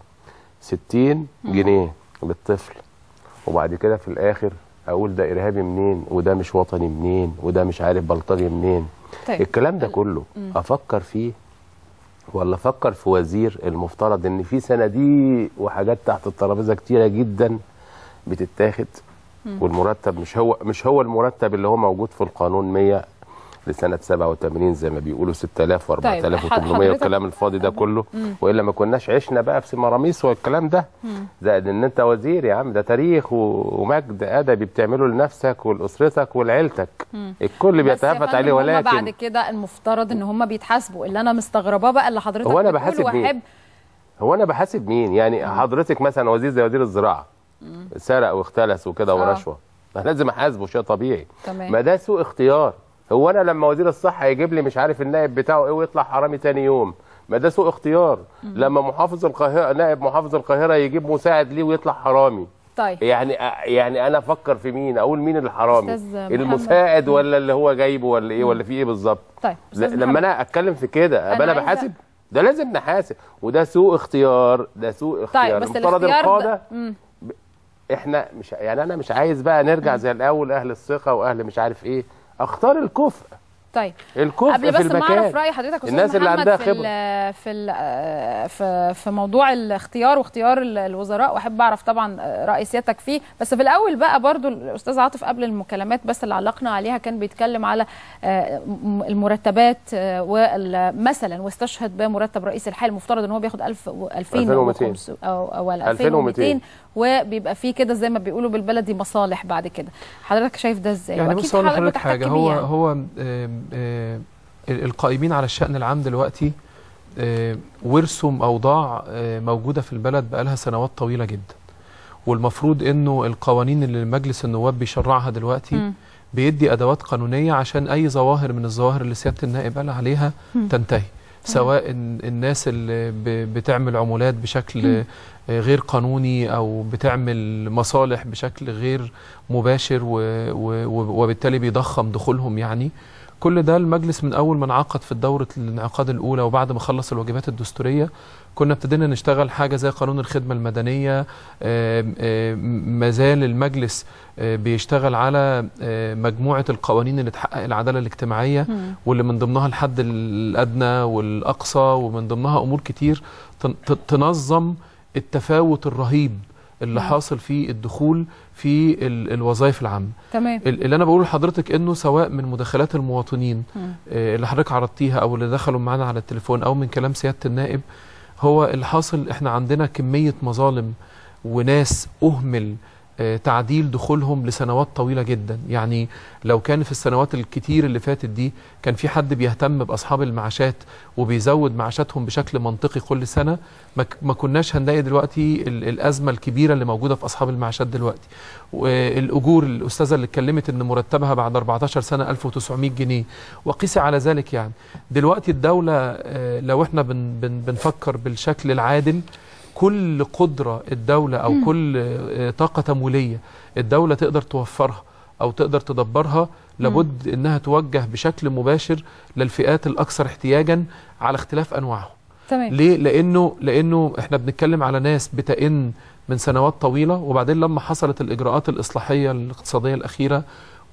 60 جنيه للطفل وبعد كده في الاخر اقول ده ارهابي منين وده مش وطني منين وده مش عارف بلطجي منين طيب. الكلام ده كله مم. افكر فيه ولا افكر في وزير المفترض ان في صناديق وحاجات تحت الترابيزه كتيره جدا بتتاخد مم. والمرتب مش هو مش هو المرتب اللي هو موجود في القانون 100 لسنه 87 زي ما بيقولوا 6000 و4800 طيب، والكلام حضرتك- الفاضي ده كله مم. والا ما كناش عشنا بقى في مراميس والكلام ده مم. زائد ان انت وزير يا عم ده تاريخ و- ومجد ادبي بتعمله لنفسك ولاسرتك ولعيلتك مم. الكل بس يا بيتهافت فندم عليه هما ولكن بعد كده المفترض ان هم بيتحاسبوا اللي انا مستغرباه بقى اللي حضرتك هو انا بتقوله بحاسب مين؟ واحب هو انا بحاسب مين؟ يعني حضرتك مثلا وزير زي وزير الزراعه سرق واختلس وكده آه. ورشوه ما لازم احاسبه شيء طبيعي تمام. ما ده سوء اختيار هو انا لما وزير الصحه يجيب لي مش عارف النائب بتاعه ايه ويطلع حرامي تاني يوم ما ده سوء اختيار لما محافظ القاهره نائب محافظ القاهره يجيب مساعد ليه ويطلع حرامي طيب يعني يعني انا افكر في مين اقول مين الحرامي أستاذ محمد. المساعد ولا اللي هو جايبه ولا ايه ولا في ايه بالظبط طيب لا- أستاذ لما محمد. انا اتكلم في كده ابقى أنا انا عايزة- بحاسب ده لازم نحاسب وده سوء اختيار ده سوء اختيار طيب بس المفترض الاختيار القاده ده مم. احنا مش يعني انا مش عايز بقى نرجع زي الاول اهل الثقه واهل مش عارف ايه اختار الكفء طيب الكفء قبل في بس ما المكان اعرف راي حضرتك استاذ الناس اللي محمد عندها في خبره ال في ال في في موضوع الاختيار واختيار ال- الوزراء واحب اعرف طبعا راي سيادتك فيه بس في الاول بقى برضو الاستاذ عاطف قبل المكالمات بس اللي علقنا عليها كان بيتكلم على آه، م- المرتبات آه، ومثلا واستشهد بمرتب رئيس الحي المفترض ان هو بياخد 1000 و 2200 او او 2200 2200 وبيبقى فيه كده زي ما بيقولوا بالبلدي مصالح بعد كده حضرتك شايف ده ازاي يعني وأكيد بص اقول حضرتك لحضرتك بتحتك حاجه بيه هو يعني. هو آم، آم، ال- القائمين على الشأن العام دلوقتي آم، ورثوا اوضاع آم، موجوده في البلد بقالها سنوات طويله جدا والمفروض انه القوانين اللي مجلس النواب بيشرعها دلوقتي مم. بيدي ادوات قانونيه عشان اي ظواهر من الظواهر اللي سياده النائب قال عليها مم. تنتهي سواء ال- الناس اللي ب- بتعمل عمولات بشكل آه، غير قانوني او بتعمل مصالح بشكل غير مباشر و- و- و- وبالتالي بيضخم دخولهم يعني كل ده المجلس من اول ما انعقد في الدوره الانعقاد الاولى وبعد ما خلص الواجبات الدستوريه كنا ابتدينا نشتغل حاجه زي قانون الخدمه المدنيه آم، آم، ما زال المجلس آه، بيشتغل على آه، مجموعه القوانين اللي تحقق العداله الاجتماعيه مم. واللي من ضمنها الحد الادنى والاقصى ومن ضمنها امور كتير تن- ت- تنظم التفاوت الرهيب اللي مم. حاصل في الدخول في ال- الوظائف العامه تمام ال- اللي انا بقوله لحضرتك انه سواء من مداخلات المواطنين مم. آه، اللي حضرتك عرضتيها او اللي دخلوا معانا على التليفون او من كلام سياده النائب هو اللي حاصل احنا عندنا كميه مظالم وناس اهمل آه، تعديل دخولهم لسنوات طويله جدا يعني لو كان في السنوات الكتير اللي فاتت دي كان في حد بيهتم باصحاب المعاشات وبيزود معاشاتهم بشكل منطقي كل سنه ما ك- ما كناش هنلاقي دلوقتي ال- الازمه الكبيره اللي موجوده في اصحاب المعاشات دلوقتي والاجور الاستاذه اللي اتكلمت ان مرتبها بعد 14 سنه 1900 جنيه وقيسي على ذلك يعني دلوقتي الدوله آه، لو احنا بن بن بنفكر بالشكل العادل كل قدره الدوله او مم. كل آه، طاقه تمويليه الدوله تقدر توفرها او تقدر تدبرها لابد انها توجه بشكل مباشر للفئات الاكثر احتياجا على اختلاف انواعهم تمام ليه لانه لانه احنا بنتكلم على ناس بتئن من سنوات طويله وبعدين لما حصلت الاجراءات الاصلاحيه الاقتصاديه الاخيره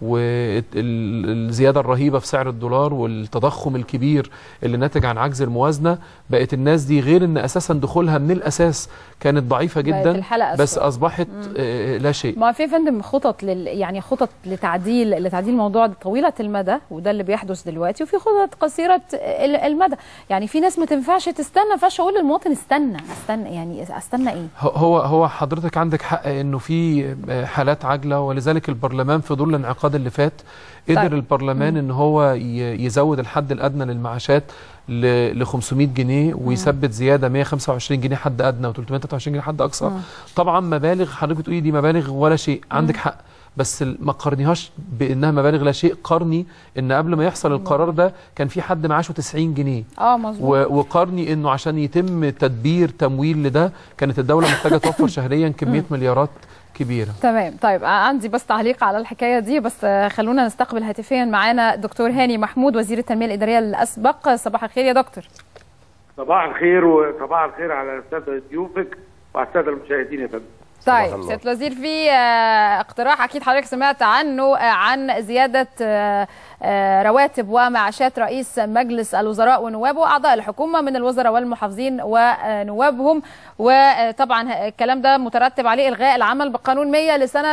والزياده الرهيبه في سعر الدولار والتضخم الكبير اللي ناتج عن عجز الموازنه بقت الناس دي غير ان اساسا دخولها من الاساس كانت ضعيفه بقت جدا الحلقة بس أسوأ. اصبحت آه، لا شيء ما في يا فندم خطط لل يعني خطط لتعديل لتعديل الموضوع ده طويله المدى وده اللي بيحدث دلوقتي وفي خطط قصيره ال- المدى يعني في ناس ما تنفعش تستنى ما ينفعش اقول للمواطن استنى استنى يعني استنى ايه هو- هو هو حضرتك عندك حق انه في حالات عاجله ولذلك البرلمان في ظل الانعقاد اللي فات قدر طيب. طيب. البرلمان ان هو ي- يزود الحد الادنى للمعاشات ل 500 جنيه ويثبت زياده 125 جنيه حد ادنى و323 جنيه حد اقصى مم. طبعا مبالغ حضرتك بتقولي دي مبالغ ولا شيء عندك حق بس ال- ما قارنيهاش بانها مبالغ لا شيء قارني ان قبل ما يحصل القرار ده كان في حد معاشه 90 جنيه اه مظبوط و- وقارني انه عشان يتم تدبير تمويل لده كانت الدوله محتاجه توفر شهريا كميه مليارات كبيره تمام طيب عندي بس تعليق على الحكايه دي بس آه، خلونا نستقبل هاتفيا معانا دكتور هاني محمود وزير التنميه الاداريه الاسبق صباح الخير يا دكتور صباح الخير وصباح الخير على الساده ضيوفك وعلى الساده المشاهدين يا فندم طيب الله. سياده الوزير في آه، اقتراح اكيد حضرتك سمعت عنه آه، عن زياده آه، آه، رواتب ومعاشات رئيس مجلس الوزراء ونوابه واعضاء الحكومه من الوزراء والمحافظين ونوابهم وطبعا الكلام ده مترتب عليه الغاء العمل بقانون 100 لسنه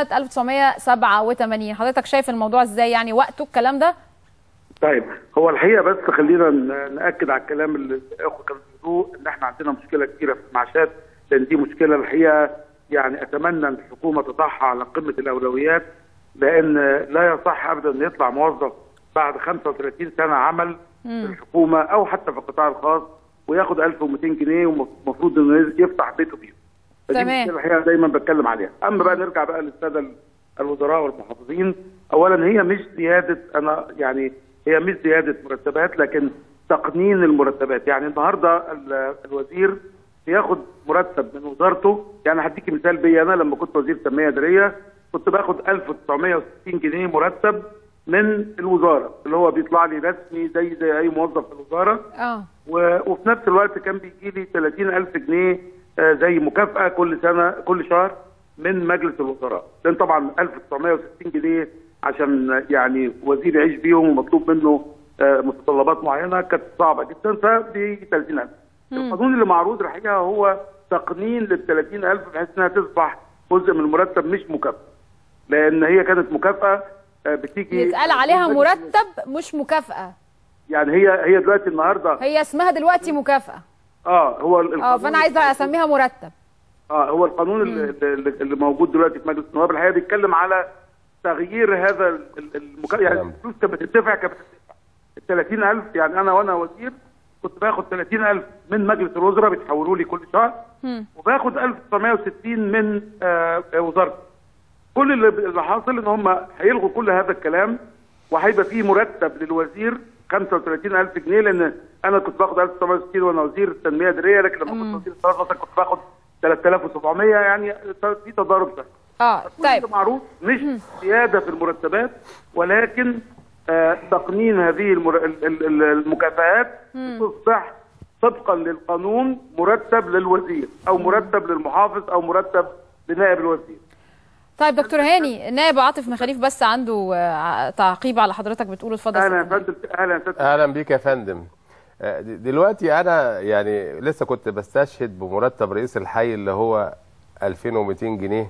1987 حضرتك شايف الموضوع ازاي يعني وقته الكلام ده طيب هو الحقيقه بس خلينا ن- ناكد على الكلام اللي الاخوه كانوا بيقولوه ان احنا عندنا مشكله كبيره في المعاشات لان دي مشكله الحقيقه يعني اتمنى ان الحكومه تضعها على قمه الاولويات لان لا يصح ابدا ان يطلع موظف بعد 35 سنه عمل في الحكومه او حتى في القطاع الخاص وياخد 1200 جنيه ومفروض انه يفتح بيته بيهم. فدي تمام. مشكله الحقيقه دايما بتكلم عليها، اما بقى نرجع بقى للساده ال- الوزراء والمحافظين، اولا هي مش زياده انا يعني هي مش زياده مرتبات لكن تقنين المرتبات، يعني النهارده ال- الوزير بياخد مرتب من وزارته، يعني هديكي مثال بيا انا لما كنت وزير تنميه اداريه كنت باخد 1960 جنيه مرتب من الوزاره اللي هو بيطلع لي رسمي زي زي اي موظف في الوزاره اه و- وفي نفس الوقت كان بيجي لي 30000 جنيه آه، زي مكافأة كل سنة كل شهر من مجلس الوزراء لأن طبعا 1960 جنيه عشان يعني وزير يعيش بيهم ومطلوب منه آه، متطلبات معينة كانت صعبة جدا فبيجي 30000 القانون اللي معروض الحقيقة هو تقنين لل 30000 بحيث انها تصبح جزء من المرتب مش مكافأة لأن هي كانت مكافأة آه، بتيجي يتقال عليها مرتب مش مكافاه يعني هي هي دلوقتي النهارده هي اسمها دلوقتي مكافاه اه هو ال- اه القانون فانا عايزه اسميها مرتب اه هو القانون اللي, اللي اللي موجود دلوقتي في مجلس النواب الحقيقه بيتكلم على تغيير هذا ال- ال- المكا... يعني الفلوس كانت بتدفع كانت بتدفع ال 30000 يعني انا وانا وزير كنت باخد 30000 من مجلس الوزراء بيتحولوا لي كل شهر وباخد 1960 من آه آه، وزارتي كل اللي اللي حاصل ان هم هيلغوا كل هذا الكلام وهيبقى فيه مرتب للوزير 35000 جنيه لان انا كنت باخد 1960 وانا وزير التنميه الاداريه لكن لما كنت وزير الثروه مثلا كنت باخد 3700 يعني في تضارب ده اه طيب معروف مش زياده في المرتبات ولكن آه تقنين هذه المر... ال- ال- ال- المكافآت تصبح طبقا للقانون مرتب للوزير او مرتب للمحافظ او مرتب لنائب الوزير طيب دكتور هاني نائب عاطف مخاليف بس عنده آه، تعقيب على حضرتك بتقوله اتفضل اهلا يا فندم اهلا يا فندم اهلا بيك يا فندم آه، د- دلوقتي انا يعني لسه كنت بستشهد بمرتب رئيس الحي اللي هو 2200 جنيه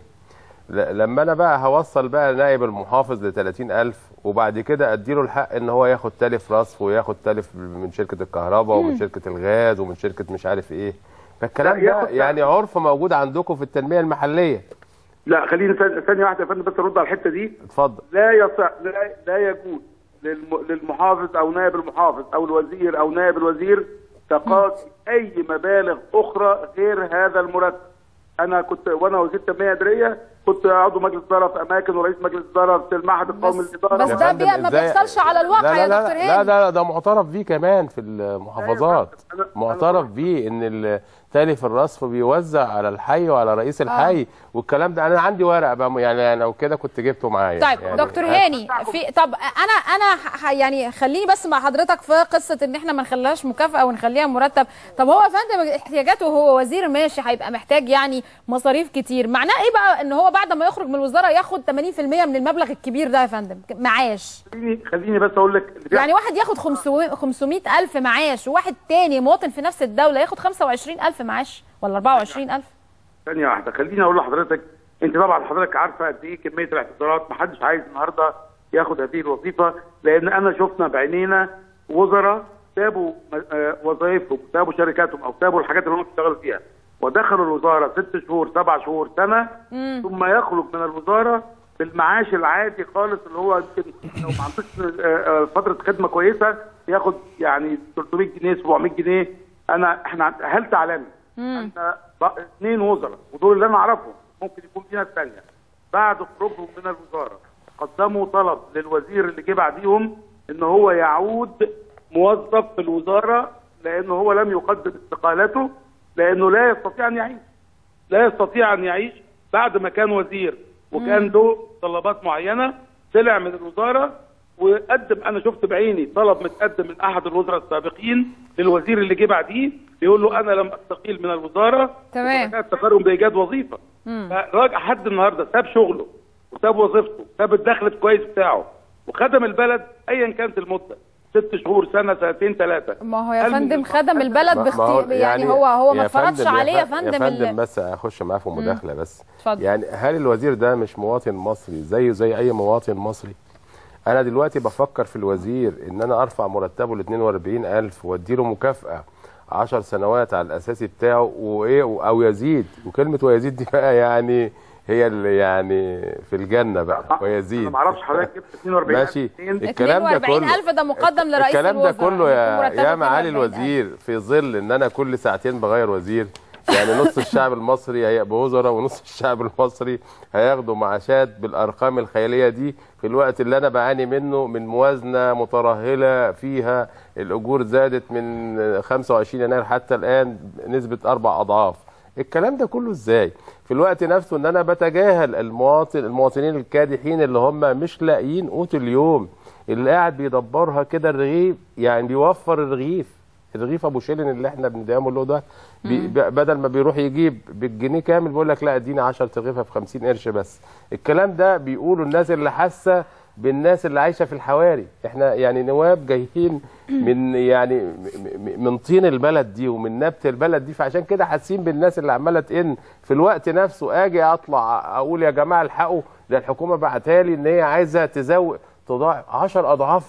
ل- لما انا بقى هوصل بقى نائب المحافظ ل 30000 وبعد كده اديله الحق ان هو ياخد تلف رصف وياخد تلف من شركه الكهرباء ومن مم. شركه الغاز ومن شركه مش عارف ايه فالكلام لا، ده ياخد- يعني عرف موجود عندكم في التنميه المحليه لا خليني ثانية ثانية واحدة يا فندم بس ارد على الحتة دي اتفضل لا يصح لا, لا يجوز للم... للمحافظ او نائب المحافظ او الوزير او نائب الوزير تقاضي اي مبالغ اخرى غير هذا المرتب انا كنت وانا وزير التنميه الاداريه كنت عضو مجلس اداره في اماكن ورئيس مجلس اداره في المعهد القومي للاداره بس ده بي... ما بيحصلش على الواقع لا يا لا دكتور لا, هاني لا ده ده معترف بيه كمان في المحافظات معترف بيه ان ال- تالف الرصف بيوزع على الحي وعلى رئيس الحي والكلام ده انا عندي ورق بقى يعني لو كده كنت جبته معايا طيب يعني دكتور هاني في طب انا انا ح- يعني خليني بس مع حضرتك في قصه ان احنا ما نخليهاش مكافاه ونخليها مرتب طب هو يا فندم احتياجاته هو وزير ماشي هيبقى محتاج يعني مصاريف كتير معناه ايه بقى ان هو بعد ما يخرج من الوزاره ياخد 80% من المبلغ الكبير ده يا فندم معاش خليني خليني بس اقول لك اللي بيحصل- يعني واحد ياخد 500 500 ألف معاش وواحد تاني مواطن في نفس الدولة ياخد 25 ألف معاش ولا 24 ألف ثانية واحدة خليني أقول لحضرتك أنت طبعا حضرتك عارفة قد إيه كمية الاعتذارات محدش عايز النهاردة ياخد هذه الوظيفة لأن أنا شفنا بعينينا وزراء سابوا آه، وظائفهم سابوا شركاتهم أو سابوا الحاجات اللي هم بيشتغلوا فيها ودخلوا الوزارة ست شهور سبع شهور سنة ثم يخرج من الوزارة بالمعاش العادي خالص اللي هو يمكن لو ما عندوش آه، آه، فترة خدمة كويسة ياخد يعني 300 جنيه 700 جنيه أنا إحنا هل تعلمي احنا بق- اثنين وزراء ودول اللي انا اعرفهم ممكن يكون في ناس ثانيه بعد خروجهم من الوزاره قدموا طلب للوزير اللي جه بعديهم ان هو يعود موظف في الوزاره لانه هو لم يقدم استقالته لانه لا يستطيع ان يعيش لا يستطيع ان يعيش بعد ما كان وزير وكان له طلبات معينه طلع من الوزاره وقدم انا شفت بعيني طلب متقدم من احد الوزراء السابقين للوزير اللي جه بعديه بيقول له انا لم استقيل من الوزاره تمام تقرم بايجاد وظيفه فراجع حد النهارده ساب شغله وساب وظيفته ساب الدخل الكويس بتاعه وخدم البلد ايا كانت المده ست شهور سنه سنتين ثلاثه ما هو يا هل من فندم خدم البلد ما- ما باختي يعني هو هو ما يا اتفرضش فندم- عليه يا ف- فندم يا ال- فندم بس اخش معاه في مداخله بس اتفضل. يعني هل الوزير ده مش مواطن مصري زيه زي اي مواطن مصري انا دلوقتي بفكر في الوزير ان انا ارفع مرتبه ل 42000 واديله مكافاه 10 سنوات على الاساسي بتاعه وايه او يزيد وكلمه ويزيد دي بقى يعني هي اللي يعني في الجنه بقى ويزيد انا ما اعرفش حضرتك جبت 42 ماشي الكلام ده 42 كله ألف ده مقدم لرئيس الكلام ده الوزراء كله يا مرتبه يا معالي 42 ألف. الوزير في ظل ان انا كل ساعتين بغير وزير يعني نص الشعب المصري هيبقى وزراء ونص الشعب المصري هياخدوا معاشات بالارقام الخياليه دي في الوقت اللي انا بعاني منه من موازنه مترهله فيها الاجور زادت من 25 يناير حتى الان نسبه اربع اضعاف الكلام ده كله ازاي في الوقت نفسه ان انا بتجاهل المواطن المواطنين الكادحين اللي هم مش لاقيين قوت اليوم اللي قاعد بيدبرها كده الرغيف يعني بيوفر الرغيف الرغيف ابو شيلن اللي احنا بندعمه له ده بي ب- بدل ما بيروح يجيب بالجنيه كامل بيقول لك لا اديني 10 رغيفه ب 50 قرش بس الكلام ده بيقولوا الناس اللي حاسه بالناس اللي عايشه في الحواري احنا يعني نواب جايين من يعني م- م- من طين البلد دي ومن نبت البلد دي فعشان كده حاسين بالناس اللي عماله تئن في الوقت نفسه اجي اطلع اقول يا جماعه الحقوا ده الحكومه بعتها لي ان هي عايزه تزود تضاعف 10 اضعاف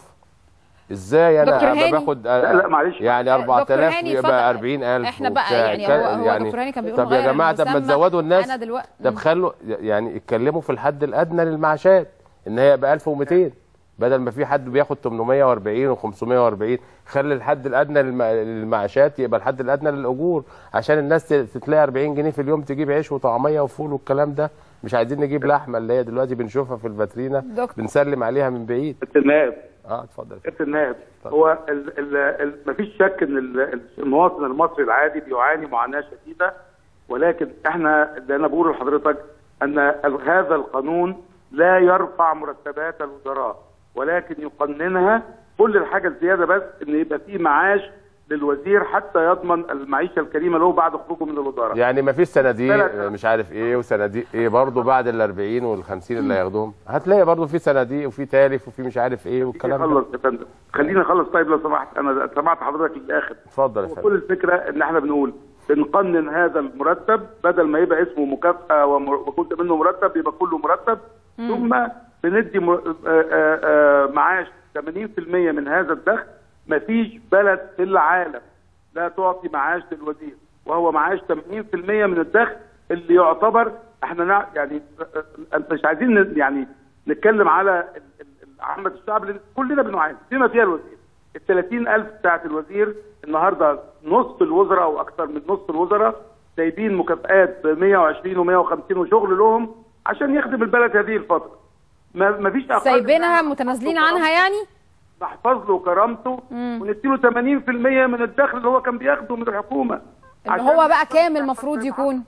ازاي دكتور انا هاني. أبقى باخد لا، لا، معلش. يعني دكتور 4000 هاني، اتفضل. يبقى 40000 احنا بقى وبتاع. يعني هو- هو دكتور هاني كان بيقول طب يا نغير جماعه طب ما المسمى. تزودوا الناس أنا دلوقتي- طب خلوا يعني اتكلموا في الحد الادنى للمعاشات ان هي يبقى 1200 بدل ما في حد بياخد 840 و540 خلي الحد الادنى للم- للمعاشات يبقى الحد الادنى للاجور عشان الناس ت- تلاقي 40 جنيه في اليوم تجيب عيش وطعميه وفول والكلام ده مش عايزين نجيب لحمه اللي هي دلوقتي بنشوفها في الفاترينا دكتور. بنسلم عليها من بعيد النائب اه اتفضل سياده النائب هو ال ال ال مفيش شك ان ال- المواطن المصري العادي بيعاني معاناه شديده ولكن احنا اللي انا بقوله لحضرتك ان ال- هذا القانون لا يرفع مرتبات الوزراء ولكن يقننها كل الحاجه الزياده بس ان يبقى في معاش للوزير حتى يضمن المعيشه الكريمه له بعد خروجه من الوزاره يعني ما فيش صناديق لا، مش عارف ايه وصناديق ايه برضه بعد ال 40 وال 50 اللي هياخدوهم هتلاقي برضه في صناديق وفي تالف وفي مش عارف ايه والكلام ده خلص يا فندم خليني اخلص طيب لو سمحت انا سمعت حضرتك للاخر اتفضل يا هو فندم كل الفكره ان احنا بنقول بنقنن هذا المرتب بدل ما يبقى اسمه مكافاه ومر- وجزء منه مرتب يبقى كله مرتب ثم بندي مر- آه، آه، آه، معاش 80% من هذا الدخل مفيش بلد في العالم لا تعطي معاش للوزير وهو معاش 80% من الدخل اللي يعتبر احنا نع- يعني آه، آه، انت مش عايزين ن- يعني نتكلم على ال- ال- عامه الشعب لان كلنا بنعاني بما فيها الوزير ال 30000 بتاعت الوزير النهارده نص الوزراء او اكثر من نص الوزراء سايبين مكافآت ب 120 و150 وشغل لهم عشان يخدم البلد هذه الفتره ما ما فيش أقل سايبينها متنازلين عنها يعني نحفظ له كرامته ونديله 80% من الدخل اللي هو كان بياخده من الحكومه اللي هو بقى كام المفروض يكون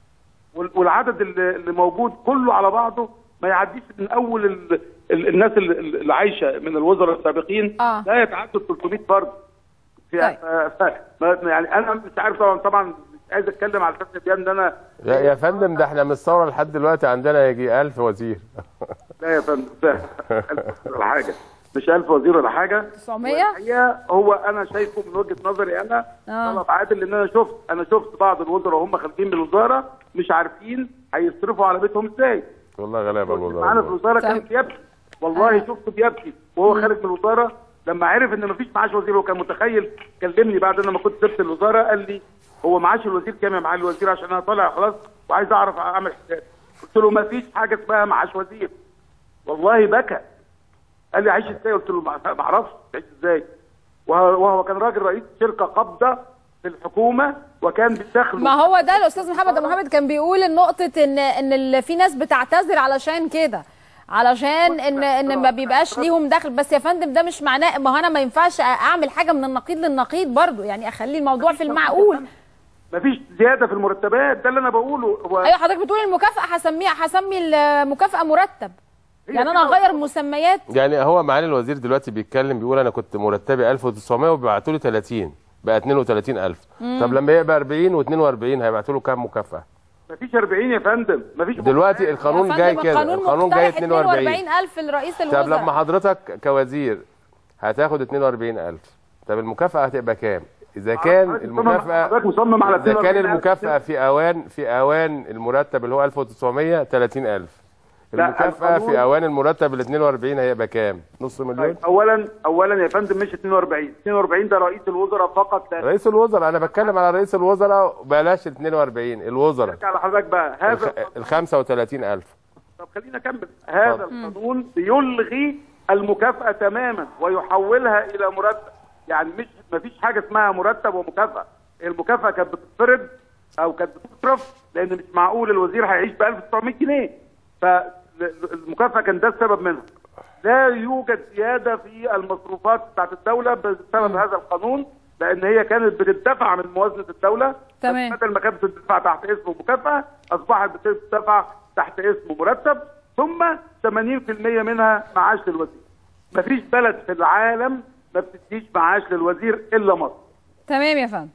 وال- والعدد اللي اللي موجود كله على بعضه ما يعديش من اول ال... ال... الناس اللي- اللي عايشه من الوزراء السابقين آه. لا يتعدوا 300 فرد في... ف... ف... ما- يعني انا مش عارف طبعا طبعا مش عايز اتكلم على اساس ان انا يا, يا فندم ده احنا من الثوره لحد دلوقتي عندنا يجي 1000 وزير لا يا فندم لا. ألف ولا حاجه مش 1000 وزير ولا حاجه 900 والحقيقه هو انا شايفه من وجهه نظري انا آه. طلب عادل لان انا شفت انا شفت بعض الوزراء وهم خارجين من الوزاره مش عارفين هيصرفوا على بيتهم ازاي والله غلابه معانا في الوزاره الوزاره كان بيبكي والله شفته بيبكي وهو خارج من الوزاره لما عرف ان مفيش معاش وزير وكان متخيل كلمني بعد انا ما كنت سبت الوزاره قال لي هو معاش الوزير كام يا معالي الوزير عشان انا طالع خلاص وعايز اعرف اعمل حساب قلت له مفيش حاجه اسمها معاش وزير والله بكى قال لي عايش ازاي قلت له ما ما اعرفش عايش ازاي وهو وهو كان راجل رئيس شركه قابضه في الحكومه وكان بيدخله ما هو ده الاستاذ محمد أبو محمد كان بيقول النقطه ان ان ال- في ناس بتعتذر علشان كده علشان ان ان ما بيبقاش ليهم دخل بس يا فندم ده مش معناه ما هو انا ما ينفعش اعمل حاجه من النقيض للنقيض برضو يعني اخلي الموضوع في المعقول مفيش زياده في المرتبات ده اللي انا بقوله هو ايوه حضرتك بتقول المكافاه هسميها هسمي المكافاه مرتب يعني انا اغير مسميات يعني هو معالي الوزير دلوقتي بيتكلم بيقول انا كنت مرتبي 1900 وبيبعتوا لي 30 بقى 32000 مم. طب لما يبقى 40 و42 هيبعتوا له كام مكافاه مفيش 40 يا فندم مفيش دلوقتي القانون يا جاي فندم كده القانون القانون جاي مقترح 42 42000 لرئيس طب لما الوزراء حضرتك كوزير هتاخد 42000 طب المكافأة هتبقى كام؟ إذا كان حضرتك مصمم- المكافأة حضرتك مصمم على إذا كان 42,000. المكافأة في أوان في أوان المرتب اللي هو 1900 30000 لا، المكافأة القانون- في أوان المرتب ال 42 هيبقى كام؟ نص مليون؟ طيب اولا اولا يا فندم مش 42 42 ده رئيس الوزراء فقط لا رئيس الوزراء أنا بتكلم على رئيس الوزراء بلاش 42 الوزراء على حضرتك بقى هذا ال 35000 طب خلينا اكمل هذا القانون بيلغي المكافأة تماما ويحولها إلى مرتب يعني مش مفيش حاجة اسمها مرتب ومكافأة المكافأة كانت بتتفرض أو كانت بتصرف لأن مش معقول الوزير هيعيش ب 1900 جنيه فالمكافأة كان ده السبب منها لا يوجد زيادة في المصروفات بتاعت الدولة بسبب هذا القانون لأن هي كانت بتدفع من موازنة الدولة تمام بدل ما كانت بتدفع تحت اسم مكافأة أصبحت بتدفع تحت اسم مرتب ثم 80% منها معاش للوزير مفيش بلد في العالم ما بتديش معاش للوزير إلا مصر تمام يا فندم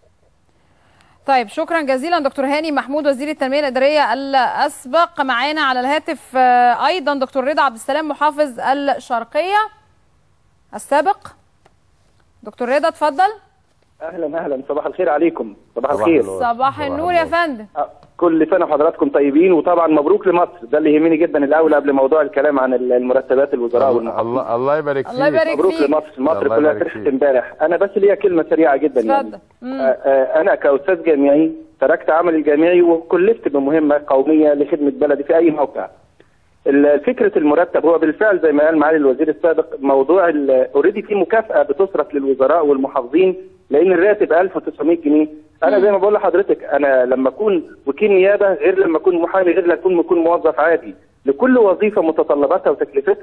طيب شكرا جزيلا دكتور هاني محمود وزير التنميه الاداريه الاسبق معانا على الهاتف آه، ايضا دكتور رضا عبد السلام محافظ الشرقيه السابق دكتور رضا اتفضل اهلا اهلا صباح الخير عليكم صباح الخير صباح النور يا فندم كل سنه وحضراتكم طيبين وطبعا مبروك لمصر ده اللي يهمني جدا الاول قبل موضوع الكلام عن المرتبات الوزراء والمحافظين الله الله يبارك فيك الله يبارك مبروك فيك. لمصر مصر الله كلها يبارك فرحت فيك. امبارح انا بس ليا كلمه سريعه جدا يعني اتفضل آه، مم. آه، انا كاستاذ جامعي تركت عملي الجامعي وكلفت بمهمه قوميه لخدمه بلدي في اي موقع ال- فكره المرتب هو بالفعل زي ما قال معالي الوزير السابق موضوع اوريدي في مكافاه بتصرف للوزراء والمحافظين لان الراتب 1900 جنيه انا زي ما بقول لحضرتك انا لما اكون وكيل نيابه غير لما اكون محامي غير لما اكون اكون موظف عادي لكل وظيفه متطلباتها وتكلفتها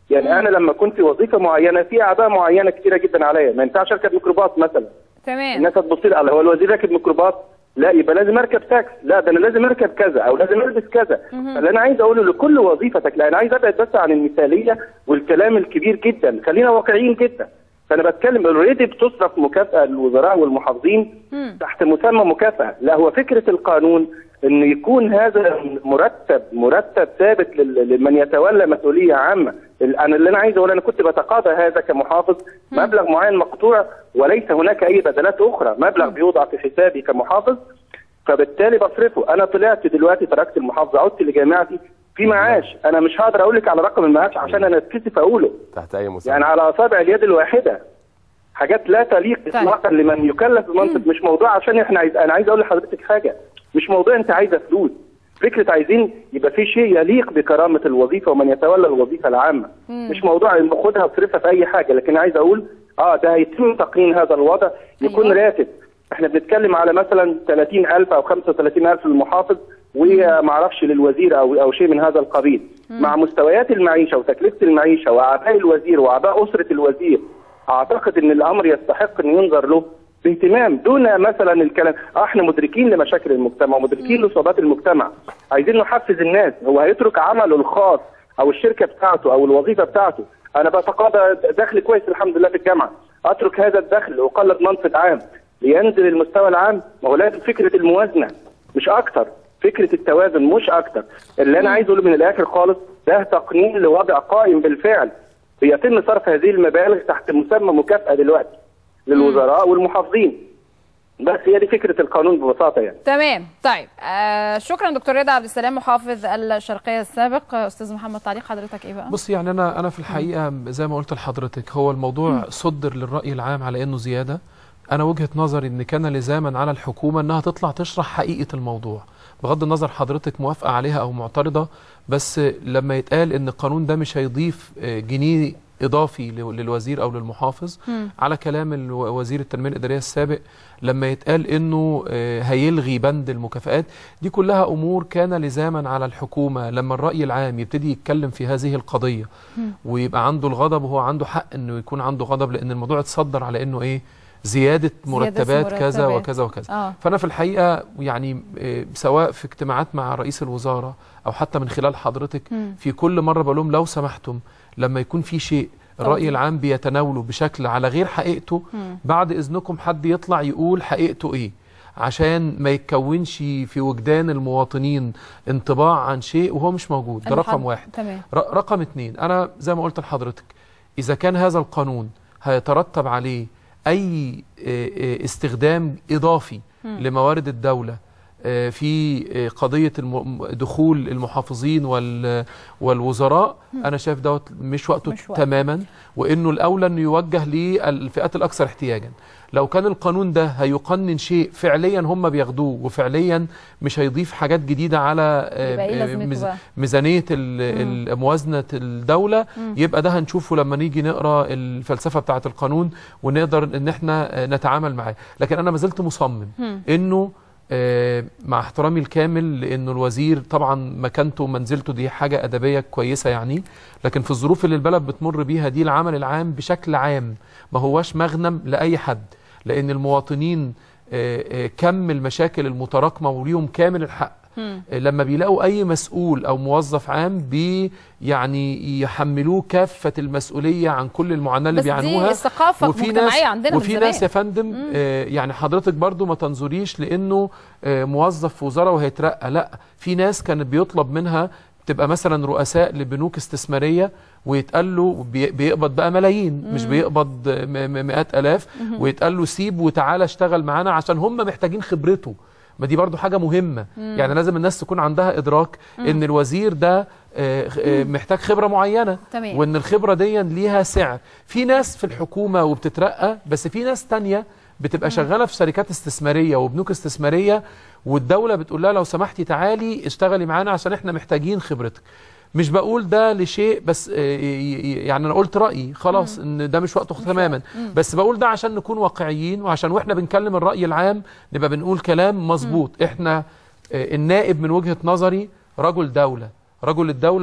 يعني انا لما كنت في وظيفه معينه في اعباء معينه كتيره جدا عليا ما ينفعش اركب ميكروباص مثلا تمام الناس هتبص لي على هو الوزير راكب ميكروباص لا يبقى لازم اركب تاكس لا ده انا لازم اركب كذا او لازم البس كذا فاللي انا عايز اقوله لكل وظيفتك لا انا عايز ابعد بس عن المثاليه والكلام الكبير جدا خلينا واقعيين جدا فانا بتكلم اوريدي بتصرف مكافاه للوزراء والمحافظين تحت مسمى مكافاه لا هو فكره القانون ان يكون هذا مرتب مرتب ثابت لل- لمن يتولى مسؤوليه عامه ال- انا اللي انا عايز اقول انا كنت بتقاضى هذا كمحافظ مبلغ معين مقطوع وليس هناك اي بدلات اخرى مبلغ بيوضع في حسابي كمحافظ فبالتالي بصرفه انا طلعت دلوقتي تركت المحافظه عدت لجامعتي في معاش انا مش هقدر اقول لك على رقم المعاش عشان انا اتكسف اقوله تحت اي مسمى يعني على اصابع اليد الواحده حاجات لا تليق اطلاقا لمن يكلف بمنصب مش موضوع عشان احنا عايز انا عايز اقول لحضرتك حاجه مش موضوع انت عايزه فلوس فكره عايزين يبقى في شيء يليق بكرامه الوظيفه ومن يتولى الوظيفه العامه مش موضوع إن باخدها واصرفها في اي حاجه لكن عايز اقول اه ده هيتم تقنين هذا الوضع يكون راتب احنا بنتكلم على مثلا 30000 او 35000 للمحافظ ومعرفش للوزير او او شيء من هذا القبيل مع مستويات المعيشه وتكلفه المعيشه واعباء الوزير واعباء اسره الوزير اعتقد ان الامر يستحق ان ينظر له باهتمام دون مثلا الكلام اه احنا مدركين لمشاكل المجتمع ومدركين لصعوبات المجتمع عايزين نحفز الناس هو هيترك عمله الخاص او الشركه بتاعته او الوظيفه بتاعته انا بتقاضى دخل كويس الحمد لله في الجامعه اترك هذا الدخل واقلد منصب عام لينزل المستوى العام ما هو لازم فكره الموازنه مش اكتر فكره التوازن مش اكتر اللي انا عايز اقوله من الاخر خالص ده تقنين لوضع قائم بالفعل بيتم صرف هذه المبالغ تحت مسمى مكافاه دلوقتي للوزراء والمحافظين بس هي دي فكره القانون ببساطه يعني تمام طيب آه شكرا دكتور رضا عبد السلام محافظ الشرقيه السابق آه، استاذ محمد تعليق حضرتك ايه بقى بص يعني انا انا في الحقيقه زي ما قلت لحضرتك هو الموضوع مم. صدر للراي العام على انه زياده انا وجهه نظري ان كان لزاما على الحكومه انها تطلع تشرح حقيقه الموضوع بغض النظر حضرتك موافقه عليها او معترضه بس لما يتقال ان القانون ده مش هيضيف آه، جنيه اضافي لل- للوزير او للمحافظ مم. على كلام الو- وزير التنميه الاداريه السابق لما يتقال انه آه، هيلغي بند المكافآت دي كلها امور كان لزاما على الحكومه لما الراي العام يبتدي يتكلم في هذه القضيه ويبقى عنده الغضب وهو عنده حق انه يكون عنده غضب لان الموضوع اتصدر على انه ايه زياده مرتبات كذا مرتبات. وكذا وكذا آه. فانا في الحقيقه يعني آه، سواء في اجتماعات مع رئيس الوزاره او حتى من خلال حضرتك مم. في كل مره بقول لهم لو سمحتم لما يكون في شيء الراي توضيح. العام بيتناوله بشكل على غير حقيقته مم. بعد اذنكم حد يطلع يقول حقيقته ايه عشان ما يتكونش في وجدان المواطنين انطباع عن شيء وهو مش موجود ده أنا رقم حب- واحد تمام ر- رقم اتنين انا زي ما قلت لحضرتك اذا كان هذا القانون هيترتب عليه اي آه، آه، استخدام اضافي مم. لموارد الدوله آه، في آه، قضيه الم- دخول المحافظين وال- والوزراء مم. انا شايف دوت مش وقته مش وقته. تماما وانه الاولى انه يوجه للفئات الاكثر احتياجا لو كان القانون ده هيقنن شيء فعليا هم بياخدوه وفعليا مش هيضيف حاجات جديده على آه، يبقى إيه آه، لازمته ميز- بقى؟ ميزانيه ال- ال- موازنه الدوله مم. يبقى ده هنشوفه لما نيجي نقرا الفلسفه بتاعه القانون ونقدر ان احنا آه، نتعامل معاه لكن انا ما زلت مصمم مم. انه آه، مع احترامي الكامل لانه الوزير طبعا مكانته ومنزلته دي حاجه ادبيه كويسه يعني لكن في الظروف اللي البلد بتمر بيها دي العمل العام بشكل عام ما هواش مغنم لاي حد لان المواطنين آه، آه، كم المشاكل المتراكمه وليهم كامل الحق مم. لما بيلاقوا اي مسؤول او موظف عام بي يعني يحملوه كافه المسؤوليه عن كل المعاناه اللي بس دي بيعانوها الثقافة المجتمعية عندنا من وفي زمان. ناس يا فندم مم. آه يعني حضرتك برضو ما تنظريش لانه آه موظف في وزاره وهيترقى لا في ناس كانت بيطلب منها تبقى مثلا رؤساء لبنوك استثماريه ويتقال له بي- بيقبض بقى ملايين مش مم. بيقبض م- م- مئات الاف مهم. ويتقال له سيب وتعالى اشتغل معانا عشان هم محتاجين خبرته ما دي برضو حاجه مهمه مم. يعني لازم الناس تكون عندها ادراك مم. ان الوزير ده آه، آه، محتاج خبره معينه تمام. وان الخبره دي ليها سعر في ناس في الحكومه وبتترقى بس في ناس تانية بتبقى شغاله في شركات استثماريه وبنوك استثماريه والدوله بتقول لها لو سمحتي تعالي اشتغلي معانا عشان احنا محتاجين خبرتك مش بقول ده لشيء بس آه، ي- ي- يعني انا قلت رايي خلاص ان ده مش وقته تماما مم. بس بقول ده عشان نكون واقعيين وعشان واحنا بنكلم الراي العام نبقى بنقول كلام مظبوط احنا آه، النائب من وجهه نظري رجل دوله رجل الدوله ده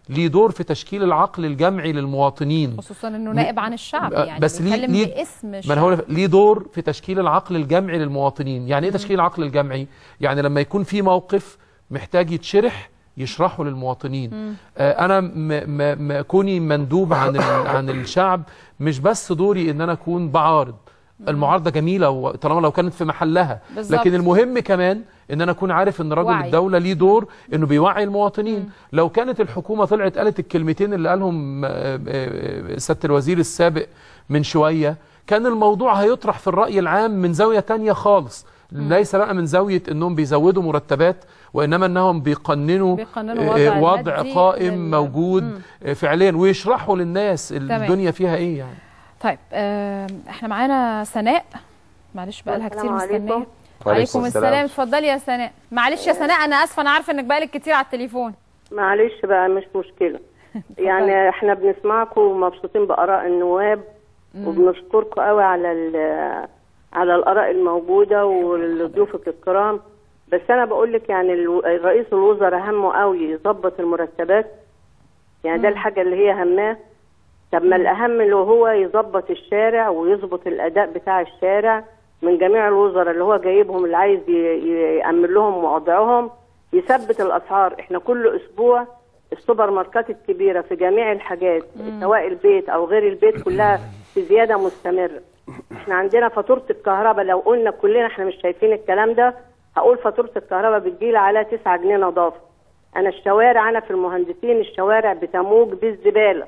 ليه دور في تشكيل العقل الجمعي للمواطنين خصوصا انه نائب عن الشعب آه، يعني بس ليه بيتكلم ليه باسم ما الشعب انا هقول لك، ليه دور في تشكيل العقل الجمعي للمواطنين يعني ايه تشكيل العقل الجمعي يعني لما يكون في موقف محتاج يتشرح يشرحه للمواطنين مم. آه، انا م م م كوني مندوب عن ال- عن الشعب مش بس دوري ان انا اكون بعارض المعارضه جميله وطالما لو كانت في محلها بالظبط. لكن المهم كمان ان انا اكون عارف ان رجل وعي. الدوله ليه دور انه بيوعي المواطنين لو كانت الحكومه طلعت قالت الكلمتين اللي قالهم آه، آه، سياده الوزير السابق من شويه كان الموضوع هيطرح في الراي العام من زاويه تانية خالص ليس بقى من زاويه انهم بيزودوا مرتبات وانما انهم بيقننوا بيقننوا آه، وضع وضع مادي قائم لل- موجود آه، فعليا ويشرحوا للناس تمام. الدنيا فيها ايه يعني طيب آه احنا معانا سناء معلش بقى لها كتير السلام عليكم. مستنيه وعليكم السلام السلام. اتفضلي يا سناء معلش يا سناء انا اسفه انا عارفه انك بقالك كتير على التليفون معلش بقى مش مشكلة يعني احنا بنسمعكم ومبسوطين بآراء النواب وبنشكركم قوي على ال- على الآراء الموجودة ولضيوفك الكرام بس أنا بقول لك يعني الو- رئيس الوزراء همه قوي يظبط المرتبات يعني ده الحاجة اللي هي هماه طب ما الأهم اللي هو يظبط الشارع ويظبط الأداء بتاع الشارع من جميع الوزراء اللي هو جايبهم اللي عايز ي- ي- يأمن لهم وضعهم يثبت الأسعار احنا كل أسبوع السوبر ماركات الكبيرة في جميع الحاجات سواء البيت أو غير البيت كلها في زيادة مستمرة احنا عندنا فاتورة الكهرباء لو قلنا كلنا احنا مش شايفين الكلام ده هقول فاتورة الكهرباء بتجيلي على 9 جنيه نظافة انا الشوارع انا في المهندسين الشوارع بتموج بالزبالة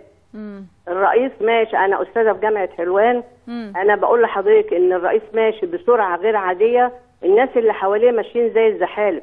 الرئيس ماشي انا استاذه في جامعه حلوان انا بقول لحضرتك ان الرئيس ماشي بسرعه غير عاديه الناس اللي حواليه ماشيين زي الزحالق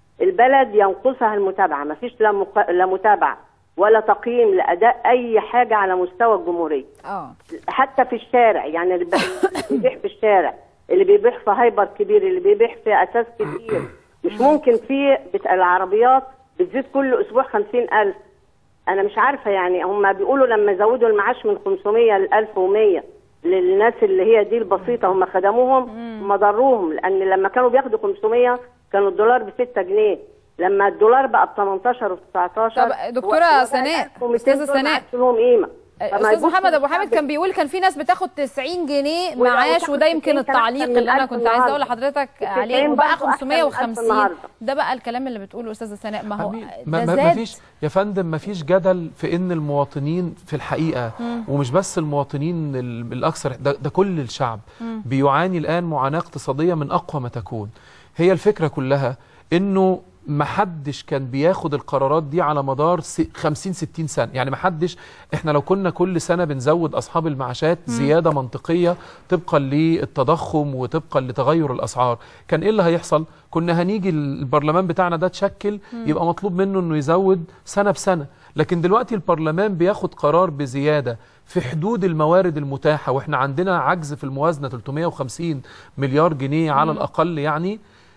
البلد ينقصها المتابعه مفيش لا, مق... لا متابعه ولا تقييم لاداء اي حاجه على مستوى الجمهوريه اه حتى في الشارع يعني اللي بيبيع في الشارع اللي بيبيع في هايبر كبير اللي بيبيع في اساس كبير مش ممكن في بت... العربيات بتزيد كل اسبوع خمسين ألف انا مش عارفه يعني هم بيقولوا لما زودوا المعاش من 500 ل 1100 للناس اللي هي دي البسيطه هم خدموهم هم ضروهم لان لما كانوا بياخدوا 500 كانوا الدولار ب 6 جنيه لما الدولار بقى ب 18 و 19 طب دكتوره سناء استاذه سناء لهم قيمه فما استاذ يبصوا محمد ابو حامد للشعب كان بيقول كان في ناس بتاخد 90 جنيه ولو معاش تاخد وده يمكن 90 كان أحسن التعليق من اللي انا 1000 كنت عايزه اقول النهاردة. لحضرتك التسعين عليه وبقى برضه أحسن من 1000 550 النهاردة. ده بقى الكلام اللي بتقوله استاذه سناء ما هو ما, ده ما, ما زاد فيش يا فندم ما فيش جدل في ان المواطنين في الحقيقه مم. ومش بس المواطنين ال- الاكثر ده, ده كل الشعب مم. بيعاني الان معاناه اقتصاديه من اقوى ما تكون هي الفكره كلها انه ما حدش كان بياخد القرارات دي على مدار س- 50 60 سنه يعني ما حدش احنا لو كنا كل سنه بنزود اصحاب المعاشات مم. زياده منطقيه طبقا للتضخم وطبقا لتغير الاسعار كان ايه اللي هيحصل كنا هنيجي البرلمان بتاعنا ده تشكل مم. يبقى مطلوب منه انه يزود سنه بسنه لكن دلوقتي البرلمان بياخد قرار بزياده في حدود الموارد المتاحه واحنا عندنا عجز في الموازنه 350 مليار جنيه على مم. الاقل يعني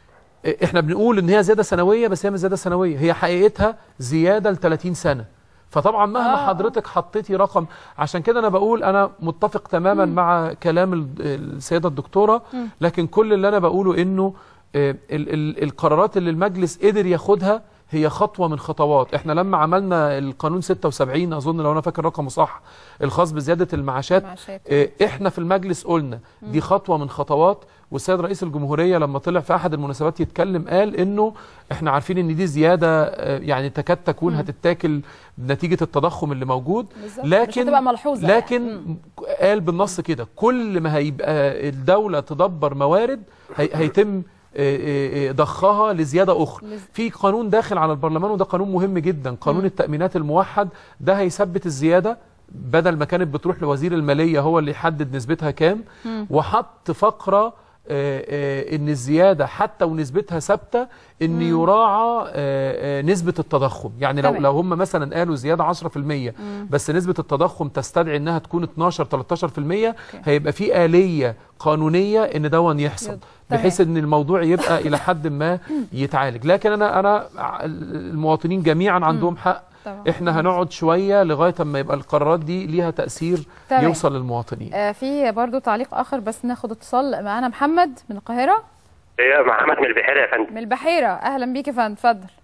احنا بنقول ان هي زياده سنويه بس هي مش زياده سنويه هي حقيقتها زياده ل 30 سنه فطبعا مهما آه. آه. حضرتك حطيتي رقم عشان كده انا بقول انا متفق تماما مم. مع كلام ال- السيده الدكتوره مم. لكن كل اللي انا بقوله انه آه، ال ال القرارات اللي المجلس قدر ياخدها هي خطوه من خطوات احنا لما عملنا القانون 76 اظن لو انا فاكر رقمه صح الخاص بزياده المعاشات المعاشات. آه، احنا في المجلس قلنا دي خطوه من خطوات والسيد رئيس الجمهوريه لما طلع في احد المناسبات يتكلم قال انه احنا عارفين ان دي زياده آه، يعني تكاد تكون مم. هتتاكل نتيجه التضخم اللي موجود بالظبط. مش لكن هتبقى ملحوظة لكن قال بالنص كده كل ما هيبقى الدوله تدبر موارد هي هيتم آه، آه، آه، ضخها لزياده اخرى لز- في قانون داخل على البرلمان وده قانون مهم جدا قانون مم. التامينات الموحد ده هيثبت الزياده بدل ما كانت بتروح لوزير الماليه هو اللي يحدد نسبتها كام مم. وحط فقره آه، آه، ان الزياده حتى ونسبتها ثابته ان مم. يراعى آه، آه، نسبه التضخم يعني لو تمام. لو هم مثلا قالوا زياده 10% مم. بس نسبه التضخم تستدعي انها تكون 12 13% هيبقى في اليه قانونيه ان دون يحصل تمام. بحيث ان الموضوع يبقى الى حد ما يتعالج لكن انا انا المواطنين جميعا عندهم حق طبعا. احنا هنقعد شويه لغايه اما يبقى القرارات دي ليها تاثير تمام. يوصل للمواطنين آه في برضو تعليق اخر بس ناخد اتصال معانا محمد من القاهره ايوه محمد من البحيره يا فندم من البحيره اهلا بيك يا فندم اتفضل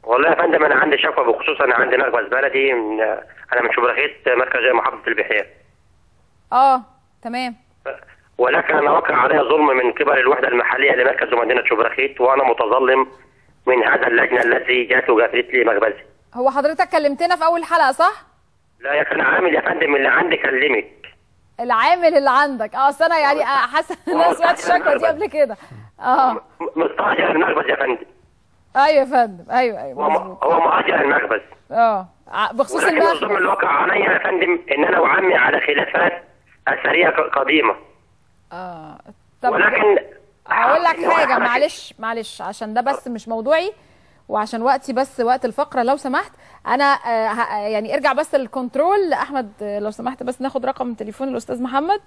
والله يا فندم انا عندي شكوى بخصوص انا عندي مخبز بلدي من انا من شبرخيت مركز محافظه البحيره اه تمام ولكن انا وقع علي ظلم من قبل الوحده المحليه لمركز مدينه شبرخيت وانا متظلم من هذا اللجنه التي جات وقفلت لي مخبزي هو حضرتك كلمتنا في اول حلقه صح لا يا كان عامل يا فندم اللي عندي كلمك العامل اللي عندك اه اصل انا يعني آه، حاسه ان انا سمعت الشكوى دي قبل كده اه مستاجر المخبز يا فندم ايوه يا فندم ايوه ايوه هو مظبوط هو مؤجر المخبز اه ع- بخصوص ولكن الظلم المخبز اللي وقع عليا يا فندم ان انا وعمي على خلافات اثريه ق- قديمه اه طب ولكن هقول لك إن هو حاجه حركة- معلش معلش عشان ده بس مش موضوعي وعشان وقتي بس وقت الفقره لو سمحت انا آه ه- يعني ارجع بس للكنترول احمد آه، لو سمحت بس ناخد رقم تليفون الاستاذ محمد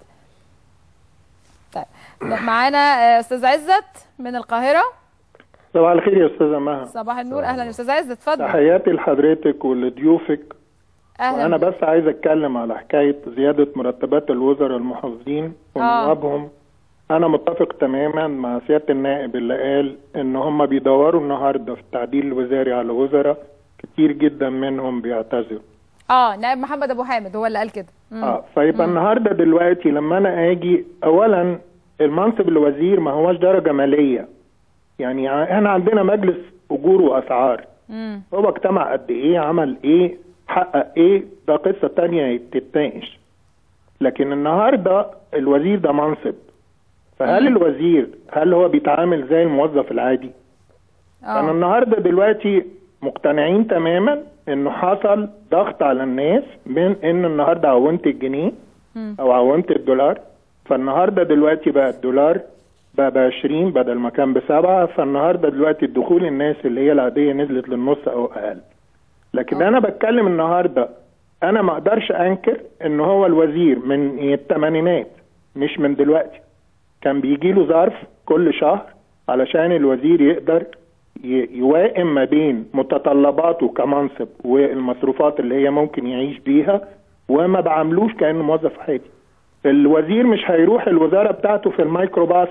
طيب معانا آه، استاذ عزت من القاهره صباح الخير يا استاذه مها صباح النور اهلا يا استاذ عزت اتفضل تحياتي لحضرتك ولضيوفك اهلا وانا بس عايز اتكلم على حكايه زياده مرتبات الوزراء المحافظين ونوابهم انا متفق تماما مع سياده النائب اللي قال ان هم بيدوروا النهارده في التعديل الوزاري على وزراء كتير جدا منهم بيعتذروا اه نائب محمد ابو حامد هو اللي قال كده مم. اه فيبقى النهارده دلوقتي لما انا اجي اولا المنصب الوزير ما هوش درجه ماليه يعني احنا عندنا مجلس اجور واسعار مم. هو اجتمع قد ايه عمل ايه حقق ايه ده قصه تانية تتناقش لكن النهارده الوزير ده منصب فهل الوزير هل هو بيتعامل زي الموظف العادي؟ انا النهارده دلوقتي مقتنعين تماما انه حصل ضغط على الناس من ان النهارده عومت الجنيه او عومت الدولار فالنهارده دلوقتي بقى الدولار بقى ب 20 بدل ما كان بسبعه فالنهارده دلوقتي الدخول الناس اللي هي العاديه نزلت للنص او اقل لكن انا بتكلم النهارده انا ما اقدرش انكر ان هو الوزير من الثمانينات مش من دلوقتي كان بيجي له ظرف كل شهر علشان الوزير يقدر ي- يوائم ما بين متطلباته كمنصب والمصروفات اللي هي ممكن يعيش بيها وما بعملوش كانه موظف عادي الوزير مش هيروح الوزاره بتاعته في الميكروباص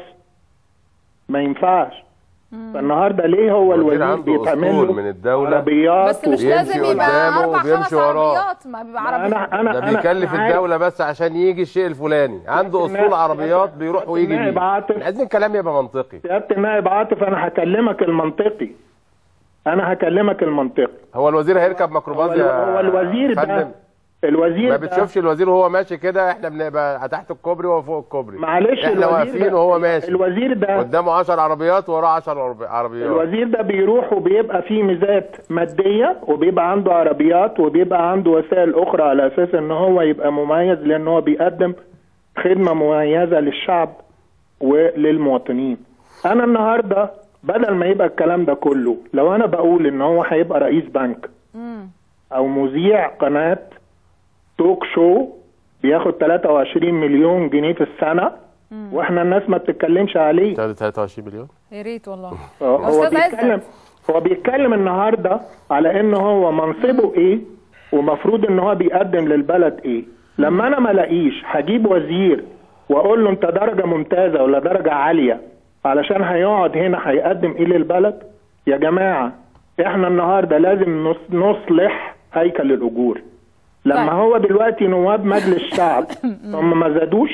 ما ينفعش فالنهارده ليه هو الوزير الوزير عنده بيتعمل أسطول له من الدولة عربيات بس مش و- لازم يبقى قدامه اربع خمس وبيمشي وراه. عربيات ما بيبقى عربيات ده بيكلف أنا عارف. الدولة بس عشان يجي الشيء الفلاني عنده لكن أسطول أنا- عربيات بيروح ويجي النائب بيه عاطف عايزين الكلام يبقى منطقي سياده النائب عاطف انا هكلمك المنطقي انا هكلمك المنطقي هو الوزير هيركب ميكروباص هو, يا هو الوزير ده فندم؟ الوزير ما ده- بتشوفش الوزير وهو ماشي كده احنا بنبقى تحت الكوبري وهو فوق الكوبري معلش احنا الوزير واقفين ده- وهو ماشي الوزير ده قدامه 10 عربيات وراه 10 عربيات الوزير ده بيروح وبيبقى فيه ميزات مادية وبيبقى عنده عربيات وبيبقى عنده وسائل أخرى على أساس إن هو يبقى مميز لأن هو بيقدم خدمة مميزة للشعب وللمواطنين أنا النهاردة بدل ما يبقى الكلام ده كله لو أنا بقول إن هو هيبقى رئيس بنك أو مذيع قناة توك شو بياخد 23 مليون جنيه في السنة واحنا الناس ما بتتكلمش عليه 23 مليون يا ريت والله هو أستاذ عزت. بيتكلم هو بيتكلم النهارده على ان هو منصبه ايه ومفروض ان هو بيقدم للبلد ايه لما انا ما الاقيش هجيب وزير واقول له انت درجه ممتازه ولا درجه عاليه علشان هيقعد هنا هيقدم ايه للبلد يا جماعه احنا النهارده لازم نص- نصلح هيكل الاجور لما هو دلوقتي نواب مجلس الشعب هم ما زادوش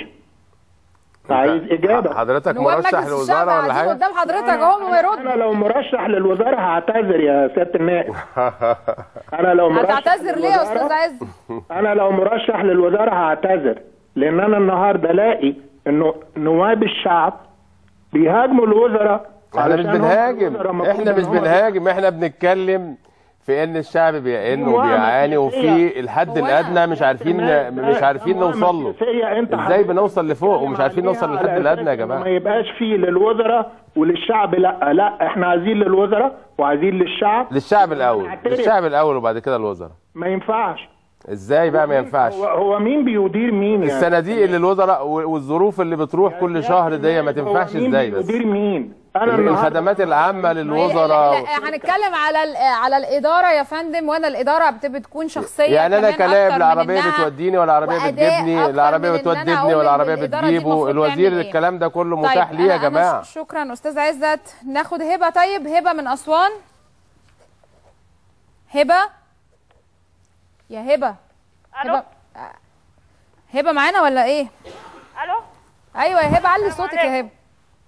عايز اجابه حضرتك نواب مرشح مجلس الشعب لوزاره ولا قاعدين حاجه قدام حضرتك اهو ما يرد انا لو مرشح للوزاره هعتذر يا سياده النائب انا لو مرشح هتعتذر ليه يا استاذ عز انا لو مرشح للوزاره هعتذر لان انا النهارده الاقي انه نواب الشعب بيهاجموا الوزراء احنا مش علشان هم بنهاجم الوزراء المفروض احنا إن مش هم بنهاجم احنا بنتكلم في ان الشعب بيئن هو وبيعاني مجلسية. وفي الحد الادنى مش عارفين مش عارفين نوصل له انت ازاي بنوصل لفوق ومش عارفين نوصل للحد الادنى يا ما جماعه يبقاش فيه للوزراء وللشعب لا لا احنا عايزين للوزراء وعايزين للشعب للشعب الاول نعترف. للشعب الاول وبعد كده الوزراء ما ينفعش ازاي بقى ما ينفعش هو, هو مين بيدير مين يعني الصناديق اللي الوزراء و- والظروف اللي بتروح كل شهر دي ما تنفعش مين ازاي بس بيدير مين انا ال- النهارده الخدمات العامه لا للوزراء هنتكلم على ال- على الاداره يا فندم وانا الاداره بت- بتكون شخصيه يعني انا كمان كلاعب أكتر لا من عربيه إنها بتوديني ولا عربيه وأداء بتجيبني أكتر لا عربيه من إن أنا بتودبني أقول ولا إن عربيه الإدارة دي بتجيبه المفروض الوزير تعمل إيه. الكلام ده كله طيب متاح ليه يا أنا- أنا جماعه ش- شكرا استاذ عزت ناخد هبه طيب هبه من اسوان هبه يا هبه الو هبه هبه معانا ولا ايه الو ايوه يا هبه علي صوتك يا هبه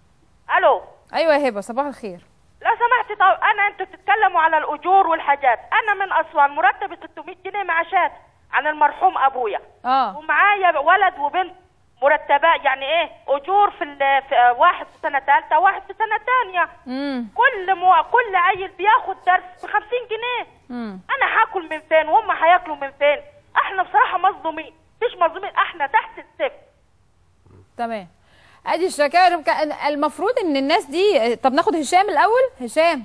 الو ايوه يا هبه صباح الخير لو سمحتي طب انا انتوا بتتكلموا على الاجور والحاجات انا من اسوان مرتبي 600 جنيه معاشات عن المرحوم ابويا اه ومعايا ولد وبنت مرتبات يعني ايه اجور في, ال- في واحد في سنه ثالثه واحد في سنه ثانيه امم كل مو... كل عيل بياخد درس ب 50 جنيه امم انا هاكل من فين وهم هياكلوا من فين احنا بصراحه مظلومين مش مظلومين احنا تحت الصفر تمام ادي الشكاوى كان المفروض ان الناس دي طب ناخد هشام الاول هشام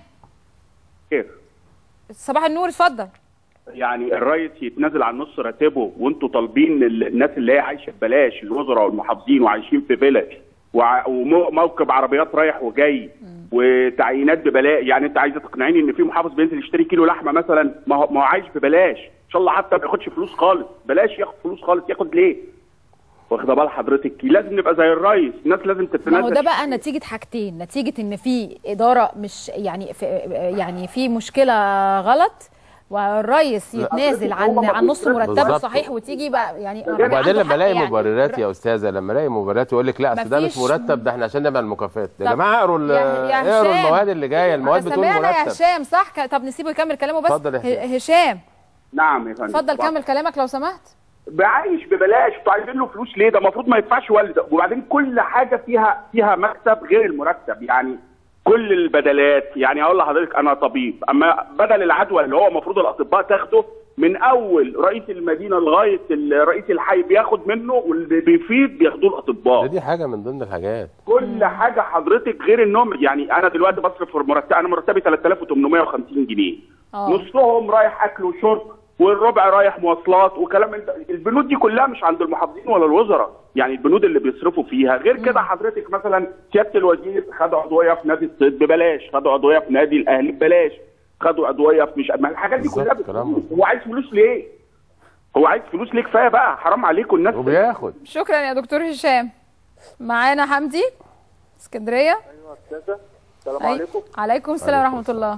كيف صباح النور اتفضل يعني الرئيس يتنازل عن نص راتبه وانتوا طالبين ال- الناس اللي هي عايشه ببلاش الوزراء والمحافظين وعايشين في فيلا وع- وموكب عربيات رايح وجاي وتعيينات ببلاش يعني انت عايزه تقنعيني ان في محافظ بينزل يشتري كيلو لحمه مثلا ما هو ما هو عايش ببلاش ان شاء الله حتى ما ياخدش فلوس خالص بلاش ياخد فلوس خالص ياخد ليه؟ واخده بال حضرتك لازم نبقى زي الرئيس الناس لازم ما هو تتنازل ده بقى نتيجة حاجتين نتيجة ان في ادارة مش يعني في يعني في مشكلة غلط والرئيس يتنازل عن عن نص مرتبه بالظبط. صحيح وتيجي بقى يعني وبعدين لما الاقي يعني. مبررات يا استاذه لما الاقي مبررات يقول لك لا اصل ده مش مفيش- مرتب ده احنا عشان نعمل المكافآت يا طب جماعه اقروا ال- يا- يا اقروا هشام. المواد اللي جايه المواد بتقول سمعنا يا مرتب هشام صح ك- طب نسيبه يكمل كلامه بس اتفضل يا هشام. ه- هشام نعم يا فندم اتفضل كمل كلامك لو سمحت بعايش ببلاش انتوا عايزين له فلوس ليه ده المفروض ما يدفعش والد وبعدين كل حاجه فيها فيها مكسب غير المرتب يعني كل البدلات يعني اقول لحضرتك انا طبيب اما بدل العدوى اللي هو المفروض الاطباء تاخده من اول رئيس المدينه لغايه رئيس الحي بياخد منه واللي بيفيد بياخدوه الاطباء دي حاجه من ضمن الحاجات كل حاجه حضرتك غير النوم يعني انا دلوقتي بصرف في مرتب انا مرتبي 3850 جنيه اه نصهم رايح اكل وشرب والربع رايح مواصلات وكلام من ده. البنود دي كلها مش عند المحافظين ولا الوزراء يعني البنود اللي بيصرفوا فيها غير كده حضرتك مثلا سياده الوزير خدوا عضويه في نادي الصيد ببلاش خدوا عضويه في نادي الاهلي ببلاش خدوا عضويه في مش ما الحاجات دي كلها بفلوس. هو عايز فلوس ليه هو عايز فلوس ليه كفايه بقى حرام عليكم الناس وبياخد شكرا يا دكتور هشام معانا حمدي اسكندريه ايوه استاذه السلام أي- عليكم عليكم السلام ورحمه الله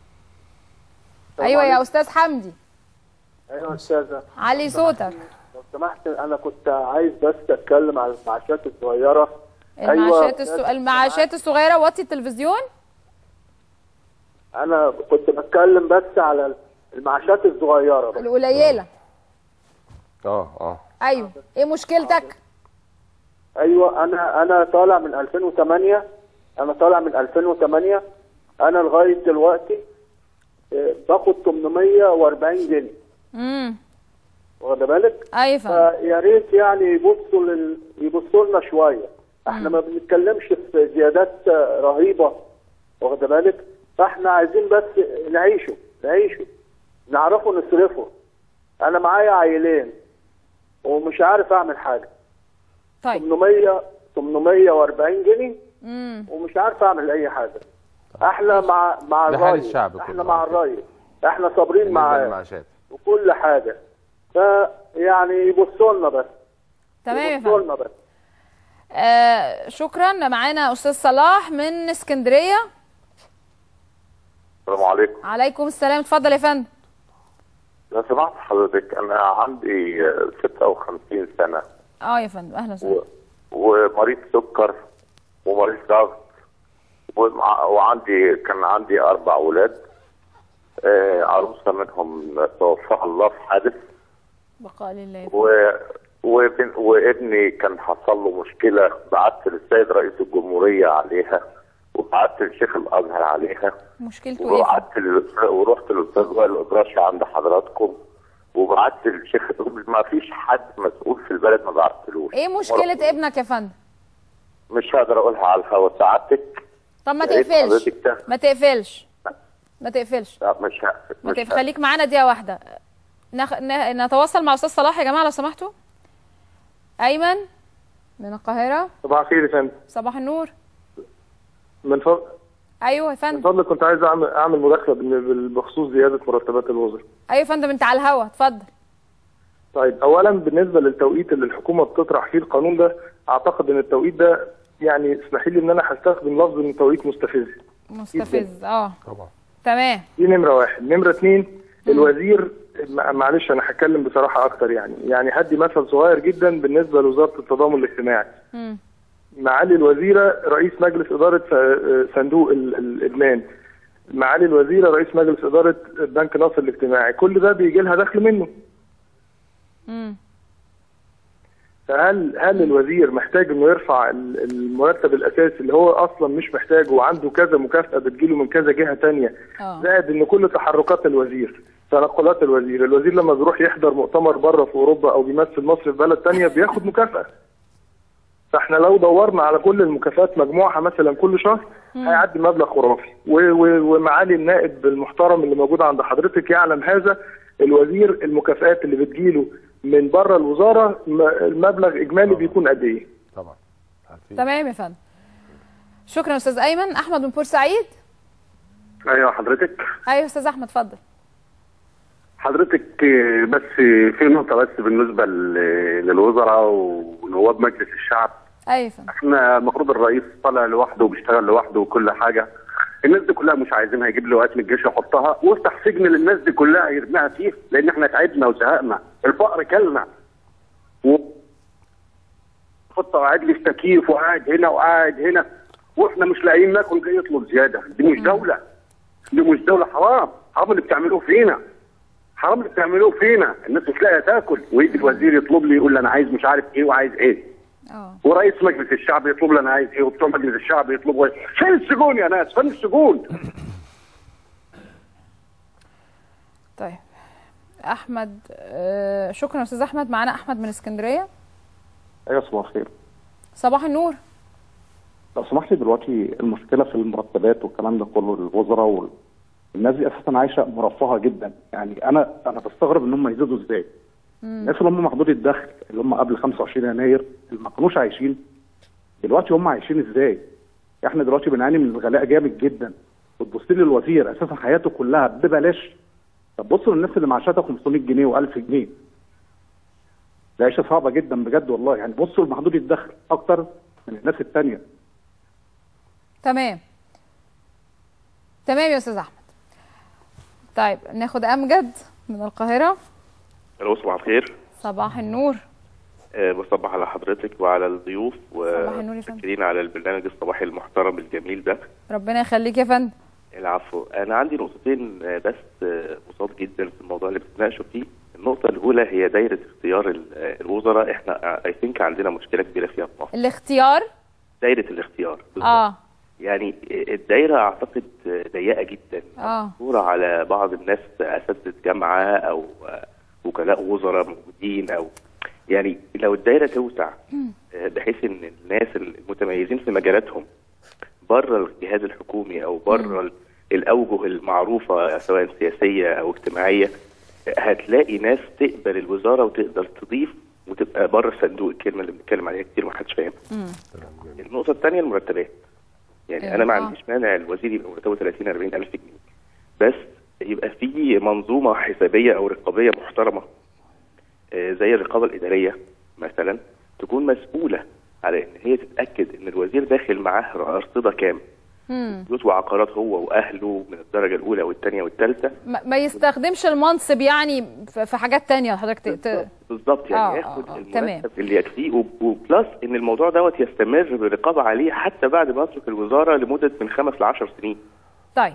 ايوه يا استاذ حمدي ايوه استاذه علي صوتك لو سمحت انا كنت عايز بس اتكلم على المعاشات الصغيره المعاشات أيوة، السو... المعاشات الصغيره وطي التلفزيون انا كنت بتكلم بس على المعاشات الصغيره بس. القليله اه اه ايوه ايه مشكلتك ايوه انا انا طالع من 2008 انا طالع من 2008 انا لغايه دلوقتي آه، باخد 840 جنيه امم واخد بالك؟ ايوه فاهم. فيا ريت يعني يبصوا لل... يبصوا لنا شويه احنا ما بنتكلمش في زيادات آه، رهيبه واخد بالك؟ فاحنا عايزين بس نعيشه نعيشه نعرفه نصرفه انا معايا عيلين ومش عارف اعمل حاجه طيب 800 840 جنيه امم ومش عارف اعمل اي حاجه احنا مع مع ده حال الريس الشعب احنا كله. مع الريس احنا صابرين بالنسبه معاه للمعاشات وكل حاجه فيعني يبصوا لنا بس تمام يا يبصوا فندم لنا بس آه شكرا معانا استاذ صلاح من اسكندريه السلام عليكم عليكم السلام اتفضل يا فندم لو سمحت حضرتك انا عندي آه، 56 سنه اه يا فندم اهلا وسهلا ومريض سكر ومريض ضغط ومع- وعندي كان عندي اربع اولاد آه، عروسه منهم توفاها الله في حادث بقاء لله و... وابن... وابني كان حصل له مشكله بعت للسيد رئيس الجمهوريه عليها وبعت للشيخ الازهر عليها مشكلته ايه يا فندم؟ وبعت ل... ورحت للاستاذ وائل القراشي عند حضراتكم وبعت للشيخ ما فيش حد مسؤول في البلد ما بعتلوش ايه مشكله ابنك يا فندم مش هقدر اقولها على الهوا سعادتك طب ما يا ريت تقفلش حضرتك ده- ما تقفلش ما تقفلش لا مش ه... ما مش تقف... ه... خليك معانا دقيقه واحده نخ... ن... نتواصل مع استاذ صلاح يا جماعه لو سمحتوا ايمن من القاهره صباح الخير يا فندم صباح النور من فضل ايوه يا من فندم فضلك كنت عايز اعمل اعمل مداخله بال- بخصوص زياده مرتبات الوزراء. ايوه يا فندم انت على الهوا اتفضل طيب اولا بالنسبه للتوقيت اللي الحكومه بتطرح فيه القانون ده اعتقد ان التوقيت ده يعني اسمحي لي ان انا هستخدم لفظ ان توقيت مستفز. مستفز اه طبعا تمام دي نمره واحد، نمره اثنين الوزير مع- معلش انا هتكلم بصراحه اكتر يعني يعني هدي مثل صغير جدا بالنسبه لوزاره التضامن الاجتماعي معالي الوزيره رئيس مجلس اداره س- صندوق ال- ال- الادمان معالي الوزيره رئيس مجلس اداره بنك ناصر الاجتماعي كل ده بيجي لها دخل منه فهل هل الوزير محتاج انه يرفع ال- المرتب الاساسي اللي هو اصلا مش محتاجه وعنده كذا مكافاه بتجيله من كذا جهه تانية زائد ان كل تحركات الوزير تنقلات الوزير الوزير لما بيروح يحضر مؤتمر بره في اوروبا او بيمثل مصر في بلد تانية بياخد مكافاه فاحنا لو دورنا على كل المكافآت مجموعها مثلا كل شهر هيعدي مبلغ خرافي و- و- ومعالي النائب المحترم اللي موجود عند حضرتك يعلم هذا الوزير المكافآت اللي بتجيله من بره الوزاره م- المبلغ اجمالي بيكون قد ايه؟ تمام يا فندم شكرا استاذ ايمن احمد من بورسعيد ايوه حضرتك ايوه استاذ احمد اتفضل حضرتك آه، بس في نقطه بس بالنسبه ل- للوزراء ونواب مجلس الشعب ايوه يا فندم احنا المفروض الرئيس طالع لوحده وبيشتغل لوحده وكل حاجه الناس دي كلها مش عايزينها يجيب له وقت من الجيش يحطها وافتح سجن للناس دي كلها يرميها فيه لان احنا تعبنا وزهقنا الفقر كلنا و... خطه قاعد لي في تكييف وقاعد هنا وقاعد هنا واحنا مش لاقيين ناكل جاي يطلب زياده دي مش دوله دي مش دوله حرام حرام اللي بتعملوه فينا حرام اللي بتعملوه فينا الناس مش لاقيه تاكل ويجي الوزير يطلب لي يقول لي انا عايز مش عارف ايه وعايز ايه ورئيس مجلس الشعب يطلب لي انا عايز ايه وبتوع مجلس الشعب يطلبوا ايه فين السجون يا ناس فين السجون طيب احمد آه شكرا استاذ احمد معانا احمد من اسكندريه ايوه صباح الخير صباح النور لو سمحت لي دلوقتي المشكله في المرتبات والكلام ده كله الوزراء وال... الناس دي اساسا عايشه مرفهه جدا يعني انا انا بستغرب ان هم يزيدوا ازاي الناس اللي هم محدود الدخل اللي هم قبل 25 يناير اللي ما كانوش عايشين دلوقتي هم عايشين ازاي احنا دلوقتي بنعاني من الغلاء جامد جدا وتبص لي الوزير اساسا حياته كلها ببلاش طب بصوا للناس اللي معاشاتها 500 جنيه و1000 جنيه ده عيشه صعبه جدا بجد والله يعني بصوا لمحدود الدخل اكتر من الناس التانيه تمام تمام يا استاذ احمد طيب ناخد امجد من القاهره الو صباح الخير صباح النور أه بصبح على حضرتك وعلى الضيوف صباح النور يا فندم. ومشكرين على البرنامج الصباحي المحترم الجميل ده ربنا يخليك يا فندم العفو انا عندي نقطتين آه، بس آه، بساط جدا في الموضوع اللي بتناقشوا فيه النقطة الأولى هي دايرة اختيار ال- آه، الوزراء احنا اي ثينك عندنا مشكلة كبيرة فيها في مصر الاختيار دايرة الاختيار اه يعني الدايرة أعتقد ضيقة جدا اه صورة على بعض الناس أساتذة جامعة أو آه، وكلاء وزراء موجودين أو يعني لو الدايرة توسع آه، بحيث إن الناس المتميزين في مجالاتهم بره الجهاز الحكومي أو بره ال- الأوجه المعروفة سواء سياسية أو اجتماعية آه، هتلاقي ناس تقبل الوزارة وتقدر تضيف وتبقى بره صندوق الكلمة اللي بنتكلم عليها كتير ما حدش فاهم النقطة الثانية المرتبات يعني أنا ما آه. عنديش مانع الوزير يبقى مرتبه 30 40 ألف جنيه بس يبقى في منظومة حسابية أو رقابية محترمة آه، زي الرقابة الإدارية مثلا تكون مسؤولة على إن هي تتأكد إن الوزير داخل معاه أرصدة كام مم. فلوس وعقارات هو وأهله من الدرجة الأولى والثانية والثالثة ما ما يستخدمش المنصب يعني في في حاجات تانية حضرتك ت- ت- بالظبط يعني آه، ياخد آه، آه، المرتب تمام. اللي يكفيه وب- وبلس ان الموضوع دوت يستمر بالرقابه عليه حتى بعد ما يترك الوزاره لمده من خمس ل 10 سنين طيب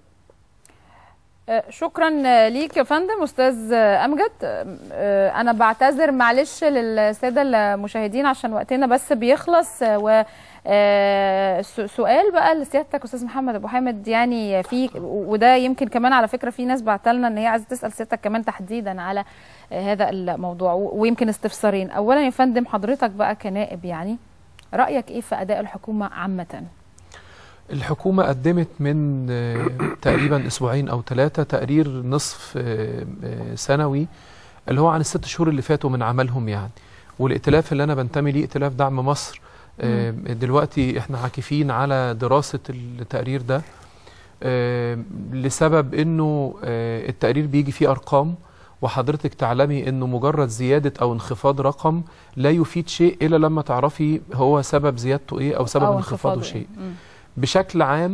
آه، شكرا آه، ليك يا فندم استاذ آه، امجد آه، انا بعتذر معلش للساده المشاهدين عشان وقتنا بس بيخلص آه، و آه، س- سؤال بقى لسيادتك استاذ محمد ابو حامد يعني في وده يمكن كمان على فكره في ناس بعتلنا ان هي عايزه تسال سيادتك كمان تحديدا على آه، هذا الموضوع و- ويمكن استفسارين اولا يا فندم حضرتك بقى كنائب يعني رايك ايه في اداء الحكومه عامه الحكومة قدمت من آه، تقريبا أسبوعين أو ثلاثة تقرير نصف آه، آه، سنوي اللي هو عن الست شهور اللي فاتوا من عملهم يعني والائتلاف اللي أنا بنتمي ليه ائتلاف دعم مصر آه، دلوقتي احنا عاكفين على دراسة التقرير ده آه، لسبب انه آه، التقرير بيجي فيه ارقام وحضرتك تعلمي انه مجرد زيادة او انخفاض رقم لا يفيد شيء الا لما تعرفي هو سبب زيادته ايه او سبب أو انخفاضه انخفاضه إيه. شيء مم. بشكل عام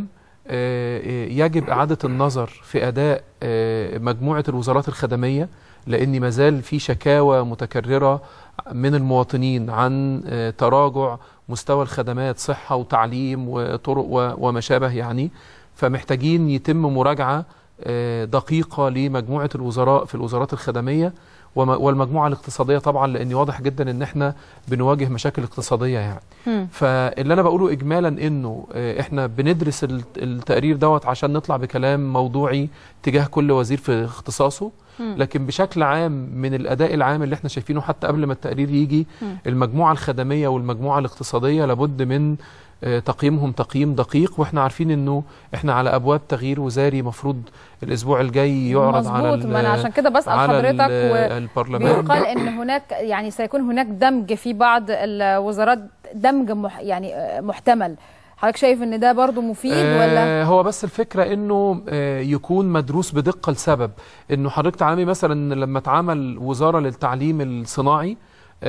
آه، آه، يجب إعادة النظر في أداء آه، مجموعة الوزارات الخدمية لأن مازال في شكاوى متكررة من المواطنين عن آه، تراجع مستوى الخدمات صحة وتعليم وطرق و- وما شابه يعني فمحتاجين يتم مراجعة آه، دقيقة لمجموعة الوزراء في الوزارات الخدمية وم- والمجموعة الاقتصادية طبعا لأن واضح جدا أن احنا بنواجه مشاكل اقتصادية يعني مم. فاللي انا بقوله اجمالا انه آه، احنا بندرس ال- التقرير دوت عشان نطلع بكلام موضوعي تجاه كل وزير في اختصاصه مم. لكن بشكل عام من الاداء العام اللي احنا شايفينه حتى قبل ما التقرير يجي مم. المجموعه الخدميه والمجموعه الاقتصاديه لابد من آه، تقييمهم تقييم دقيق واحنا عارفين انه احنا على ابواب تغيير وزاري مفروض الاسبوع الجاي يعرض على مظبوط ما انا ال- عشان كده بسال على ال- حضرتك البرلمان بيقال ان هناك يعني سيكون هناك دمج في بعض الوزارات دمج مح يعني آه، محتمل حضرتك شايف ان ده برضو مفيد ولا آه هو بس الفكره انه آه يكون مدروس بدقه لسبب انه حضرتك تعلمي مثلا لما اتعمل وزاره للتعليم الصناعي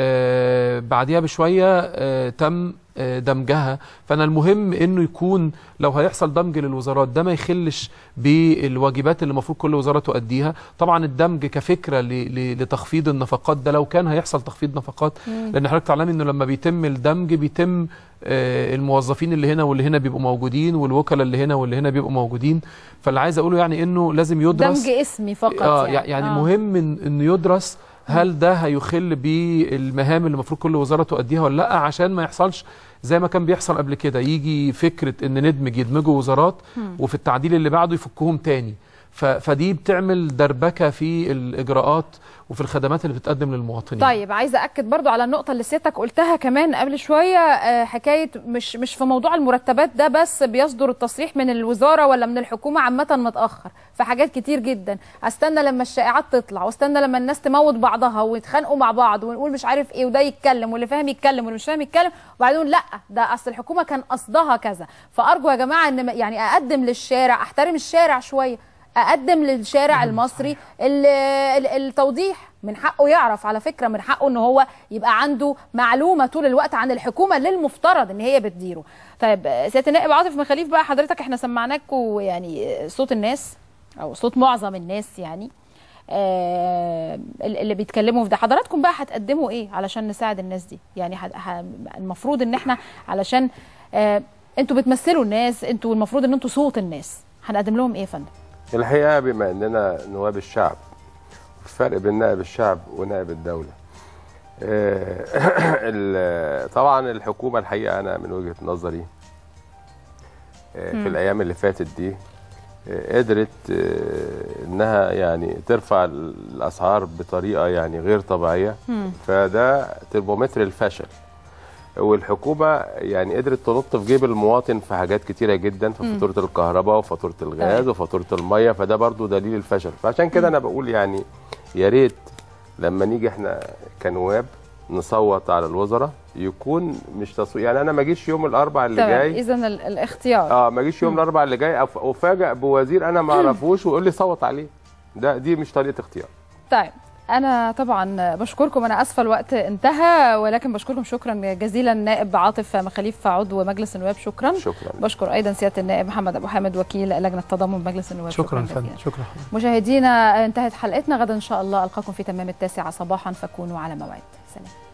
آه بعديها بشويه آه تم آه دمجها فانا المهم انه يكون لو هيحصل دمج للوزارات ده ما يخلش بالواجبات اللي المفروض كل وزاره تؤديها طبعا الدمج كفكره ل- ل- لتخفيض النفقات ده لو كان هيحصل تخفيض نفقات مم. لان حضرتك تعلمي انه لما بيتم الدمج بيتم آه، الموظفين اللي هنا واللي هنا بيبقوا موجودين والوكلاء اللي هنا واللي هنا بيبقوا موجودين فاللي عايز اقوله يعني انه لازم يدرس دمج اسمي فقط اه يعني, يعني آه. مهم إن- انه يدرس هل ده هيخل بالمهام اللي المفروض كل وزاره تؤديها ولا لا عشان ما يحصلش زي ما كان بيحصل قبل كده يجي فكره ان ندمج يدمجوا وزارات مم. وفي التعديل اللي بعده يفكهم تاني ف- فدي بتعمل دربكه في الاجراءات وفي الخدمات اللي بتقدم للمواطنين طيب عايزه اكد برضو على النقطه اللي سيادتك قلتها كمان قبل شويه آه، حكايه مش مش في موضوع المرتبات ده بس بيصدر التصريح من الوزاره ولا من الحكومه عامه متاخر في حاجات كتير جدا استنى لما الشائعات تطلع واستنى لما الناس تموت بعضها ويتخانقوا مع بعض ونقول مش عارف ايه وده يتكلم واللي فاهم يتكلم واللي مش فاهم يتكلم وبعدين لا ده اصل الحكومه كان قصدها كذا فارجو يا جماعه ان يعني اقدم للشارع احترم الشارع شويه اقدم للشارع المصري ال- ال- التوضيح من حقه يعرف على فكره من حقه ان هو يبقى عنده معلومه طول الوقت عن الحكومه اللي المفترض ان هي بتديره طيب آه، سياده النائب عاطف مخاليف بقى حضرتك احنا سمعناكوا يعني آه، صوت الناس او صوت معظم الناس يعني آه اللي بيتكلموا في ده حضراتكم بقى هتقدموا ايه علشان نساعد الناس دي يعني ح- ح- المفروض ان احنا علشان آه انتوا بتمثلوا الناس انتوا المفروض ان انتوا صوت الناس هنقدم لهم ايه يا فندم الحقيقه بما اننا نواب الشعب الفرق بين نائب الشعب ونائب الدوله آه، ال- طبعا الحكومه الحقيقه انا من وجهه نظري آه، مم. في الايام اللي فاتت دي آه، قدرت آه، انها يعني ترفع الاسعار بطريقه يعني غير طبيعيه مم. فده ترمومتر الفشل والحكومه يعني قدرت تنط في جيب المواطن في حاجات كتيره جدا في مم. فاتوره الكهرباء وفاتوره الغاز أيوة. وفاتوره الميه فده برضو دليل الفشل فعشان كده انا بقول يعني يا ريت لما نيجي احنا كنواب نصوت على الوزراء يكون مش تصويت يعني انا ما اجيش يوم الاربعاء اللي تمام جاي اذا ال- الاختيار اه ما اجيش يوم الاربعاء اللي جاي أف- افاجئ بوزير انا ما اعرفوش ويقول لي صوت عليه ده دي مش طريقه اختيار طيب انا طبعا بشكركم انا اسفه الوقت انتهى ولكن بشكركم شكرا جزيلا نائب عاطف مخاليف عضو مجلس النواب شكرا شكرا بشكر ايضا سياده النائب محمد ابو حامد وكيل لجنه تضامن مجلس النواب شكرا جزيلا. فندم شكرا مشاهدينا انتهت حلقتنا غدا ان شاء الله القاكم في تمام التاسعه صباحا فكونوا على موعد سلام